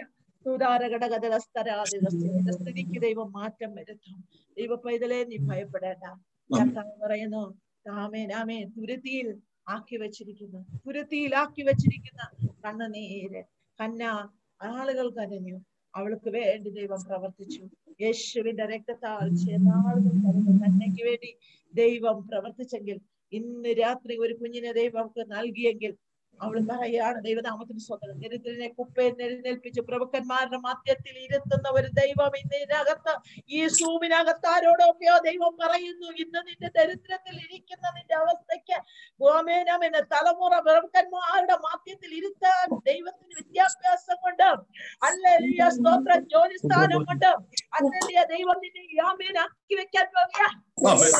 Speaker 4: സ്ഥിതിക്ക് ദൈവം മാറ്റം വരുത്തും ദൈവ പൈതലെ നീ ഭയപ്പെടേണ്ട കർത്താവ് പറയുന്നു ആമേൻ ആമേൻ തുരുത്തിയിൽ ആക്കി വെച്ചിരിക്കുന്നു തുരുത്തിയിൽ ആക്കി വെച്ചിരിക്കുന്ന കണ്ണുനീര് കന്ന ആളുകൾ കരഞ്ഞു അവൾക്ക് വേണ്ടി ദൈവം പ്രവർത്തിച്ചു യേശുവിന്റെ രക്തത്താൽ ചേർന്നാളുകൾ കരഞ്ഞു തന്നയ്ക്ക് വേണ്ടി ദൈവം പ്രവർത്തിച്ചെങ്കിൽ ഇന്ന് രാത്രി ഒരു കുഞ്ഞിനെ ദൈവം നൽകിയെങ്കിൽ അവൾ പറയാണ് ദൈവനാമത്തിന് സ്വന്തം ദരിദ്രനെ കുപ്പയിൽ എഴുന്നേൽപ്പിച്ച് പ്രഭുക്കന്മാരുടെ മധ്യത്തിൽ ഇരുത്തുന്ന ഒരു ദൈവം ഇതിനകത്ത് ഈ സൂമിനകത്ത് ആരോടൊക്കെയോ ദൈവം പറയുന്നു ഇന്ന് നിന്റെ ദരിദ്രത്തിൽ ഇരിക്കുന്ന നിന്റെ അവസ്ഥയ്ക്ക് ഗോമേനമെന്ന് തലമുറ പ്രഭുക്കന്മാരുടെ മധ്യത്തിൽ ഇരുത്താൻ ദൈവത്തിന് വിദ്യാഭ്യാസം കൊണ്ട് അല്ലെ സ്തോത്രം ജോലി സ്ഥാനം കൊണ്ട് അല്ലെ ദൈവം നിന്നെ യാമേനാക്കി വെക്കാൻ പോകുക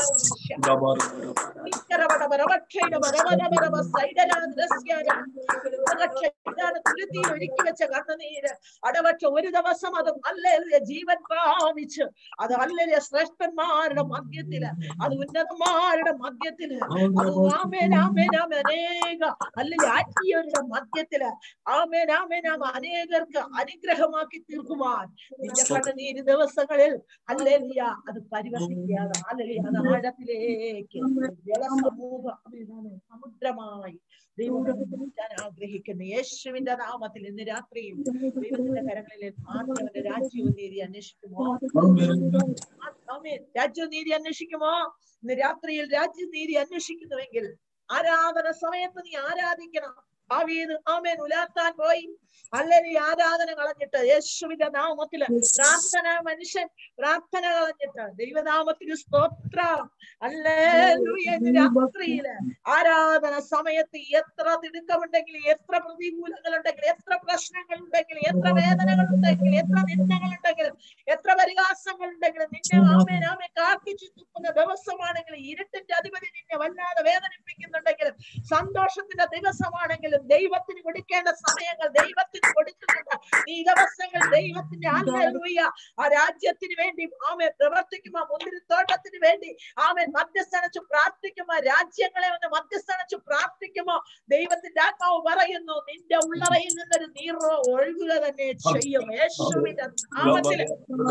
Speaker 4: ഒരുക്കി വെച്ച കണ്ണുനീര് അടവറ്റ ഒരു ദിവസം അത് അല്ലേ ജീവൻ പ്രാപിച്ച് അത് അല്ലേ ശ്രേഷ്ഠന്മാരുടെ മധ്യത്തില് അത് ഉന്നതന്മാരുടെ മധ്യത്തില് അത് ആമേൻ ആമേൻ ആമേൻ അനേക അല്ലെങ്കിൽ ആത്മീയരുടെ മധ്യത്തില് ആമേൻ ആമേൻ ആമ അനേകർക്ക് അനുഗ്രഹമാക്കി തീർക്കുവാൻ നിന്റെ കണ്ണുനീര് ദിവസങ്ങളിൽ അല്ലേലിയ അത് പരിവർത്തിക്കാതെ അല്ലെ അത് ആഴത്തിലേക്ക് ജലസമൂഹം ആമേൻ, ആമേൻ, സമുദ്രമായി ദൈവം ഞാൻ ആഗ്രഹിക്കുന്നു യേശുവിന്റെ നാമത്തിൽ ഇന്ന് രാത്രിയിൽ ദൈവത്തിന്റെ കരങ്ങളിൽ ആദ്യവന്റെ രാജ്യവും നീതി അന്വേഷിക്കുമോ ആമേൻ. രാജ്യവും നീതി അന്വേഷിക്കുമോ ഇന്ന് രാത്രിയിൽ രാജ്യനീതി അന്വേഷിക്കുന്നുവെങ്കിൽ ആരാധന സമയത്ത് നീ ആരാധിക്കണം ഭാവിയിൽ ആമേൻ ഉലാത്താൻ പോയി അല്ലെങ്കിൽ ആരാധന കളഞ്ഞിട്ട് യേശുവിന്റെ നാമത്തില് പ്രാർത്ഥന മനുഷ്യൻ പ്രാർത്ഥന കളഞ്ഞിട്ട് ദൈവനാമത്തിന് സ്തോത്രം അല്ലേ രാത്രിയില് ആരാധന സമയത്ത് എത്ര തിടുക്കമുണ്ടെങ്കിൽ എത്ര പ്രതികൂലങ്ങൾ ഉണ്ടെങ്കിൽ എത്ര പ്രശ്നങ്ങൾ ഉണ്ടെങ്കിൽ എത്ര വേദനകൾ ഉണ്ടെങ്കിൽ എത്ര നിന്ദകൾ ഉണ്ടെങ്കിലും എത്ര പരിഹാസങ്ങൾ ഉണ്ടെങ്കിലും നിന്നെ ആമേൻ ആമേ കാർക്കിച്ചു തുപ്പുന്ന ദിവസമാണെങ്കിലും ഇരുട്ടിന്റെ അധിപതി നിന്നെ വല്ലാതെ വേദനിപ്പിക്കുന്നുണ്ടെങ്കിലും സന്തോഷത്തിന്റെ ദിവസമാണെങ്കിലും ദൈവത്തിന് കൊടുക്കേണ്ട സമയങ്ങൾ ദൈവത്തിന് കൊടുക്കുന്നുണ്ട് ഈ ദിവസങ്ങൾ ദൈവത്തിന്റെ ആത്മീയ ആ രാജ്യത്തിന് വേണ്ടി ആമെ പ്രവർത്തിക്കുമോ മുന്തിരിത്തോട്ടത്തിന് വേണ്ടി ആമൻ മധ്യസ്ഥനച്ചു പ്രാർത്ഥിക്കുമോ രാജ്യങ്ങളെ ഒന്ന് മധ്യസ്ഥനച്ചു പ്രാർത്ഥിക്കുമോ ദൈവത്തിന്റെ ആത്മാവ് പറയുന്നു നിന്റെ ഉള്ളറയിൽ നിന്നൊരു നീറോ ഒഴുകുക തന്നെ ചെയ്യും യേശുവിന്റെ നാമത്തില്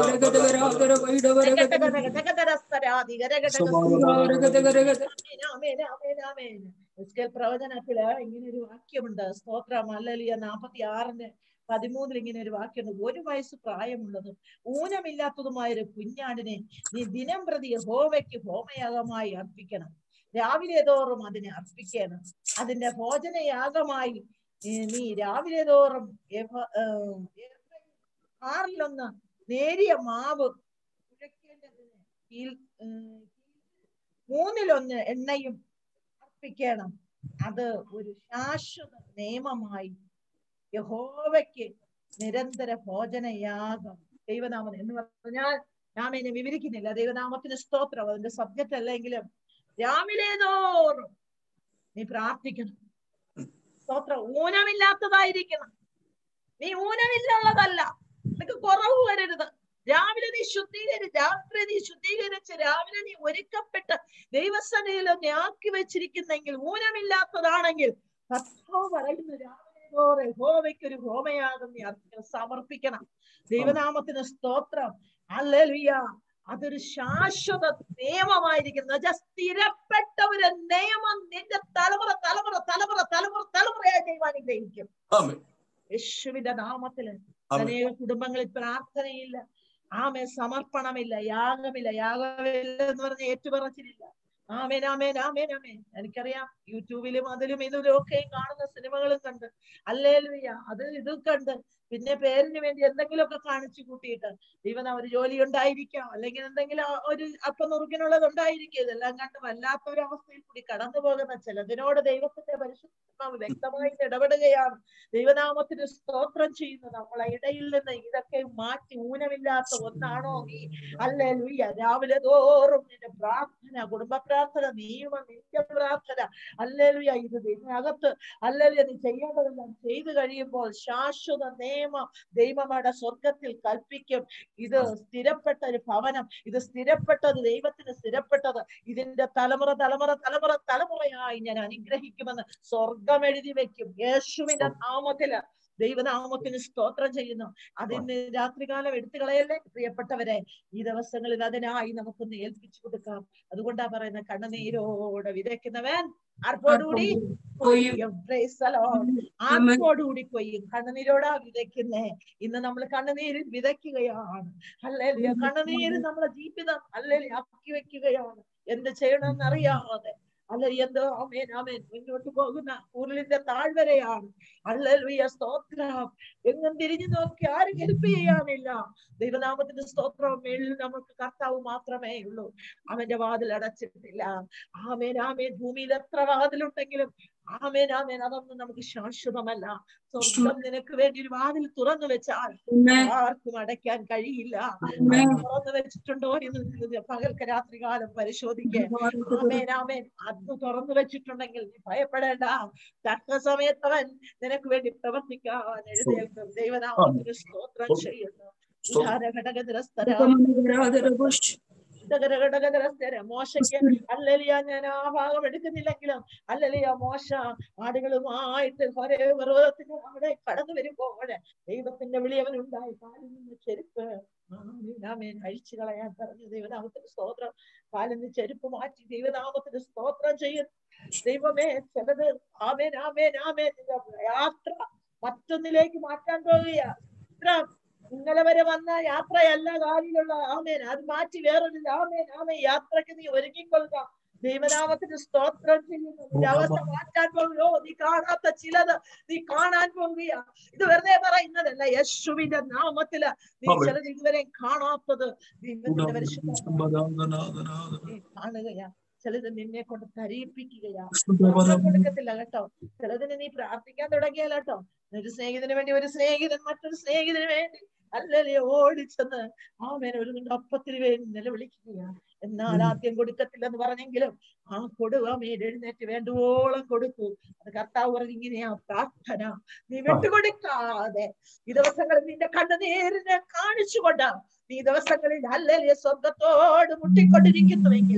Speaker 4: പ്രവചനത്തില് ഇങ്ങനെ ഒരു വാക്യമുണ്ട് സ്തോത്രം അല്ലലിയ നാപ്പത്തി ആറിന് പതിമൂന്നിൽ ഇങ്ങനെ ഒരു വാക്യമുണ്ട് ഒരു വയസ്സ് പ്രായമുള്ളതും ഊനമില്ലാത്തതുമായ ഒരു കുഞ്ഞാടിനെ നീ ദിനം പ്രതി ഹോവയ്ക്ക് ഹോമയാഗമായി അർപ്പിക്കണം രാവിലെ തോറും അതിനെ അർപ്പിക്കണം അതിന്റെ ഭോജനയാഗമായി നീ രാവിലെ തോറും ആറിലൊന്ന് നേരിയ മാവ് കുഴക്കേണ്ടതിന് മൂന്നിലൊന്ന് എണ്ണയും അർപ്പിക്കണം അത് ഒരു ശാശ്വത നിയമമായി യഹോവയ്ക്ക് നിരന്തര ഭോജനയാഗം ദൈവനാമം എന്ന് പറഞ്ഞാൽ ഞാൻ ഇതിനെ വിവരിക്കുന്നില്ല ദൈവനാമത്തിന് സ്തോത്രം അതിന്റെ സബ്ജക്റ്റ് അല്ലെങ്കിലും രാവിലെ തോറും നീ പ്രാർത്ഥിക്കണം സ്തോത്രം ഊനമില്ലാത്തതായിരിക്കണം നീ ഊനമില്ലുള്ളതല്ല നിനക്ക് കുറവ് വരരുത് രാവിലെ നീ ശുദ്ധീകരി രാത്രി നീ ശുദ്ധീകരിച്ച് രാവിലെ നീ ഒരുക്കപ്പെട്ട് ദൈവസനയിൽ നീ ആക്കി വെച്ചിരിക്കുന്നെങ്കിൽ ഊനമില്ലാത്തതാണെങ്കിൽ കർത്താവ് പറയുന്നു രാവിലെ ഹോവയ്ക്ക് ഒരു ഹോമയാകും നീ സമർപ്പിക്കണം ദൈവനാമത്തിന് സ്തോത്രം അല്ലലുയ്യ അതൊരു ശാശ്വത നിയമമായിരിക്കുന്നു സ്ഥിരപ്പെട്ട ഒരു നിയമം നിന്റെ തലമുറ തലമുറ തലമുറ തലമുറ തലമുറയായി ദൈവം അനുഗ്രഹിക്കും യേശുവിന്റെ നാമത്തില് അനേക കുടുംബങ്ങളിൽ പ്രാർത്ഥനയില്ല ആമേ സമർപ്പണമില്ല യാഗമില്ല യാഗമില്ല എന്ന് പറഞ്ഞ ഏറ്റുപറച്ചിലില്ല ആമേൻ ആമേൻ ആമേൻ ആമേൻ എനിക്കറിയാം യൂട്യൂബിലും അതിലും ഇതിലും ഒക്കെ കാണുന്ന സിനിമകളും കണ്ട് അല്ലേലുയ്യ അത് ഇതും കണ്ട് പിന്നെ പേരിന് വേണ്ടി എന്തെങ്കിലുമൊക്കെ കാണിച്ചു കൂട്ടിയിട്ട് ദൈവം ഒരു ജോലി ഉണ്ടായിരിക്കാം അല്ലെങ്കിൽ എന്തെങ്കിലും ഒരു അപ്പം നുറുക്കിനുള്ളത് ഉണ്ടായിരിക്കും ഇതെല്ലാം കണ്ട് വല്ലാത്ത ഒരു അവസ്ഥയിൽ കൂടി കടന്നു പോകുന്ന ചിലതിനോട് ദൈവത്തിന്റെ പരിശുദ്ധമാവ് വ്യക്തമായി ഇടപെടുകയാണ് ദൈവനാമത്തിന് സ്തോത്രം ചെയ്യുന്നു നമ്മളെ ഇടയിൽ നിന്ന് ഇതൊക്കെ മാറ്റി ഊനമില്ലാത്ത ഒന്നാണോ നീ അല്ലേ ലുയ്യ രാവിലെ തോറും നിന്റെ പ്രാർത്ഥന കുടുംബ പ്രാർത്ഥന നിയമ നിത്യ പ്രാർത്ഥന അല്ലേ ലുയ്യ ഇത് ഇതിനകത്ത് അല്ലേ നീ ചെയ്യേണ്ടതെല്ലാം ചെയ്തു കഴിയുമ്പോൾ ശാശ്വത നിയമം ദൈവമയുടെ സ്വർഗത്തിൽ കൽപ്പിക്കും ഇത് സ്ഥിരപ്പെട്ട ഒരു ഭവനം ഇത് സ്ഥിരപ്പെട്ടത് ദൈവത്തിന് സ്ഥിരപ്പെട്ടത് ഇതിന്റെ തലമുറ തലമുറ തലമുറ തലമുറയായി ഞാൻ അനുഗ്രഹിക്കുമെന്ന് സ്വർഗം എഴുതി വെക്കും യേശുവിന്റെ നാമത്തില് ദൈവനാമത്തിന് സ്തോത്രം ചെയ്യുന്നു അതിന് രാത്രികാലം എടുത്തു കളയല്ലേ പ്രിയപ്പെട്ടവരെ ഈ ദിവസങ്ങളിൽ അതിനായി നമുക്കൊന്ന് ഏൽപ്പിച്ചു കൊടുക്കാം അതുകൊണ്ടാ പറയുന്ന കണ്ണുനീരോടെ വിതയ്ക്കുന്നവൻ ആർപ്പോടുകൂടി ആർപ്പോടുകൂടി കൊയ്യും കണ്ണുനീരോടാ വിതയ്ക്കുന്നേ ഇന്ന് നമ്മൾ കണ്ണുനീരിൽ വിതയ്ക്കുകയാണ് അല്ലേ കണ്ണുനീര് നമ്മളെ ജീവിതം അല്ലേ ആക്കി വെക്കുകയാണ് എന്ത് ചെയ്യണമെന്ന് അറിയാതെ അല്ല എന്തോ ആമേൻ ആമേൻ മുന്നോട്ട് പോകുന്ന ഉരുളിന്റെ താഴ്വരയാണ് അല്ലലുയ സ്തോത്രം എങ്ങും തിരിഞ്ഞു നോക്കി ആരും ഹെൽപ്പ് ചെയ്യാനില്ല ദൈവനാമത്തിന്റെ സ്തോത്രം മേളിൽ നമുക്ക് കർത്താവ് മാത്രമേ ഉള്ളൂ അവന്റെ വാതിൽ അടച്ചിട്ടില്ല ആമേൻ ആമേൻ ഭൂമിയിൽ എത്ര വാതിലുണ്ടെങ്കിലും ആമേൻ ആമേൻ അതൊന്നും നമുക്ക് ശാശ്വതമല്ല സ്വർഗം നിനക്ക് വേണ്ടി ഒരു വാതിൽ തുറന്നു വെച്ചാൽ ആർക്കും അടയ്ക്കാൻ കഴിയില്ല തുറന്നു വെച്ചിട്ടുണ്ടോ എന്ന് നിങ്ങൾ പകൽക്ക് രാത്രി കാലം പരിശോധിക്കുക ആമേൻ ആമേൻ അത് തുറന്നു വെച്ചിട്ടുണ്ടെങ്കിൽ നീ ഭയപ്പെടേണ്ട തക്ക സമയത്തവൻ നിനക്ക് വേണ്ടി പ്രവർത്തിക്കാൻ എഴുന്നേൽക്കും ദൈവനാമത്തിന് സ്തോത്രം ചെയ്യുന്നു ഉദാരഘടകനിരസ്തരാ ഘടകനിരസ്തര മോശയ്ക്ക് അല്ലലിയ ഞാൻ ആ ഭാഗം എടുക്കുന്നില്ലെങ്കിലും അല്ലലിയ മോശ ആടുകളുമായിട്ട് ഒരേ പർവ്വതത്തിന് അവിടെ കടന്നു വരുമ്പോൾ ദൈവത്തിന്റെ വിളി അവനുണ്ടായി കാലിൽ നിന്ന് ചെരുപ്പ് ആമേൻ അഴിച്ചു കളയാൻ പറഞ്ഞു ദൈവനാമത്തിന് സ്തോത്രം കാലിൽ നിന്ന് ചെരുപ്പ് മാറ്റി ദൈവനാമത്തിന് സ്തോത്രം ചെയ്യുന്നു ദൈവമേ ചിലത് ആമേൻ ആമേൻ ആമേൻ യാത്ര മറ്റൊന്നിലേക്ക് മാറ്റാൻ പോവുകയാ ഇത്ര ഇന്നലെ വരെ വന്ന യാത്രയല്ല കാലിലുള്ള ആമേൻ അത് മാറ്റി വേറൊരു ആമേൻ ആമേൻ യാത്രക്ക് നീ ഒരുങ്ങിക്കൊള്ളുക ദൈവനാമത്തിന് സ്തോത്രം ചെയ്യുന്നു നിന്റെ അവസ്ഥ മാറ്റാൻ പോകുകയോ നീ കാണാത്ത ചിലത് നീ കാണാൻ പോകുകയാ ഇത് വെറുതെ പറയുന്നതല്ല യേശുവിന്റെ നാമത്തില് നീ
Speaker 2: ആമേൻ.
Speaker 4: ചിലത് ഇതുവരെ കാണാത്തത് ദൈവത്തിന്റെ പരിശുദ്ധ നീ കാണുകയാ ചിലത് നിന്നെ കൊണ്ട് തരിപ്പിക്കുകയാ ഒന്നും കൊടുക്കത്തില്ല കേട്ടോ ചിലതിന് നീ പ്രാർത്ഥിക്കാൻ തുടങ്ങിയാൽ കേട്ടോ ഒരു സ്നേഹിതന് വേണ്ടി ഒരു സ്നേഹിതൻ മറ്റൊരു സ്നേഹിതന് വേണ്ടി അല്ലല്ലേ ഓടിച്ചെന്ന് ആമേൻ ഒരു നിന്റെ അപ്പത്തിന് വേണ്ടി നിലവിളിക്കുകയാ എന്നാൽ ആദ്യം കൊടുക്കത്തില്ലെന്ന് പറഞ്ഞെങ്കിലും ആ കൊടുവാമേൻ എഴുന്നേറ്റ് വേണ്ടുവോളം കൊടുക്കൂ അത് കർത്താവ് പറഞ്ഞു ഇങ്ങനെയാ പ്രാർത്ഥന നീ വിട്ടുകൊടുക്കാതെ ഈ ദിവസങ്ങളിൽ നിന്റെ കണ്ണുനീരിനെ കാണിച്ചുകൊണ്ട് നീ ദിവസങ്ങളിൽ അല്ലല്ലേ സ്വർഗത്തോട് മുട്ടിക്കൊണ്ടിരിക്കുന്നുവെങ്കിൽ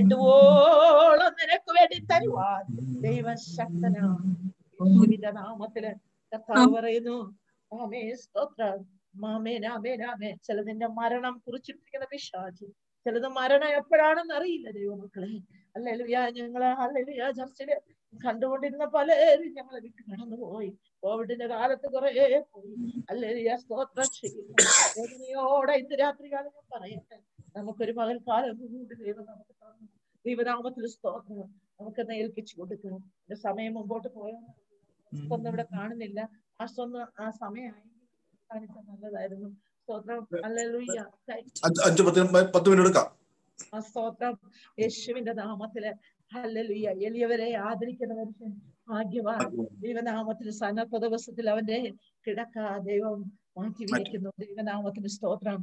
Speaker 4: വേണ്ടുവോളം നിനക്ക് വേണ്ടി തരുവാൻ ദൈവശക്തനാണ് യേശുവിന്റെ നാമത്തില് കർത്താവ് പറയുന്നു ആമേ സ്തോത്രം മാമേൻ ആമേൻ ആമേൻ ചിലതിന്റെ മരണം കുറിച്ചിട്ടിരിക്കുന്ന പിശാചി ചിലത് മരണം എപ്പോഴാണെന്ന് അറിയില്ല ദൈവമക്കളെ അല്ലെലുയ ഞങ്ങള് അല്ലെലുയ ചർച്ചില് കണ്ടുകൊണ്ടിരുന്ന പലരും ഞങ്ങളെ വിട്ട് കടന്നുപോയി കോവിഡിന്റെ കാലത്ത് കുറെ പോയി അല്ലെലുയ സ്തോത്രം ചെയ്യുന്നു വേദനയോടെ ഇന്ന് രാത്രി കാലം ഞാൻ പറയട്ടെ നമുക്കൊരു പകൽക്കാലം കൂടി ദൈവം നമുക്ക് തന്നു ദൈവനാമത്തിൽ സ്തോത്രം നമുക്കെന്ന് ഏൽപ്പിച്ചു കൊടുക്കണം എന്റെ സമയം മുമ്പോട്ട് പോയാൽ ഒന്നും ഇവിടെ കാണുന്നില്ല മാസ്റ്റൊന്ന് ആ സമയമായി കാണിച്ച നല്ലതായിരുന്നു സ്തോത്രം അല്ലെലുയ്യ
Speaker 2: അഞ്ച് അഞ്ച് പത്ത് പത്ത് മിനിറ്റ് എടുക്കാം
Speaker 4: ആ സ്തോത്രം യേശുവിന്റെ നാമത്തില് ഹല്ലേലൂയ എളിയവരെ ആദരിക്കുന്ന മനുഷ്യൻ ഭാഗ്യവാൻ ദൈവനാമത്തിന് സന്നദ്ധ ദിവസത്തിൽ അവന്റെ കിടക്ക ദൈവം മാറ്റി വിളിക്കുന്നു ദൈവനാമത്തിന് സ്തോത്രം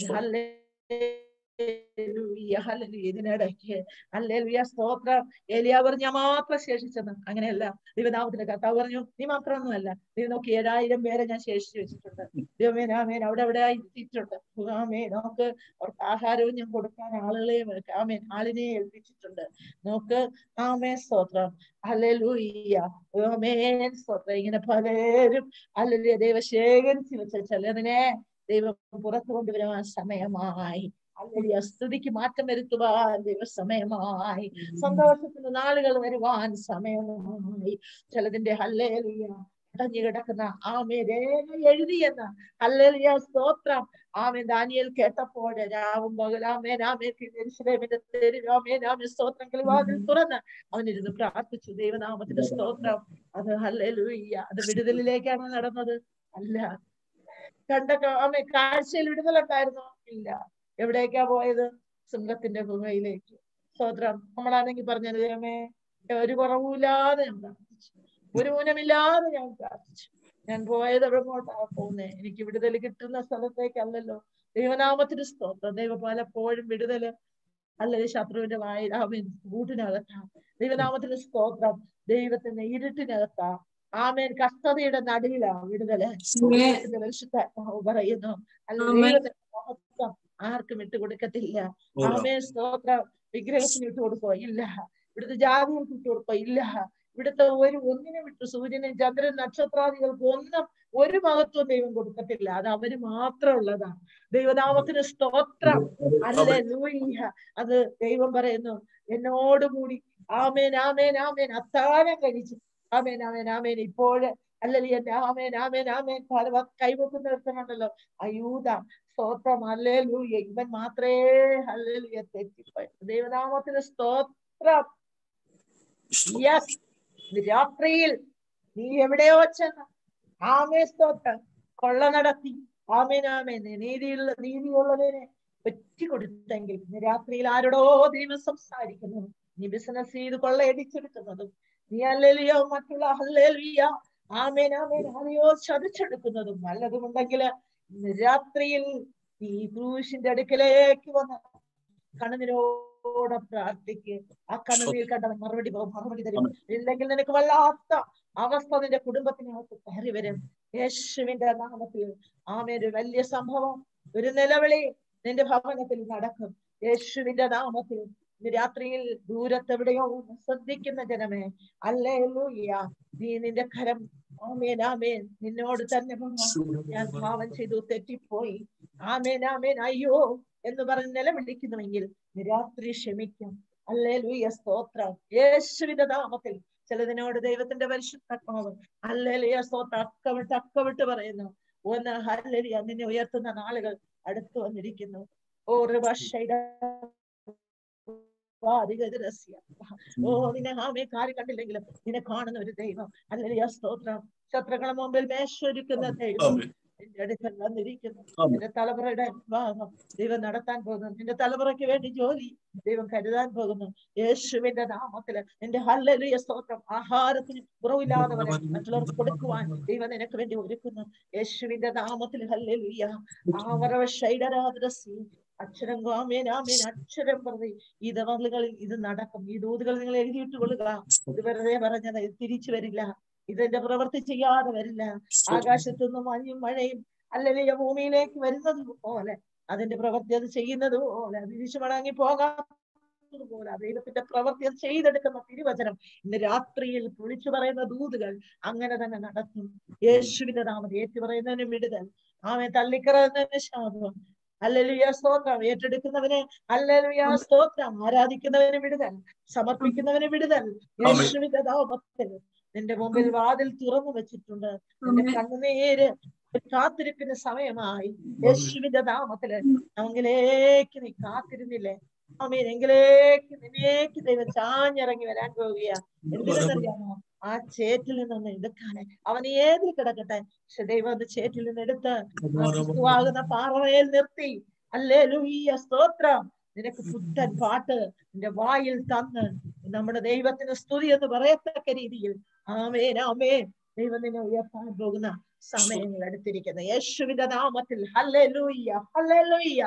Speaker 4: ഹല്ലേലൂയ ഹല്ലേലൂയ ഇതിനിടയ്ക്ക് ഹല്ലേലൂയ സ്തോത്രം ഏലിയ പറഞ്ഞ മാത്രം ശേഷിച്ചെന്ന് അങ്ങനെയല്ല ദൈവനാമത്തിന്റെ കർത്താവ് പറഞ്ഞു നീ മാത്രമൊന്നുമല്ല ദൈവം നോക്കി ഏഴായിരം പേരെ ഞാൻ ശേഷിച്ചു വെച്ചിട്ടുണ്ട് ദൈവമേൻ ആമേൻ അവിടെ അവിടെ ഇരുത്തിയിട്ടുണ്ട് ആമേ നമുക്ക് അവർക്ക് ആഹാരവും ഞാൻ കൊടുക്കാൻ ആളുകളെയും ആമേൻ ആളിനെ ഏൽപ്പിച്ചിട്ടുണ്ട് നോക്ക് ആമേ സ്തോത്രം ഹല്ലേലൂയ്യ ആമേൻ സ്തോത്രം ഇങ്ങനെ പലരും ഹല്ലേലൂയ ദൈവം ശേഖരിച്ചു വെച്ച ചിലതിനെ ദൈവം പുറത്തു കൊണ്ടുവരുവാൻ സമയമായി ഹല്ലേലൂയ സ്തുതിക്ക് മാറ്റം വരുത്തുവാൻ ദൈവ സമയമായി സന്തോഷത്തിന് നാളുകൾ വരുവാൻ സമയമായി ചിലതിന്റെ ഹല്ലേലൂയ അടഞ്ഞു കിടക്കുന്ന ആമേ രേഖ എഴുതിയെന്ന് ഹല്ലേലൂയ സ്തോത്രം ആമേ ദാനിയേൽ കേട്ടപ്പോൾ രാവും പകലാമേൻ ആമേ യെരൂശലേമിന്റെ തെരുവ് ആമേൻ ആമേ സ്തോത്രങ്ങൾ വാതിൽ തുറന്ന് അവനിരുന്ന് പ്രാർത്ഥിച്ചു ദൈവനാമത്തിന്റെ സ്തോത്രം അത് ഹല്ലേലൂയ്യ അത് വിടുതലിലേക്കാണ് നടന്നത് അല്ല കണ്ട ആമേ കാഴ്ചയിൽ വിടുതലുണ്ടായിരുന്നോ ഇല്ല എവിടേക്കാ പോയത് സിംഹത്തിന്റെ ഗുഹയിലേക്ക് സ്തോത്രം നമ്മളാണെങ്കിൽ പറഞ്ഞത് ദൈവമേ ഒരു കുറവുമില്ലാതെ ഞാൻ പ്രാർത്ഥിച്ചു ഒരു ഊനമില്ലാതെ ഞാൻ പ്രാർത്ഥിച്ചു ഞാൻ പോയത് എവിടെങ്ങോട്ടാ പോകുന്നേ എനിക്ക് വിടുതൽ കിട്ടുന്ന സ്ഥലത്തേക്കല്ലല്ലോ ദൈവനാമത്തിന് സ്തോത്രം ദൈവം പലപ്പോഴും വിടുതല് അല്ലെ ശത്രുവിന്റെ വായിൽ ആമീൻ കൂട്ടിനകത്താ ദൈവനാമത്തിന് സ്തോത്രം ദൈവത്തിന്റെ ഇരുട്ടിനകത്താ ആമേൻ കഷ്ടതയുടെ നടുവിലാ വിടുതല് ദൈവത്തിന്റെ പരിശുദ്ധാത്മാവ് പറയുന്നു അല്ല ദൈവത്തിന്റെ മഹത്വം ആർക്കും ഇട്ടുകൊടുക്കത്തില്ല ആമേ സ്തോത്രം വിഗ്രഹത്തിന് ഇട്ടുകൊടുക്കോ ഇല്ല ഇവിടുത്തെ ജാതികൾക്ക് ഇട്ടുകൊടുക്കോ ഇല്ല ഇവിടുത്തെ ഒരു ഒന്നിനെ വിട്ടു സൂര്യനും ചന്ദ്രൻ നക്ഷത്രാദികൾക്ക് ഒന്നും ഒരു മഹത്വം ദൈവം കൊടുക്കത്തില്ല അത് അവര് മാത്രം ഉള്ളതാണ് ദൈവനാമത്തിന് സ്തോത്രം അല്ലേ ലൂയ്യ അത് ദൈവം പറയുന്നു എന്നോടുകൂടി ആമേൻ ആമേൻ ആമേൻ അത്താഴം കഴിച്ചു ആമേൻ ആമേൻ ആമേൻ ഇപ്പോഴ് അല്ലല്ലേ എന്റെ ആമേൻ ആമേൻ ആമേൻ പല കൈവെക്കുന്ന നിർത്തണുണ്ടല്ലോ അയൂത സ്തോത്രം അല്ലേ ലൂയ്യ ഇവൻ മാത്രമേ അല്ലേലൂയ തെറ്റിപ്പോയി ദൈവനാമത്തിന് സ്തോത്രം യെസ് രാത്രിയിൽ നീ എവിടെയോ ചെന്ന് ആമേ സ്തോത്രം കൊള്ള നടത്തി ആമേൻ ആമേൻ നീതിയുള്ള നീതിയുള്ളതിനെ ഒറ്റ കൊടുത്തെങ്കിൽ ഇന്ന് രാത്രിയിൽ ആരോടോ ദൈവം സംസാരിക്കുന്നു നീ ബിസിനസ് ചെയ്ത് കൊള്ളയടിച്ചെടുക്കുന്നതും നീ അല്ലേലിയ മറ്റുള്ള ഹല്ലേലിയ ആമേൻ ആമേൻ അറിയോ ചതിച്ചെടുക്കുന്നതും നല്ലതുമുണ്ടെങ്കിൽ ഇന്ന് രാത്രിയിൽ ഈ ക്രൂശിന്റെ അടുക്കലേക്ക് വന്ന് കണ്ണുനീരോടെ പ്രാർത്ഥിക്ക് ആ കണ്ണുനീർ കണ്ടവൻ മറുപടി പോകും മറുപടി തരും ഇല്ലെങ്കിൽ നിനക്ക് വല്ലാത്ത അവസ്ഥ നിന്റെ കുടുംബത്തിനകത്ത് കയറി വരും യേശുവിന്റെ നാമത്തിൽ ആമേ ഒരു വലിയ സംഭവം ഒരു നിലവിളി നിന്റെ ഭവനത്തിൽ നടക്കും യേശുവിന്റെ നാമത്തിൽ ഇന്ന് രാത്രിയിൽ ദൂരത്തെവിടെയോ ഒന്ന് ശ്രദ്ധിക്കുന്ന ജനമേ അല്ലേ നീ നിന്റെ കരം ആമേൻ ആമേൻ നിന്നോട് തന്നെ പറഞ്ഞു ഞാൻ പാവം ചെയ്തു തെറ്റിപ്പോയി ആമേൻ ആമേൻ അയ്യോ എന്ന് പറഞ്ഞ് നിലവിളിക്കുന്നുവെങ്കിൽ നീ രാത്രി ക്ഷമിക്കും അല്ലേ ലൂയ സ്തോത്രം യേശുവിന്റെ നാമത്തിൽ ചിലതിനോട് ദൈവത്തിന്റെ പരിശുദ്ധാത്മാവ് അല്ലേലിയ സ്തോത്രം അക്കവിട്ട് അക്കവിട്ട് പറയുന്നു ഒന്ന് ഹല്ലേലിയ നിന്നെ ഉയർത്തുന്ന നാളുകൾ അടുത്തു വന്നിരിക്കുന്നു ഓരോ ഭാഷയുടെ ഓ നിന്നെ ആമേ കാര്യം കണ്ടില്ലെങ്കിലും നിന്നെ കാണുന്ന ഒരു ദൈവം അല്ലെങ്കിൽ സ്തോത്രം ശത്രുക്കളെ മുമ്പിൽ മേശൊരുക്കുന്ന ദൈവം
Speaker 2: ആമേൻ.
Speaker 4: നിന്റെ അടുക്കൽ വന്നിരിക്കുന്നു
Speaker 2: ആമേൻ.
Speaker 4: നിന്റെ തലമുറയുടെ വിവാഹം ദൈവം നടത്താൻ പോകുന്നു നിന്റെ തലമുറയ്ക്ക് വേണ്ടി ജോലി ദൈവം കരുതാൻ പോകുന്നു യേശുവിന്റെ നാമത്തില് നിന്റെ ഹല്ലേലൂയ സ്തോത്രം ആഹാരത്തിന് കുറവില്ലാതെ വരെ മറ്റുള്ളവർക്ക് കൊടുക്കുവാൻ ദൈവം നിനക്ക് വേണ്ടി ഒരുക്കുന്നു യേശുവിന്റെ നാമത്തിൽ ഹല്ലേലൂയ ആവരവ ശൈഡരാദ്രസി അക്ഷരം ആമേൻ ആമേൻ അക്ഷരം പ്രതി ഈ ദവലുകളിൽ ഇത് നടക്കും ഈ ദൂതുകൾ നിങ്ങൾ എഴുതിയിട്ട് കൊള്ളുക ഇത് വെറുതെ പറഞ്ഞത് ഇത് തിരിച്ചു വരില്ല ഇതിന്റെ പ്രവൃത്തി ചെയ്യാതെ വരില്ല ആകാശത്തുനിന്ന് മഞ്ഞും മഴയും അല്ലെങ്കിൽ ഭൂമിയിലേക്ക് വരുന്നത് പോലെ അതിന്റെ പ്രവൃത്തി അത് ചെയ്യുന്നത് പോലെ അത് തിരിച്ചു മടങ്ങി പോകാത്തത് പോലെ ദൈവത്തിന്റെ പ്രവൃത്തി അത് ചെയ്തെടുക്കുന്ന തിരുവചനം ഇന്ന് രാത്രിയിൽ വിളിച്ചു പറയുന്ന ദൂതുകൾ അങ്ങനെ തന്നെ നടത്തും യേശുവിന്റെ നാമം ഏറ്റു പറയുന്നതിന് വിടുതൽ ആമെ തള്ളിക്കറയുന്നതിന് ശാപം അല്ലലുയ സ്തോത്രം ഏറ്റെടുക്കുന്നവന് അല്ലലുയ സ്തോത്രം ആരാധിക്കുന്നവന് വിടുതൽ സമർപ്പിക്കുന്നവന് വിടുതൽ യേശുവിന്റെ നാമത്തിൽ നിന്റെ മുമ്പിൽ വാതിൽ തുറന്നു വെച്ചിട്ടുണ്ട് നിന്റെ കണ്ണുനീര് ഒരു കാത്തിരിപ്പിന് സമയമായി യേശുവിന്റെ നാമത്തില് അവങ്കിലേക്ക് നീ കാത്തിരുന്നില്ലേ ആമീൻ എങ്കിലേക്ക് നിന്നേക്ക് ദൈവം ചാഞ്ഞിറങ്ങി വരാൻ പോവുകയാ എന്തിനെന്നറിയാമോ ആ ചേറ്റിൽ നിന്ന് എടുക്കാന് അവൻ ഏതിൽ കിടക്കട്ടെ പക്ഷെ ദൈവം അത് ചേറ്റിൽ നിന്ന് എടുത്ത് ആ ക്രിസ്തുവാകുന്ന പാറമേൽ നിർത്തി അല്ലേ ലൂയ്യ സ്തോത്രം നിനക്ക് പുത്തൻ പാട്ട് നിന്റെ വായിൽ തന്ന് നമ്മുടെ ദൈവത്തിന് സ്തുതി എന്ന് പറയത്തക്ക രീതിയിൽ ആമേൻ ആമേൻ ദൈവം നിന്നെ ഉയർത്താൻ പോകുന്ന സമയങ്ങൾ അടുത്തിരിക്കുന്നു യേശുവിന്റെ നാമത്തിൽ ഹല്ലേ ലൂയ്യ ഹല്ലേ ലൂയ്യ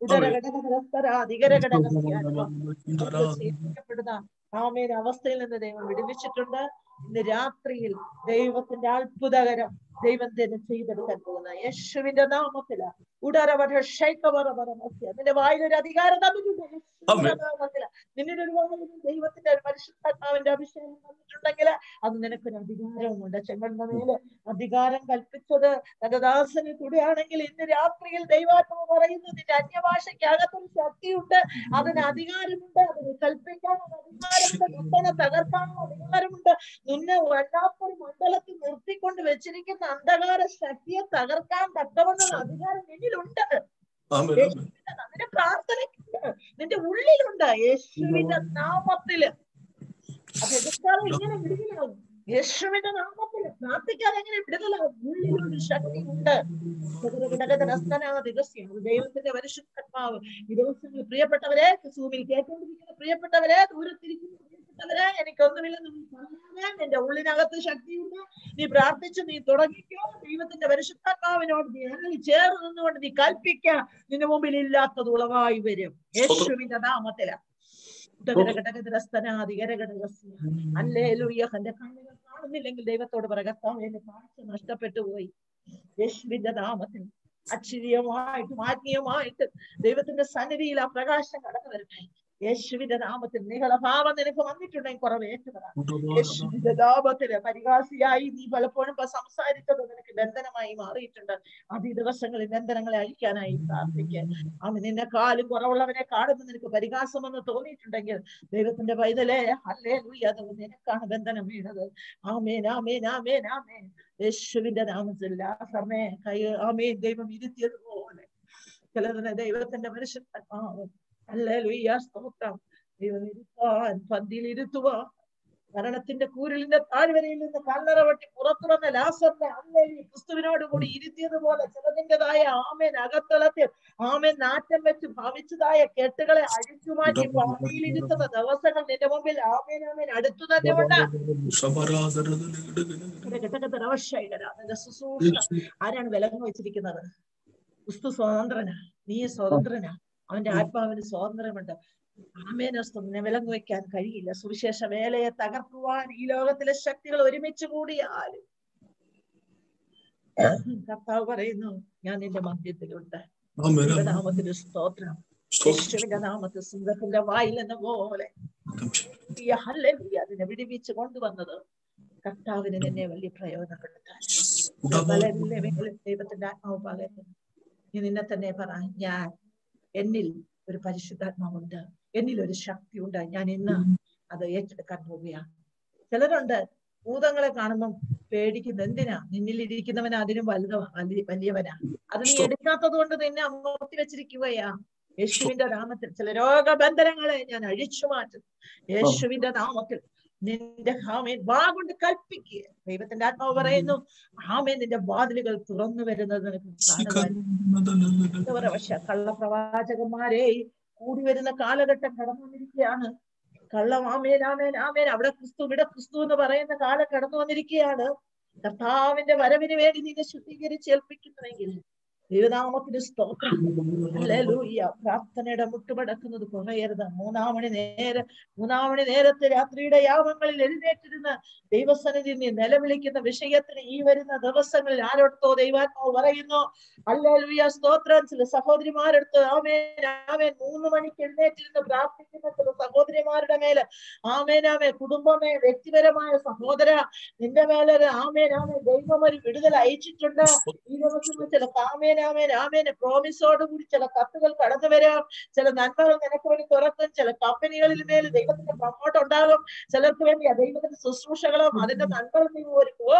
Speaker 4: ഉദരഘടകപ്പെടുന്ന ആമേൻ അവസ്ഥയിൽ നിന്ന് ദൈവം വിടുവിച്ചിട്ടുണ്ട് ഇന്ന് രാത്രിയിൽ ദൈവത്തിന്റെ അത്ഭുതകരം ദൈവം തന്നെ ചെയ്തെടുക്കാൻ പോകുന്ന യേശുവിന്റെ നാമത്തില് ഉടരവധ ഷൈക്കവറവറമസ്യ നിന്റെ വായിലൊരു അധികാരം തന്നിട്ടുണ്ട് യേശുവിന്റെ നാമത്തില് നിന്നിൽ ഒരു വായിൽ ദൈവത്തിന്റെ ഒരു പരിശുദ്ധാത്മാവിന്റെ അഭിഷേകം തന്നിട്ടുണ്ടെങ്കിൽ അത് നിനക്കൊരു അധികാരവുമുണ്ട് ചെങ്കണ്ണ മേല് അധികാരം കൽപ്പിച്ചത് തന്റെ ദാസന് കൂടെയാണെങ്കിൽ ഇന്ന് രാത്രിയിൽ ദൈവാത്മാവ് പറയുന്നു നിന്റെ അന്യഭാഷയ്ക്ക് അകത്തൊരു ശക്തിയുണ്ട് അതിന് അധികാരമുണ്ട് അതിന് കൽപ്പിക്കാനുള്ള അധികാരമുണ്ട് ദുഷ്ടനെ തകർക്കാനുള്ള അധികാരമുണ്ട് നിന്നെ വല്ലാത്തൊരു മണ്ഡലത്തിൽ നിർത്തിക്കൊണ്ട് വെച്ചിരിക്കുന്ന അന്ധകാര ശക്തിയെ തകർക്കാൻ തക്കവണ്ണം അധികാരം നിന്നിലുണ്ട്
Speaker 2: ആമേൻ ആമേൻ
Speaker 4: നിന്റെ പ്രാർത്ഥനയ്ക്കുണ്ട് നിന്റെ ഉള്ളിലുണ്ട് യേശുവിന്റെ നാമത്തില് അത് എടുക്കാതെ ഇങ്ങനെ വിടുതലാകും യേശുവിന്റെ നാമത്തില് പ്രാർത്ഥിക്കാതെ എങ്ങനെ വിടുതലാകും ഉള്ളിലൊരു ശക്തി ഉണ്ട് ദൈവത്തിന്റെ പരിശുദ്ധാത്മാവ് ഈ ദിവസങ്ങളിൽ പ്രിയപ്പെട്ടവരെ സൂമിൽ കേട്ടുകൊണ്ടിരിക്കുന്ന പ്രിയപ്പെട്ടവരെ ദൂരത്തിരിക്കുന്ന പ്രിയപ്പെട്ടവരെ എനിക്കൊന്നുമില്ലെന്ന് നീ പറയാതെ നിന്റെ ഉള്ളിനകത്ത് ശക്തിയുണ്ട് നീ പ്രാർത്ഥിച്ച് നീ തുടങ്ങിക്കോ ദൈവത്തിന്റെ പരിശുദ്ധാത്മാവിനോട് നീ ഇറങ്ങി ചേർന്ന് നിന്നുകൊണ്ട് നീ കൽപ്പിക്ക നിന്റെ മുമ്പിൽ ഇല്ലാത്തത് ഉളവായി വരും യേശുവിന്റെ നാമത്തില അല്ലേ എന്റെ കണ്ണുകൾ കാണുന്നില്ലെങ്കിൽ ദൈവത്തോട് പറകത്താം എന്റെ കാഴ്ച നഷ്ടപ്പെട്ടു പോയി യേശുവിന്റെ നാമത്തിൽ അക്ഷരീയമായിട്ടും ആത്മീയമായിട്ട് ദൈവത്തിന്റെ സന്നിധിയിൽ ആ പ്രകാശം കടന്നു വരട്ടെ യേശുവിന്റെ നാമത്തിൽ നികളഭാവം നിനക്ക് വന്നിട്ടുണ്ടെങ്കിൽ കുറവ് ഏറ്റുപറ യേശുവിന്റെ നാമത്തില് പരിഹാസിയായി നീ പലപ്പോഴും ഇപ്പൊ സംസാരിച്ചത് നിനക്ക് ബന്ധനമായി മാറിയിട്ടുണ്ട് അത് ഈ ദിവസങ്ങളിൽ ബന്ധനങ്ങളെ അഴിക്കാനായി പ്രാർത്ഥിക്കുക അവൻ നിന്നെ കാലും കുറവുള്ളവനെ കാണുമ്പോൾ നിനക്ക് പരിഹാസമെന്ന് തോന്നിയിട്ടുണ്ടെങ്കിൽ ദൈവത്തിന്റെ പൈതലേ അല്ലേ അത് നിനക്കാണ് ബന്ധനം വീണത് ആമേൻ ആമേൻ ആമേൻ ആമേൻ യേശുവിന്റെ നാമത്തിൽ സമയ കൈ ആമേൻ ദൈവം ഇരുത്തിയതുപോലെ ചിലതിനെ ദൈവത്തിന്റെ പരിശുദ്ധാത്മാവ് അല്ലേ ലുയ്യ സ്തോത്രം ദൈവം ഇരുത്താൻ പന്തിയിൽ ഇരുത്തുവാൻ മരണത്തിന്റെ കൂരിലിന്റെ താഴ്വരയിൽ നിന്ന് കല്ലറ വെട്ടി പുറത്തു വന്ന ലാസറിനെ അന്നേരി ക്രിസ്തുവിനോട് കൂടി ഇരുത്തിയതുപോലെ ചിലതിൻ്റെതായ ആമേൻ അകത്തളത്തിൽ ആമേൻ നാറ്റം വെച്ച് ഭവിച്ചതായ കെട്ടുകളെ അഴിച്ചുമാറ്റി പാതിയിലിരുത്തുന്ന ദിവസങ്ങൾ നിന്റെ മുമ്പിൽ ആമേൻ ആമേൻ അടുത്തു തന്നെ ഉണ്ട് നിന്റെ ശുശ്രൂഷ ആരാണ് വിലങ്ങ് വെച്ചിരിക്കുന്നത് ക്രിസ്തു സ്വതന്ത്രനാ നീ സ്വതന്ത്രനാ അവന്റെ ആത്മാവിന് സ്വാതന്ത്ര്യമുണ്ട് ആമേനസ്തുനെ വിലങ്ങ് വെക്കാൻ കഴിയില്ല സുവിശേഷ വേലയെ തകർക്കുവാൻ ഈ ലോകത്തിലെ ശക്തികൾ ഒരുമിച്ച് കൂടിയാൽ കർത്താവ് പറയുന്നു ഞാൻ നിന്റെ മധ്യത്തിലുണ്ട് നിന്റെ നാമത്തിന് സ്തോത്രം യേശുവിന്റെ നാമത്തിൽ സിംഹത്തിന്റെ വായിൽ എന്ന പോലെ ഈ ഹല്ലേലൂയ അതിനെ വിടിവിച്ച് കൊണ്ടുവന്നത് കർത്താവിന് നിന്നെ വലിയ പ്രയോജനപ്പെടുത്താൻ ബലമില്ലെങ്കിലും ദൈവത്തിന്റെ ആത്മാവ് പകരുന്നു നീ നിന്നെ തന്നെ പറ ഞാൻ എന്നിൽ ഒരു പരിശുദ്ധാത്മാവുണ്ട് എന്നിൽ ഒരു ശക്തിയുണ്ട് ഞാൻ ഇന്ന് അത് ഏറ്റെടുക്കാൻ പോവുകയാണ് ചിലരുണ്ട് ഭൂതങ്ങളെ കാണുമ്പോൾ പേടിക്കുന്നത് എന്തിനാ നിന്നിൽ ഇരിക്കുന്നവൻ അതിനും വലുത വലി- വലിയവനാ അത് നീ എടുക്കാത്തത് കൊണ്ട് നിന്നെ അമർത്തി വെച്ചിരിക്കുകയാ യേശുവിന്റെ നാമത്തിൽ ചില രോഗബന്ധനങ്ങളെ ഞാൻ അഴിച്ചു മാറ്റും യേശുവിന്റെ നാമത്തിൽ നിന്റെ ഹാമേൻ വാ കൊണ്ട് കൽപ്പിക്കുക ദൈവത്തിന്റെ ആത്മാവ് പറയുന്നു ഹാമേൻ നിന്റെ വാതിലുകൾ തുറന്നു വരുന്നത് നിനക്ക് കാണുവാൻ എന്താ പറയാ പക്ഷെ കള്ളപ്രവാചകന്മാരെ കൂടി വരുന്ന കാലഘട്ടം കടന്നു വന്നിരിക്കുകയാണ് കള്ളം ആമേൻ ആമേൻ ആമേൻ അവിടെ ക്രിസ്തു ഇവിടെ ക്രിസ്തു എന്ന് പറയുന്ന കാലം കടന്നു വന്നിരിക്കുകയാണ് കർത്താവിന്റെ വരവിന് വേണ്ടി നിന്നെ ശുദ്ധീകരിച്ച് ഏൽപ്പിക്കുന്നുവെങ്കിൽ ദൈവനാമത്തിന് സ്തോത്രം ഹല്ലേലൂയ പ്രാർത്ഥനയുടെ മുട്ടുമടക്കുന്നത് കുറയരുത് മൂന്നാം മണി നേരം മൂന്നാം മണി നേരത്തെ രാത്രിയുടെ യാമങ്ങളിൽ എഴുന്നേറ്റിരുന്ന് ദൈവസന്നിധി നീ നിലവിളിക്കുന്ന വിഷയത്തിന് ഈ വരുന്ന ദിവസങ്ങളിൽ ആരോടത്തോ ദൈവാത്മാവ് പറയുന്നു ഹല്ലേലൂയ സ്തോത്രം ചില സഹോദരിമാരെടുത്ത് ആമേൻ ആമേൻ മൂന്ന് മണിക്ക് എഴുന്നേറ്റിരുന്ന് പ്രാർത്ഥിക്കുന്ന ചില സഹോദരിമാരുടെ മേല് ആമേൻ ആമേൻ കുടുംബമേ വ്യക്തിപരമായ സഹോദര നിന്റെ മേലെ ഒരു ആമേൻ ആമേൻ ദൈവം ഒരു വിടുതൽ അയച്ചിട്ടുണ്ട് ഈ ദിവസം ചില ആമേൻ ആമേൻ ആമേന് പ്രോമിസോട് കൂടി ചില കത്തുകൾ കടന്നു വരാം ചില നന്മകൾ നിനക്ക് വേണ്ടി തുറക്കും ചില കമ്പനികളിൽ മേൽ ദൈവത്തിന്റെ പ്രൊമോട്ട് ഉണ്ടാകും ചിലർക്ക് വേണ്ടി ആ ദൈവത്തിന്റെ ശുശ്രൂഷകളും അതിന്റെ നന്മകൾ നീ ഒരുക്കുവോ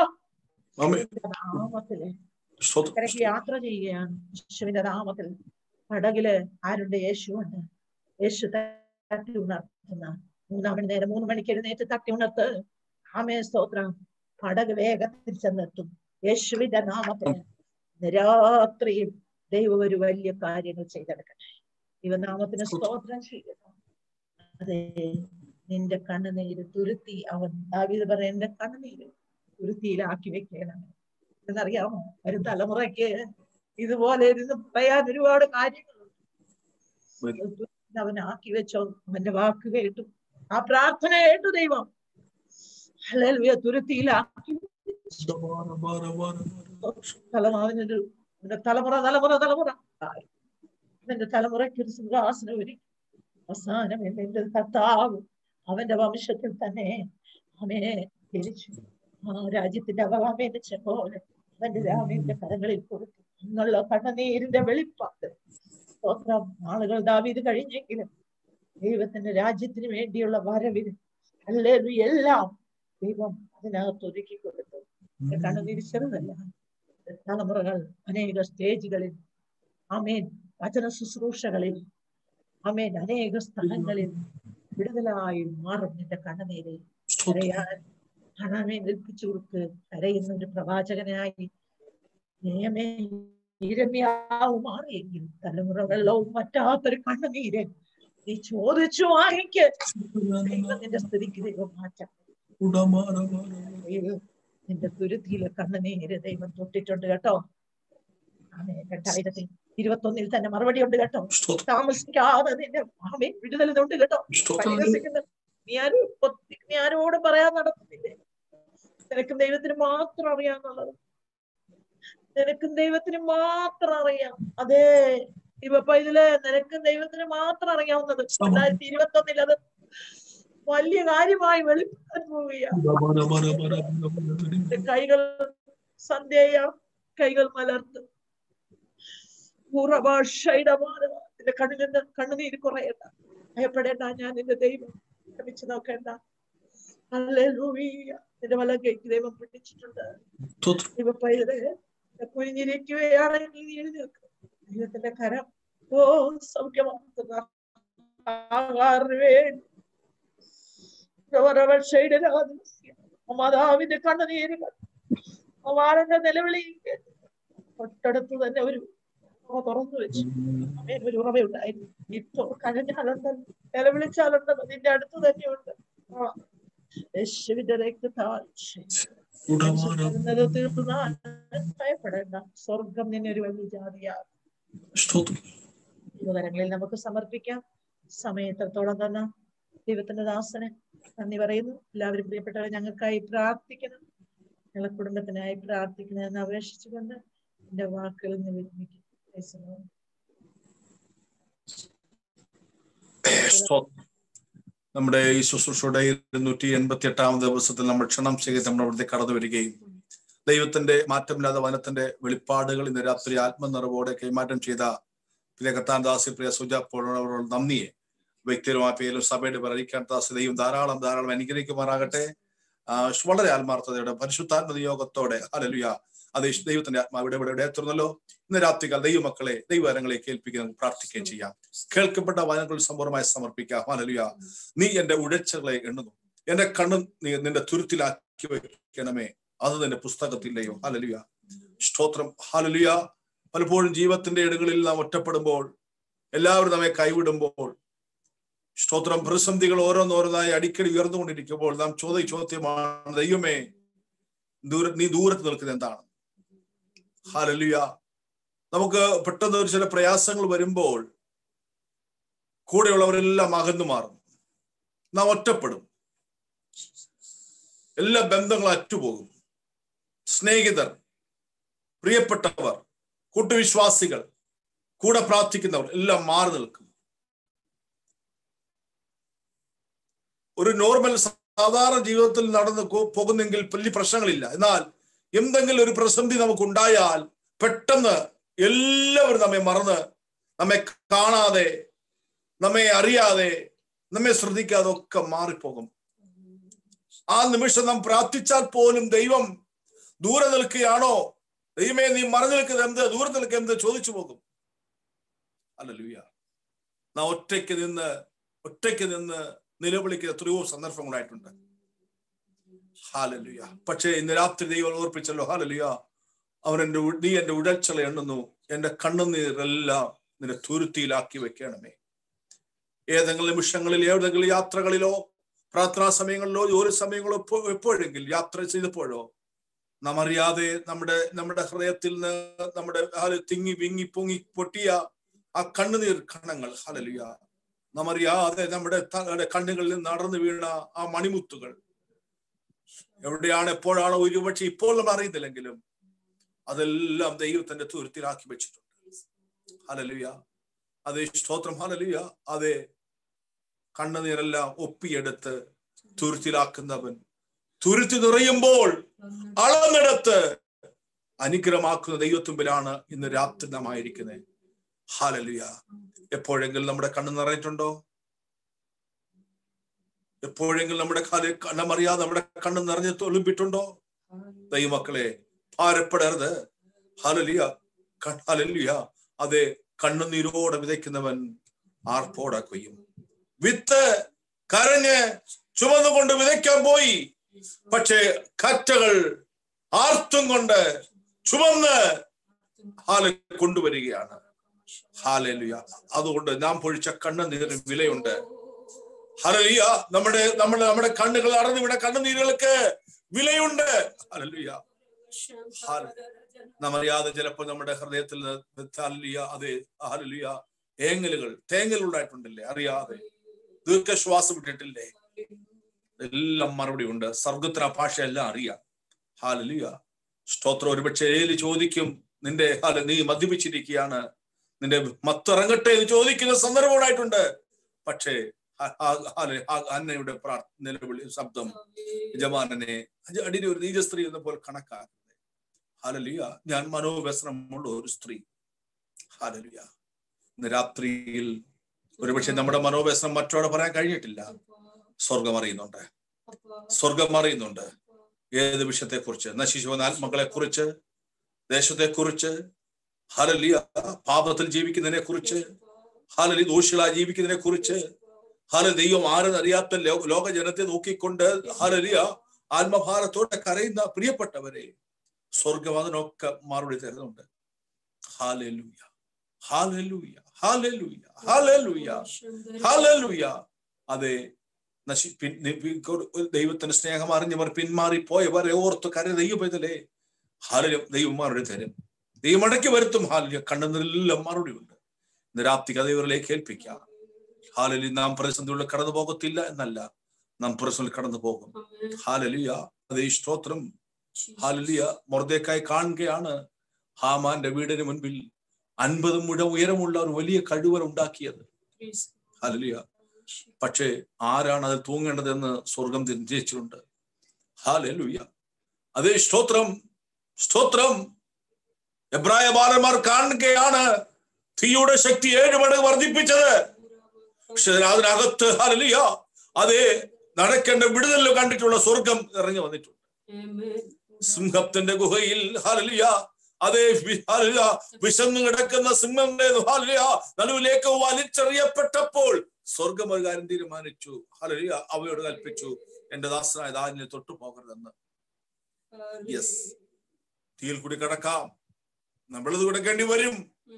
Speaker 4: നാമത്തില് ഇക്കരയ്ക്ക് യാത്ര ചെയ്യുകയാണ് യേശുവിന്റെ നാമത്തിൽ പടകില് ആരുണ്ട് യേശു ഉണ്ട് യേശു തട്ടി ഉണർത്തുന്ന മൂന്നാം മണി നേരം മൂന്ന് മണിക്ക് എഴുന്നേറ്റ് തട്ടി ഉണർത്ത് ആമേ സ്തോത്രം പടക് വേഗത്തിൽ ചെന്നെത്തും യേശുവിന്റെ നാമത്തിൽ രാത്രിയിൽ ദൈവം ഒരു വലിയ കാര്യങ്ങൾ ചെയ്തെടുക്കട്ടെ ദൈവനാമത്തിന് സ്തോത്രം ചെയ്യുന്നു അതെ നിന്റെ കണ്ണുനീര് തുരുത്തി അവൻ ദാവീദ് പറയാൻ എന്റെ കണ്ണുനീര് തുരുത്തിയിലാക്കി വെക്കണം എന്നറിയാമോ ഒരു തലമുറയ്ക്ക് ഇതുപോലെ ഇരുന്ന് പറയാൻ ഒരുപാട് കാര്യങ്ങളുണ്ട് അവൻ ആക്കി വെച്ചോ അവന്റെ വാക്ക് കേട്ടു ആ പ്രാർത്ഥന കേട്ടു ദൈവം ഹല്ലേലൂയ തുരുത്തിയിലാക്കി തലമാവിനൊരു അവന്റെ തലമുറ തലമുറ തലമുറ ആയി. അവന്റെ തലമുറയ്ക്ക് ഒരു സിംഹാസനം ഒരു അവസാനം എന്റെ കർത്താവ് അവന്റെ വംശത്തിൽ തന്നെ അവനെ ജനിച്ചു ആ രാജ്യത്തിന്റെ അവകാമേച്ച പോലെ അവന്റെ രാമേന്റെ കരങ്ങളിൽ കൊടുത്തു എന്നുള്ള കണ്ണുനീരിന്റെ വെളിപ്പാട് സ്തോത്രം നാളുകൾ ദാവീത് കഴിഞ്ഞെങ്കിലും ദൈവത്തിന്റെ രാജ്യത്തിന് വേണ്ടിയുള്ള വരവിന് അല്ലേലും എല്ലാം ദൈവം അതിനകത്ത് ഒരുക്കി കൊടുത്തു കണ്ണുനീര് ചെറുതല്ല തലമുറകൾ അനേക സ്റ്റേജുകളിൽ അമേൻ വചന ശുശ്രൂഷകളിൽ അമേൻ അനേക സ്ഥലങ്ങളിൽ വിടുതലായി മാറും നിന്റെ കണ്ണുനീര് കരയാൻ ഹണമേ ഏൽപ്പിച്ചു കൊടുത്ത് കരയുന്ന ഒരു പ്രവാചകനായി നിയമേ ഇരമ്യാവ് മാറിയെങ്കിൽ തലമുറകളിലവും പറ്റാത്തൊരു കണ്ണുനീര് നീ ചോദിച്ചു വാങ്ങിക്ക് ദൈവത്തിന്റെ സ്ഥിതിക്ക് ദൈവം മാറ്റാം ദൈവം നിന്റെ തുരുത്തിയിലെ കണ്ണുനീര് ദൈവം തൊട്ടിട്ടുണ്ട് കേട്ടോ ആമേ രണ്ടായിരത്തി ഇരുപത്തി ഒന്നിൽ തന്നെ മറുപടി ഉണ്ട് കേട്ടോ താമസിക്കാതെ നിന്റെ ആമേ വിടുതലുണ്ട് കേട്ടോ പരിഹസിക്കുന്ന നീ ആരും നീ ആരോട് പറയാൻ നടത്തുന്നില്ലേ നിനക്കും ദൈവത്തിന് മാത്രം അറിയാന്നുള്ളത് നിനക്കും ദൈവത്തിന് മാത്രം അറിയാം അതെ ഇപ്പൊ ഇതില് നിനക്കും ദൈവത്തിന് മാത്രം അറിയാവുന്നത് രണ്ടായിരത്തി ഇരുപത്തി ഒന്നിൽ അത് വലിയ കാര്യമായി വെളിപ്പെടാൻ പോവുകയാണ് നിന്റെ കൈകൾ സന്ധ്യ കൈകൾ മലർത്തും നിന്റെ കണ്ണിൽ നിന്ന് കണ്ണുനീര് കുറയണ്ട ഭയപ്പെടേണ്ട ഞാൻ നിന്റെ ദൈവം ശ്രമിച്ചു നോക്കേണ്ട ഹല്ലേലൂയ നിന്റെ വല കൈക്ക് ദൈവം പിടിച്ചിട്ടുണ്ട് ദൈവ പൈതലെ കുനിഞ്ഞിരിക്കുകയാണെങ്കിൽ നീ എഴുന്നേൽക്കും ദൈവത്തിന്റെ കരം ഓ സൗഖ്യമാക്കുന്ന ആഹാറിന് വേണ്ടി മാതാവിന്റെ കണ്ണുനീരുകൾ കുമാരന്റെ നിലവിളി കേട്ട് തൊട്ടടുത്ത് തന്നെ ഒരു ഉറവ തുറന്നു വെച്ചു അമ്മേൻ ഒരു ഉറവയുണ്ടായിരുന്നു ഇപ്പൊ കരഞ്ഞാലുണ്ട് നിലവിളിച്ചാലുണ്ട് നിന്റെ അടുത്ത് തന്നെയുണ്ട് ആ. യേശുവിന്റെ രക്തത്താൽ വരുന്നത് തീർന്നാൽ ഭയപ്പെടേണ്ട സ്വർഗം നിന്നെ ഒരു വലിയ ജാതിയാണ്
Speaker 2: സ്തോത്രം
Speaker 4: യുവതരങ്ങളിൽ നമുക്ക് സമർപ്പിക്കാം സമയത്രത്തോളം തന്നെ ദൈവത്തിന്റെ ദാസന് നന്ദി പറയുന്നു എല്ലാവരും പ്രിയപ്പെട്ടവരെ ഞങ്ങൾക്കായി പ്രാർത്ഥിക്കണം ഞങ്ങളുടെ കുടുംബത്തിനായി പ്രാർത്ഥിക്കണമെന്ന് അപേക്ഷിച്ചുകൊണ്ട് എന്റെ വാക്കുകൾ നിന്ന് വിരമിക്കും Praise the Lord.
Speaker 2: സ്തോത്രം. നമ്മുടെ ഈ ശുശ്രൂഷയുടെ ഇരുന്നൂറ്റി എൺപത്തി എട്ടാം ദിവസത്തിൽ നമ്മൾ ക്ഷണം ചെയ്ത് നമ്മൾ അവിടുത്തെ കടന്നു വരികയും ദൈവത്തിന്റെ മാറ്റമില്ലാത്ത വനത്തിന്റെ വെളിപ്പാടുകൾ ഇന്ന് രാത്രി ആത്മനിറവോടെ കൈമാറ്റം ചെയ്ത പ്രിയ കത്താൻദാസി പ്രിയ സുജാപ്പോഴവരോട് നന്ദിയെ വ്യക്തിപരമായ പേരിലും സഭയുടെ അറിയിക്കാൻ ദാസ് ദൈവം ധാരാളം ധാരാളം അനുഗ്രഹിക്കുമാറാകട്ടെ ആ, വളരെ ആത്മാർത്ഥതയോടെ പരിശുദ്ധാത്മ നിയോഗത്തോടെ അലലുയ അത് ദൈവത്തിന്റെ ആത്മാവ് ഇവിടെ ഇവിടെ ഇവിടെ എത്തുന്നല്ലോ ഇന്ന് രാത്രികാൽ ദൈവമക്കളെ ദൈവവരങ്ങളെ കേൾപ്പിക്കാൻ നമുക്ക് പ്രാർത്ഥിക്കുകയും ചെയ്യാം കേൾക്കപ്പെട്ട വചനങ്ങൾ സമ്പൂർണ്ണമായി സമർപ്പിക്കാം ഹാലലുയ നീ എന്റെ ഉഴച്ചകളെ എണ്ണുന്നു എന്റെ കണ്ണ് നീ നിന്റെ തുരുത്തിലാക്കി വെക്കണമേ അത് നിന്റെ പുസ്തകത്തില്ലയോ ഹാലലുയ സ്തോത്രം ഹാലലുയ പലപ്പോഴും ജീവിതത്തിന്റെ ഇടങ്ങളിൽ നാം ഒറ്റപ്പെടുമ്പോൾ എല്ലാവരും നമ്മെ കൈവിടുമ്പോൾ സ്തോത്രം പ്രതിസന്ധികൾ ഓരോന്നോരോന്നായി അടിക്കടി ഉയർന്നുകൊണ്ടിരിക്കുമ്പോൾ നാം ചോദ്യ ചോദ്യമാണ് ദൈവമേ ദൂര നീ ദൂരത്ത് നിൽക്കുന്നത് എന്താണ് ഹാലലുയ നമുക്ക് പെട്ടെന്ന് ഒരു ചില പ്രയാസങ്ങൾ വരുമ്പോൾ കൂടെയുള്ളവരെല്ലാം അകന്നു മാറും നാം ഒറ്റപ്പെടും എല്ലാ ബന്ധങ്ങളും അറ്റുപോകും സ്നേഹിതർ പ്രിയപ്പെട്ടവർ കൂട്ടുവിശ്വാസികൾ കൂടെ പ്രാർത്ഥിക്കുന്നവർ എല്ലാം മാറി നിൽക്കും ഒരു നോർമൽ സാധാരണ ജീവിതത്തിൽ നടന്ന് കോ- പോകുന്നെങ്കിൽ വലിയ പ്രശ്നങ്ങളില്ല എന്നാൽ എന്തെങ്കിലും ഒരു പ്രതിസന്ധി നമുക്കുണ്ടായാൽ പെട്ടെന്ന് എല്ലാവരും നമ്മെ മറന്ന് നമ്മെ കാണാതെ നമ്മെ അറിയാതെ നമ്മെ ശ്രദ്ധിക്കാതെ ഒക്കെ മാറിപ്പോകും ആ നിമിഷം നാം പ്രാർത്ഥിച്ചാൽ പോലും ദൈവം ദൂരെ നിൽക്കുകയാണോ ദൈവമേ നീ മറഞ്ഞു നിൽക്കുന്നത് എന്ത് ദൂരെ നിൽക്കുക എന്ത് ചോദിച്ചു പോകും അല്ലല്ലുയ നാം ഒറ്റയ്ക്ക് നിന്ന് ഒറ്റയ്ക്ക് നിന്ന് നിലവിളിക്കുന്ന എത്രയോ സന്ദർഭങ്ങളായിട്ടുണ്ട് ഹാലലുയ പക്ഷേ ഇന്ന് രാത്രി ദൈവം ഓർപ്പിച്ചല്ലോ ഹാലലുയ അവൻ എന്റെ ഉ- നീ എന്റെ ഉടൽച്ചല എണ്ണുന്നു എന്റെ കണ്ണുനീരെല്ലാം നിന്റെ തുരുത്തിയിലാക്കി വെക്കണമേ ഏതെങ്കിലും നിമിഷങ്ങളിൽ ഏതെങ്കിലും യാത്രകളിലോ പ്രാർത്ഥനാ സമയങ്ങളിലോ ജോലി സമയങ്ങളോ എപ്പോ- എപ്പോഴെങ്കിലും യാത്ര ചെയ്തപ്പോഴോ നാം അറിയാതെ നമ്മുടെ നമ്മുടെ ഹൃദയത്തിൽ നിന്ന് നമ്മുടെ ആ ഒരു തിങ്ങി വിങ്ങി പൊങ്ങി പൊട്ടിയ ആ കണ്ണുനീർ കണങ്ങൾ ഹലലുയ നാം അറിയാതെ നമ്മുടെ ത- നമ്മുടെ കണ്ണുകളിൽ നിന്ന് നടന്നു വീണ ആ മണിമുത്തുകൾ എവിടെയാണ് എപ്പോഴാണോ ഒരുപക്ഷെ ഇപ്പോൾ നമ്മൾ അറിയുന്നില്ലെങ്കിലും അതെല്ലാം ദൈവത്തിന്റെ തുരുത്തിലാക്കി വെച്ചിട്ടുണ്ട് ഹലലുയ അതേ സ്തോത്രം ഹലലുയ അതെ കണ്ണുനീരെല്ലാം ഒപ്പിയെടുത്ത് തുരുത്തിലാക്കുന്നവൻ തുരുത്തി നിറയുമ്പോൾ അളന്നെടുത്ത് അനുഗ്രഹമാക്കുന്ന ദൈവത്തുമ്പിലാണ് ഇന്ന് രാത്രി നാം ആയിരിക്കുന്നത് ഹാലലുയ എപ്പോഴെങ്കിലും നമ്മുടെ കണ്ണ് നിറഞ്ഞിട്ടുണ്ടോ എപ്പോഴെങ്കിലും നമ്മുടെ കാല് കണ്ണമറിയാതെ നമ്മുടെ കണ്ണ് നിറഞ്ഞ് തൊളുമ്പിട്ടുണ്ടോ ദൈവമക്കളെ ഭാരപ്പെടരുത് ഹലലിയ ഹലലിയ അതെ കണ്ണുനീരോടെ വിതയ്ക്കുന്നവൻ ആർപ്പോടെ കൊയ്യും വിത്ത് കരഞ്ഞ് ചുമന്നുകൊണ്ട് വിതയ്ക്കാൻ പോയി പക്ഷേ കറ്റകൾ ആർത്തും കൊണ്ട് ചുമന്ന് ഹാല കൊണ്ടുവരികയാണ് ഹാലലുയ അതുകൊണ്ട് നാം പൊഴിച്ച കണ്ണുനീരിന് വിലയുണ്ട് ഹലലിയ നമ്മുടെ നമ്മുടെ നമ്മുടെ കണ്ണുകൾ അടഞ്ഞു വിട കണ്ണുനീരുകൾക്ക് വിലയുണ്ട് ഹലലുയ നാം അറിയാതെ ചിലപ്പോൾ നമ്മുടെ ഹൃദയത്തിൽ നിന്ന് ഹല്ലേലൂയ, അതെ ഹല്ലേലൂയ, ഏങ്ങലുകൾ തേങ്ങൽ ഉണ്ടായിട്ടുണ്ടല്ലേ അറിയാതെ ദീർഘശ്വാസം വിട്ടിട്ടില്ലേ എല്ലാം മറുപടി ഉണ്ട് സർഗത്തിന് ആ ഭാഷ എല്ലാം അറിയാം ഹാലലിയ സ്തോത്രം ഒരുപക്ഷെ ഏലി ചോദിക്കും നിന്റെ ഹാല നീ മദ്യപിച്ചിരിക്കുകയാണ് നിന്റെ മത്തിറങ്ങട്ടെ എന്ന് ചോദിക്കുന്ന സന്ദർഭം ഉണ്ടായിട്ടുണ്ട് പക്ഷേ ഹ- ഹ- ഹാല- ഹ- അന്നയുടെ പ്രാർ- നിലവിളി ശബ്ദം യജമാനനെ അടിയിൽ ഒരു നീച സ്ത്രീ എന്ന പോലെ കണക്കാക്കുന്നത് ഹാലലിയ ഞാൻ മനോവ്യസനമുള്ള ഒരു സ്ത്രീ ഹാലലിയ ഇന്ന് രാത്രിയിൽ ഒരുപക്ഷെ നമ്മുടെ മനോവ്യസനം മറ്റോടെ പറയാൻ കഴിഞ്ഞിട്ടില്ല സ്വർഗം അറിയുന്നുണ്ട് സ്വർഗം അറിയുന്നുണ്ട് ഏത് വിഷയത്തെ കുറിച്ച് നശിച്ചുവന്ന ആത്മകളെ കുറിച്ച് ദേശത്തെ കുറിച്ച് ഹലലിയ പാപത്തിൽ ജീവിക്കുന്നതിനെ കുറിച്ച് ഹലലി ദോഷികളായി ജീവിക്കുന്നതിനെ കുറിച്ച് ഹാല ദൈവം ആരെന്നറിയാത്ത ലോ- ലോക ജനത്തെ നോക്കിക്കൊണ്ട് ഹാലലിയ ആത്മഭാരത്തോടെ കരയുന്ന പ്രിയപ്പെട്ടവരെ സ്വർഗം അതിനൊക്കെ മറുപടി തരുന്നുണ്ട് hallelujah hallelujah hallelujah hallelujah hallelujah അതെ നശി പിൻ നി- പി- കൊ- ഒരു ദൈവത്തിന്റെ സ്നേഹം അറിഞ്ഞവർ പിന്മാറി പോയവരെ ഓർത്ത് കര ദൈവത്തിലെ ഹാലല് ദൈവം മറുപടി തരും ദൈവം അടക്കി വരുത്തും ഹാലിയ കണ്ണുനിലെല്ലാം മറുപടി ഉണ്ട് ഇന്ന് രാത്രി കഥയിവരിലേക്ക് ഏൽപ്പിക്കാം ഹാലലി നാം പ്രതിസന്ധിയുള്ള കടന്നു പോകത്തില്ല എന്നല്ല നാം പ്രതിസന്ധി കടന്നു പോകും ഹാലലിയ അതേ സ്തോത്രം ഹാലലിയ മൊർദേക്കായി കാണുകയാണ് ഹാമാന്റെ വീടിന് മുൻപിൽ അൻപത് മുഴ ഉയരമുള്ള ഒരു വലിയ കഴിവർ ഉണ്ടാക്കിയത് ഹാലലിയ പക്ഷേ ആരാണ് അതിൽ തൂങ്ങേണ്ടതെന്ന് സ്വർഗം നിശ്ചയിച്ചിട്ടുണ്ട് ഹാലലുയ അതേ സ്തോത്രം സ്തോത്രം എബ്രായ ബാലന്മാർ കാണുകയാണ് തീയുടെ ശക്തി ഏഴ് മടങ്ങ് വർദ്ധിപ്പിച്ചത് പക്ഷെ അതിനകത്ത് ഹാലലിയ അതേ നടക്കേണ്ട വിടുതലിൽ കണ്ടിട്ടുള്ള സ്വർഗം ഇറങ്ങി വന്നിട്ടുണ്ട് സിംഹത്തിന്റെ ഗുഹയിൽ ഹാലലിയ അതേ വി- ഹാലലിയ വിശന്നു കിടക്കുന്ന സിംഹങ്ങളുടെ ഹാലലിയ നടുവിലേക്ക് വലിച്ചെറിയപ്പെട്ടപ്പോൾ സ്വർഗം ഒരു കാര്യം തീരുമാനിച്ചു ഹാലലിയ അവയോട് കൽപ്പിച്ചു എന്റെ ദാസനായ ദാനിനെ തൊട്ടു പോകരുതെന്ന് യെസ് തീയിൽ കൂടി കിടക്കാം നമ്മളത് കിടക്കേണ്ടി വരും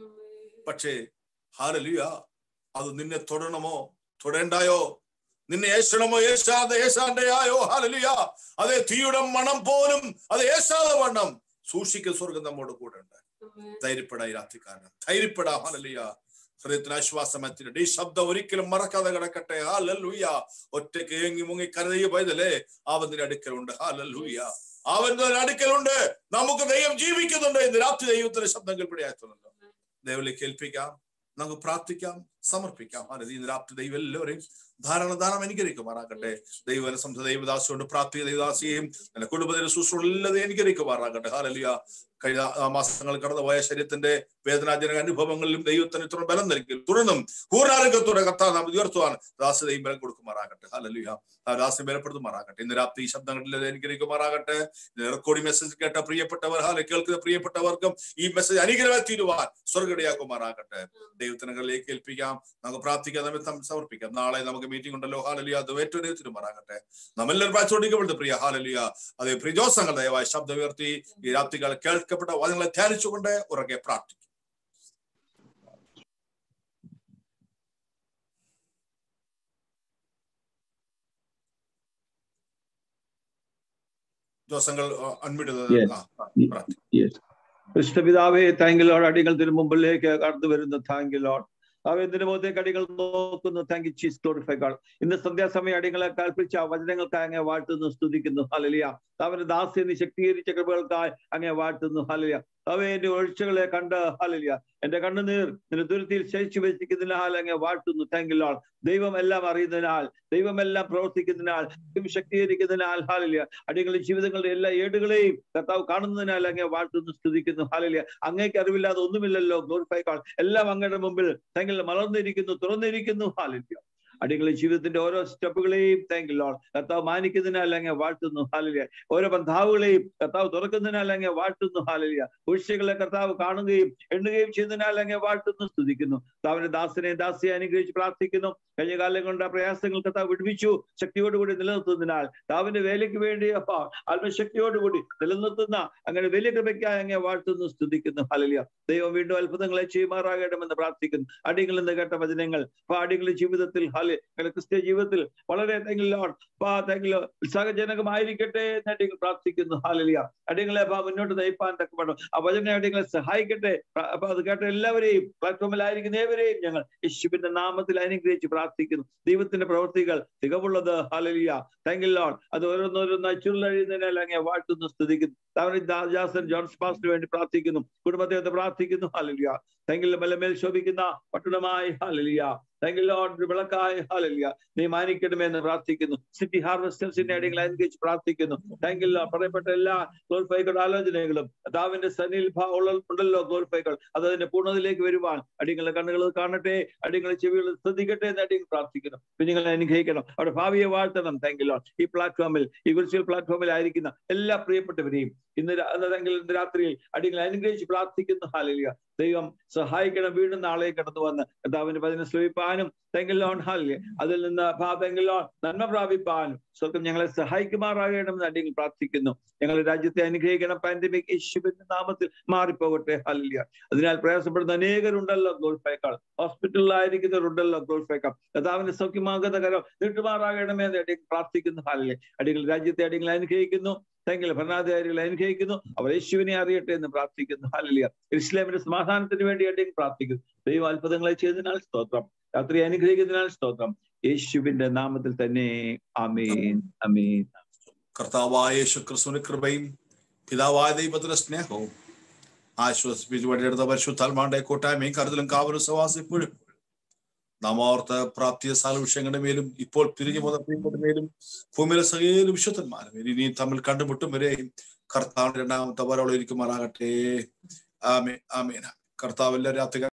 Speaker 2: പക്ഷേ ഹാലലിയ അത് നിന്നെ തൊടണമോ തൊടേണ്ടായോ നിന്നെ ഏശണമോ ഏശാതെ ഏശാണ്ടയായോ ഹാലലിയ അതെ തീയുടെ മണം പോലും അത് ഏശാതെ വണ്ണം സൂക്ഷിക്കുന്ന സ്വർഗം നമ്മോട് കൂടെ ഉണ്ട് ധൈര്യപ്പെടാ ഈ രാത്രിക്കാരൻ ധൈര്യപ്പെടാ ഹാലലിയ ഹൃദയത്തിന് ആശ്വാസം എത്തിയിട്ട് ഈ ശബ്ദം ഒരിക്കലും മറക്കാതെ കിടക്കട്ടെ ഹാലൂയ ഒറ്റയ്ക്ക് ഏങ്ങി മുങ്ങി കരുതയ്യ പോയതല്ലേ അവന്റെ അടുക്കലുണ്ട് ഹാലൂയ അവന്റെ അടുക്കലുണ്ട് നമുക്ക് ദൈവം ജീവിക്കുന്നുണ്ട് ഇന്ന് രാത്രി ദൈവത്തിന്റെ ശബ്ദം കേൾപ്പിടയായിട്ടുണ്ടല്ലോ ദൈവത്തിലേക്ക് ഏൽപ്പിക്കാം നമുക്ക് പ്രാർത്ഥിക്കാം സമർപ്പിക്കാം ഹാലലി ഇന്ന് രാത്രി ദൈവം എല്ലാവരെയും ധാരാളം ദാനം അനുകരിക്കുമാറാകട്ടെ ദൈവന സംഘ ദൈവദാസിയോട് പ്രാപ്തി ദൈവദാസിയെയും എന്റെ കുടുംബത്തിലെ ശുശ്രൂഷ അനുകരിക്കുമാറാകട്ടെ ഹാലലിയ കഴിഞ്ഞ ആ മാസങ്ങൾ കടന്നുപോയ ശരീരത്തിന്റെ വേദനാജനക അനുഭവങ്ങളിലും ദൈവത്തിന് ഇത്ര ബലം നൽകി തുടർന്നും പൂർണ്ണാരോഗ്യത്തോടെ കത്താൻ നാം ഉയർത്തുവാൻ ദാസ ദൈവം ബലം കൊടുക്കുമാറാകട്ടെ ഹാലലിയ ആ ദാസം ബലപ്പെടുത്തുമാറാകട്ടെ ഇന്ന് രാത്രി ഈ ശബ്ദങ്ങളിൽ അനുഗ്രഹിക്കുമാറാകട്ടെ റെക്കോർഡിംഗ് മെസ്സേജ് കേട്ട പ്രിയപ്പെട്ടവർ ഹാല കേൾക്കുന്ന പ്രിയപ്പെട്ടവർക്കും ഈ മെസ്സേജ് അനുഗ്രഹമായി തീരുവാൻ സ്വർഗടയാക്കുമാറാകട്ടെ ദൈവത്തിനങ്ങളിലേക്ക് ഏൽപ്പിക്കാം നമുക്ക് പ്രാർത്ഥിക്കാം നമ്മെ സം- സമർപ്പിക്കാം നാളെ നമുക്ക് മീറ്റിംഗ് ഉണ്ടല്ലോ ഹാലലിയ അത് ഏറ്റവും ദൈവത്തിനുമാറാകട്ടെ നമ്മളെല്ലാവരും പ്രാർത്ഥിച്ചുകൊണ്ടിരിക്കപ്പെടുന്നത് പ്രിയ ഹാലലിയ അതേ പ്രിജോസങ്ങൾ ദയവായി ശബ്ദം ഉയർത്തി ഈ രാത്രികാലം കേൾക്കപ്പെട്ട വചനങ്ങളെ ധ്യാനിച്ചുകൊണ്ട് ഉറക്കെ പ്രാർത്ഥിക്കും ജോസങ്ങൾ അൺമ്യൂട്ട്
Speaker 5: Yes.
Speaker 2: പ്രാർത്ഥിക്കും
Speaker 5: കൃഷ്ണപിതാവേ താങ്ക് ലോഡ് അടികൾ തിരു മുമ്പിലേക്ക് കടന്നു വരുന്നു താങ്ക് ലോഡ് അവ എന്തിനു മുഖത്തേക്ക് അടികൾ നോക്കുന്നു thank you Jesus glorify God ഇന്ന് സന്ധ്യാസമയം അടികളെ കൽപ്പിച്ച വചനങ്ങൾക്ക് അങ്ങേ വാഴ്ത്തുന്നു സ്തുതിക്കുന്നു ഹലലിയ അവന്റെ ദാസ്യന്ന് ശക്തീകരിച്ച കൃപകൾക്കായി അങ്ങേ വാഴ്ത്തുന്നു ഹലലിയ അവ എന്റെ ഒഴിച്ചുകളെ കണ്ട് ഹലലിയ എന്റെ കണ്ണുനീർ നിന്റെ ദുരിതയിൽ ശേഷിച്ചു വെച്ചിരിക്കുന്നതിനാൽ അങ്ങേ വാഴ്ത്തുന്നു താങ്ക് ലോഡ് ദൈവം എല്ലാം അറിയുന്നതിനാൽ ദൈവം എല്ലാം പ്രവർത്തിക്കുന്നതിനാൽ ദൈവം ശക്തീകരിക്കുന്നതിനാൽ ഹാലില്ല അടികളുടെ ജീവിതങ്ങളുടെ എല്ലാ ഏടുകളെയും കർത്താവ് കാണുന്നതിനാൽ അങ്ങേ വാഴ്ത്തുന്നു സ്തുതിക്കുന്നു ഹാലില്ല അങ്ങേക്ക് അറിവില്ലാതെ ഒന്നുമില്ലല്ലോ ഗ്ലോറിഫൈ കാൾ എല്ലാം അങ്ങയുടെ മുമ്പിൽ താങ്കൾ മലർന്നിരിക്കുന്നു തുറന്നിരിക്കുന്നു ഹാലില്ല അടികളുടെ ജീവിതത്തിന്റെ ഓരോ സ്റ്റെപ്പുകളെയും താങ്ക് ലോൾ കർത്താവ് മാനിക്കുന്നതിനാൽ അങ്ങ് വാഴ്ത്തുന്നു ഹാലിയ ഓരോ ബന്ധാവുകളെയും കർത്താവ് തുറക്കുന്നതിനാൽ അങ്ങ് വാഴ്ത്തുന്നു ഹാലിയ പുരുഷകളെ കർത്താവ് കാണുകയും എണ്ണുകയും ചെയ്യുന്നതിനാൽ അങ്ങ് വാഴ്ത്തുന്നു സ്തുതിക്കുന്നു കർത്താവിന്റെ ദാസനെ ദാസിയെ അനുഗ്രഹിച്ച് പ്രാർത്ഥിക്കുന്നു കഴിഞ്ഞ കാലം കൊണ്ട് ആ പ്രയാസങ്ങൾ കർത്താവ് വിടുവിച്ചു ശക്തിയോടുകൂടി നിലനിർത്തുന്നതിനാൽ കർത്താവിന്റെ വേലയ്ക്ക് വേണ്ടി അപ്പ ആത്മശക്തിയോടുകൂടി നിലനിർത്തുന്ന അങ്ങനെ വലിയ കൃപയ്ക്കായി അങ്ങ് വാഴ്ത്തുന്നു സ്തുതിക്കുന്നു ഹലലിയ ദൈവം വീണ്ടും അത്ഭുതങ്ങളെ ചെയ്യുമാറാകണമെന്ന് പ്രാർത്ഥിക്കുന്നു അടികളിൽ നിന്ന് കേട്ട വചനങ്ങൾ അപ്പൊ അടികളുടെ ജീവിതത്തിൽ ഹാല് ക്രിസ്ത്യ ജീവിതത്തിൽ വളരെ തെങ്കിലോൺ തെങ്കിലോ ഉത്സാഹജനകമായിരിക്കട്ടെ എന്ന് അടികൾ പ്രാർത്ഥിക്കുന്നു ഹാലലിയ അടികളെ അപ്പൊ മുന്നോട്ട് നയിപ്പാൻ തക്കപ്പെടും ആ വചന അടികളെ സഹായിക്കട്ടെ അപ്പൊ അത് കേട്ട എല്ലാവരെയും പ്ലാറ്റ്ഫോമിലായിരിക്കുന്ന ഏവരെയും ഞങ്ങൾ യേശുവിന്റെ നാമത്തിൽ അനുഗ്രഹിച്ച് പ്രാർത്ഥിക്കുന്നു ദൈവത്തിന്റെ പ്രവൃത്തികൾ തികവുള്ളത് ഹാലലിയ താങ്കിലോൺ അത് ഓരോന്നോരോന്നായി ചുരുളഴിയുന്നതിനാൽ അങ്ങ് വാഴ്ത്തുന്നു സ്തുതിക്കുന്നു അവന് ജാസൻ ജോൺസ് പാസ്റ്റിന് വേണ്ടി പ്രാർത്ഥിക്കുന്നു കുടുംബത്തെ പ്രാർത്ഥിക്കുന്നു ഹാലലിയ തെങ്കിൽ മലമേൽ ശോഭിക്കുന്ന പട്ടണമായി ഹാലലിയ തെങ്കിൽ വിളക്കായ ഹാലലിയ നീ മാനിക്കണമേ എന്ന് പ്രാർത്ഥിക്കുന്നു സിറ്റി ഹാർവസ്റ്റേഴ്സിന്റെ അടികൾ അനുഗ്രഹിച്ച് പ്രാർത്ഥിക്കുന്നു താങ്കിൽ പറയപ്പെട്ട എല്ലാ ഗോൾഫൈകളുടെ ആലോചനകളും കർത്താവിന്റെ സന്നിൽ ഉണ്ടല്ലോ ഗോൾഫൈകൾ അത് അതിന്റെ പൂർണ്ണതയിലേക്ക് വരുവാൻ അടികളുടെ കണ്ണുകൾ കാണട്ടെ അടികളുടെ ചെവികൾ ശ്രദ്ധിക്കട്ടെ എന്ന് അടികൾ പ്രാർത്ഥിക്കുന്നു കുഞ്ഞുങ്ങളെ അനുഗ്രഹിക്കണം അവിടെ ഭാവിയെ വാഴ്ത്തണം താങ്കിലോ ഈ പ്ലാറ്റ്ഫോമിൽ ഈ വിർച്വൽ പ്ലാറ്റ്ഫോമിൽ ആയിരിക്കുന്ന എല്ലാ പ്രിയപ്പെട്ടവരെയും ഇന്ന് രാ- അതെങ്കിൽ ഇന്ന് രാത്രിയിൽ അടികളെ അനുഗ്രഹിച്ച് പ്രാർത്ഥിക്കുന്നു ഹാലിയ ദൈവം സഹായിക്കണം വീണ്ടും നാളെ കടന്നു വന്ന് കർത്താവിന്റെ പതിനെ ശ്രമിപ്പാനും തെങ്കിലോൺ ഹാലിയ അതിൽ നിന്ന് തെങ്കിലോൺ നന്മ പ്രാപിപ്പാനും സ്വർഗം ഞങ്ങളെ സഹായിക്കുമാറാകണമെന്ന് അടികൾ പ്രാർത്ഥിക്കുന്നു ഞങ്ങളുടെ രാജ്യത്തെ അനുഗ്രഹിക്കണം പാൻഡമിക് യേശുവിന്റെ നാമത്തിൽ മാറിപ്പോകട്ടെ ഹാലിയ അതിനാൽ പ്രയാസപ്പെടുന്ന അനേകരുണ്ടല്ലോ ഗോൾഫേക്കാൾ ഹോസ്പിറ്റലിലായിരിക്കുന്നവരുണ്ടല്ലോ ഗോൾഫേക്കാം കർത്താവിന്റെ സൗഖ്യമാകുന്ന കരം നീട്ടുമാറാകണമേ എന്ന് അടികൾ പ്രാർത്ഥിക്കുന്നു ഹാലിലെ അടികൾ രാജ്യത്തെ അടികൾ അനുഗ്രഹിക്കുന്നു തെങ്കിൽ ഭരണാധികാരികളെ അനുഗ്രഹിക്കുന്നു അവർ യേശുവിനെ അറിയട്ടെ എന്ന് പ്രാർത്ഥിക്കുന്നു ഹാലിയ ഇസ്ലാമിന്റെ സമാധാനത്തിന് വേണ്ടി അടികൾ പ്രാർത്ഥിക്കുന്നു ദൈവം അത്ഭുതങ്ങളെ ചെയ്തതിനാൽ സ്തോത്രം രാത്രി അനുഗ്രഹിക്കുന്നതിനാൽ സ്തോത്രം യേശുവിന്റെ നാമത്തിൽ തന്നെ അമീൻ അമീൻ
Speaker 2: കർത്താവായ യേശു ക്രിസ്തുവിന്റെ കൃപയും പിതാവായ ദൈവത്തിന്റെ സ്നേഹവും ആശ്വസിപ്പിച്ച് വഴിയെടുത്ത പരിശുദ്ധാത്മാന്റെ കൂട്ടായ്മയും കരുതലും കാവലും സവാസിപ്പോഴും നാം ഓർത്ത പ്രാപ്തിയ സാല വിഷയങ്ങളുടെ മേലും ഇപ്പോൾ പിരിഞ്ഞു പോകുന്ന പ്രിയപ്പെട്ട മേലും ഭൂമിയിലെ സകല വിശുദ്ധന്മാരും ഇനി തമ്മിൽ കണ്ടുമുട്ടും വരെയും കർത്താവിന്റെ രണ്ടാമത്തെ വരോളം ഇരിക്കുമാറാകട്ടെ ആമേ ആമേന കർത്താവ് എല്ലാ രാത്രി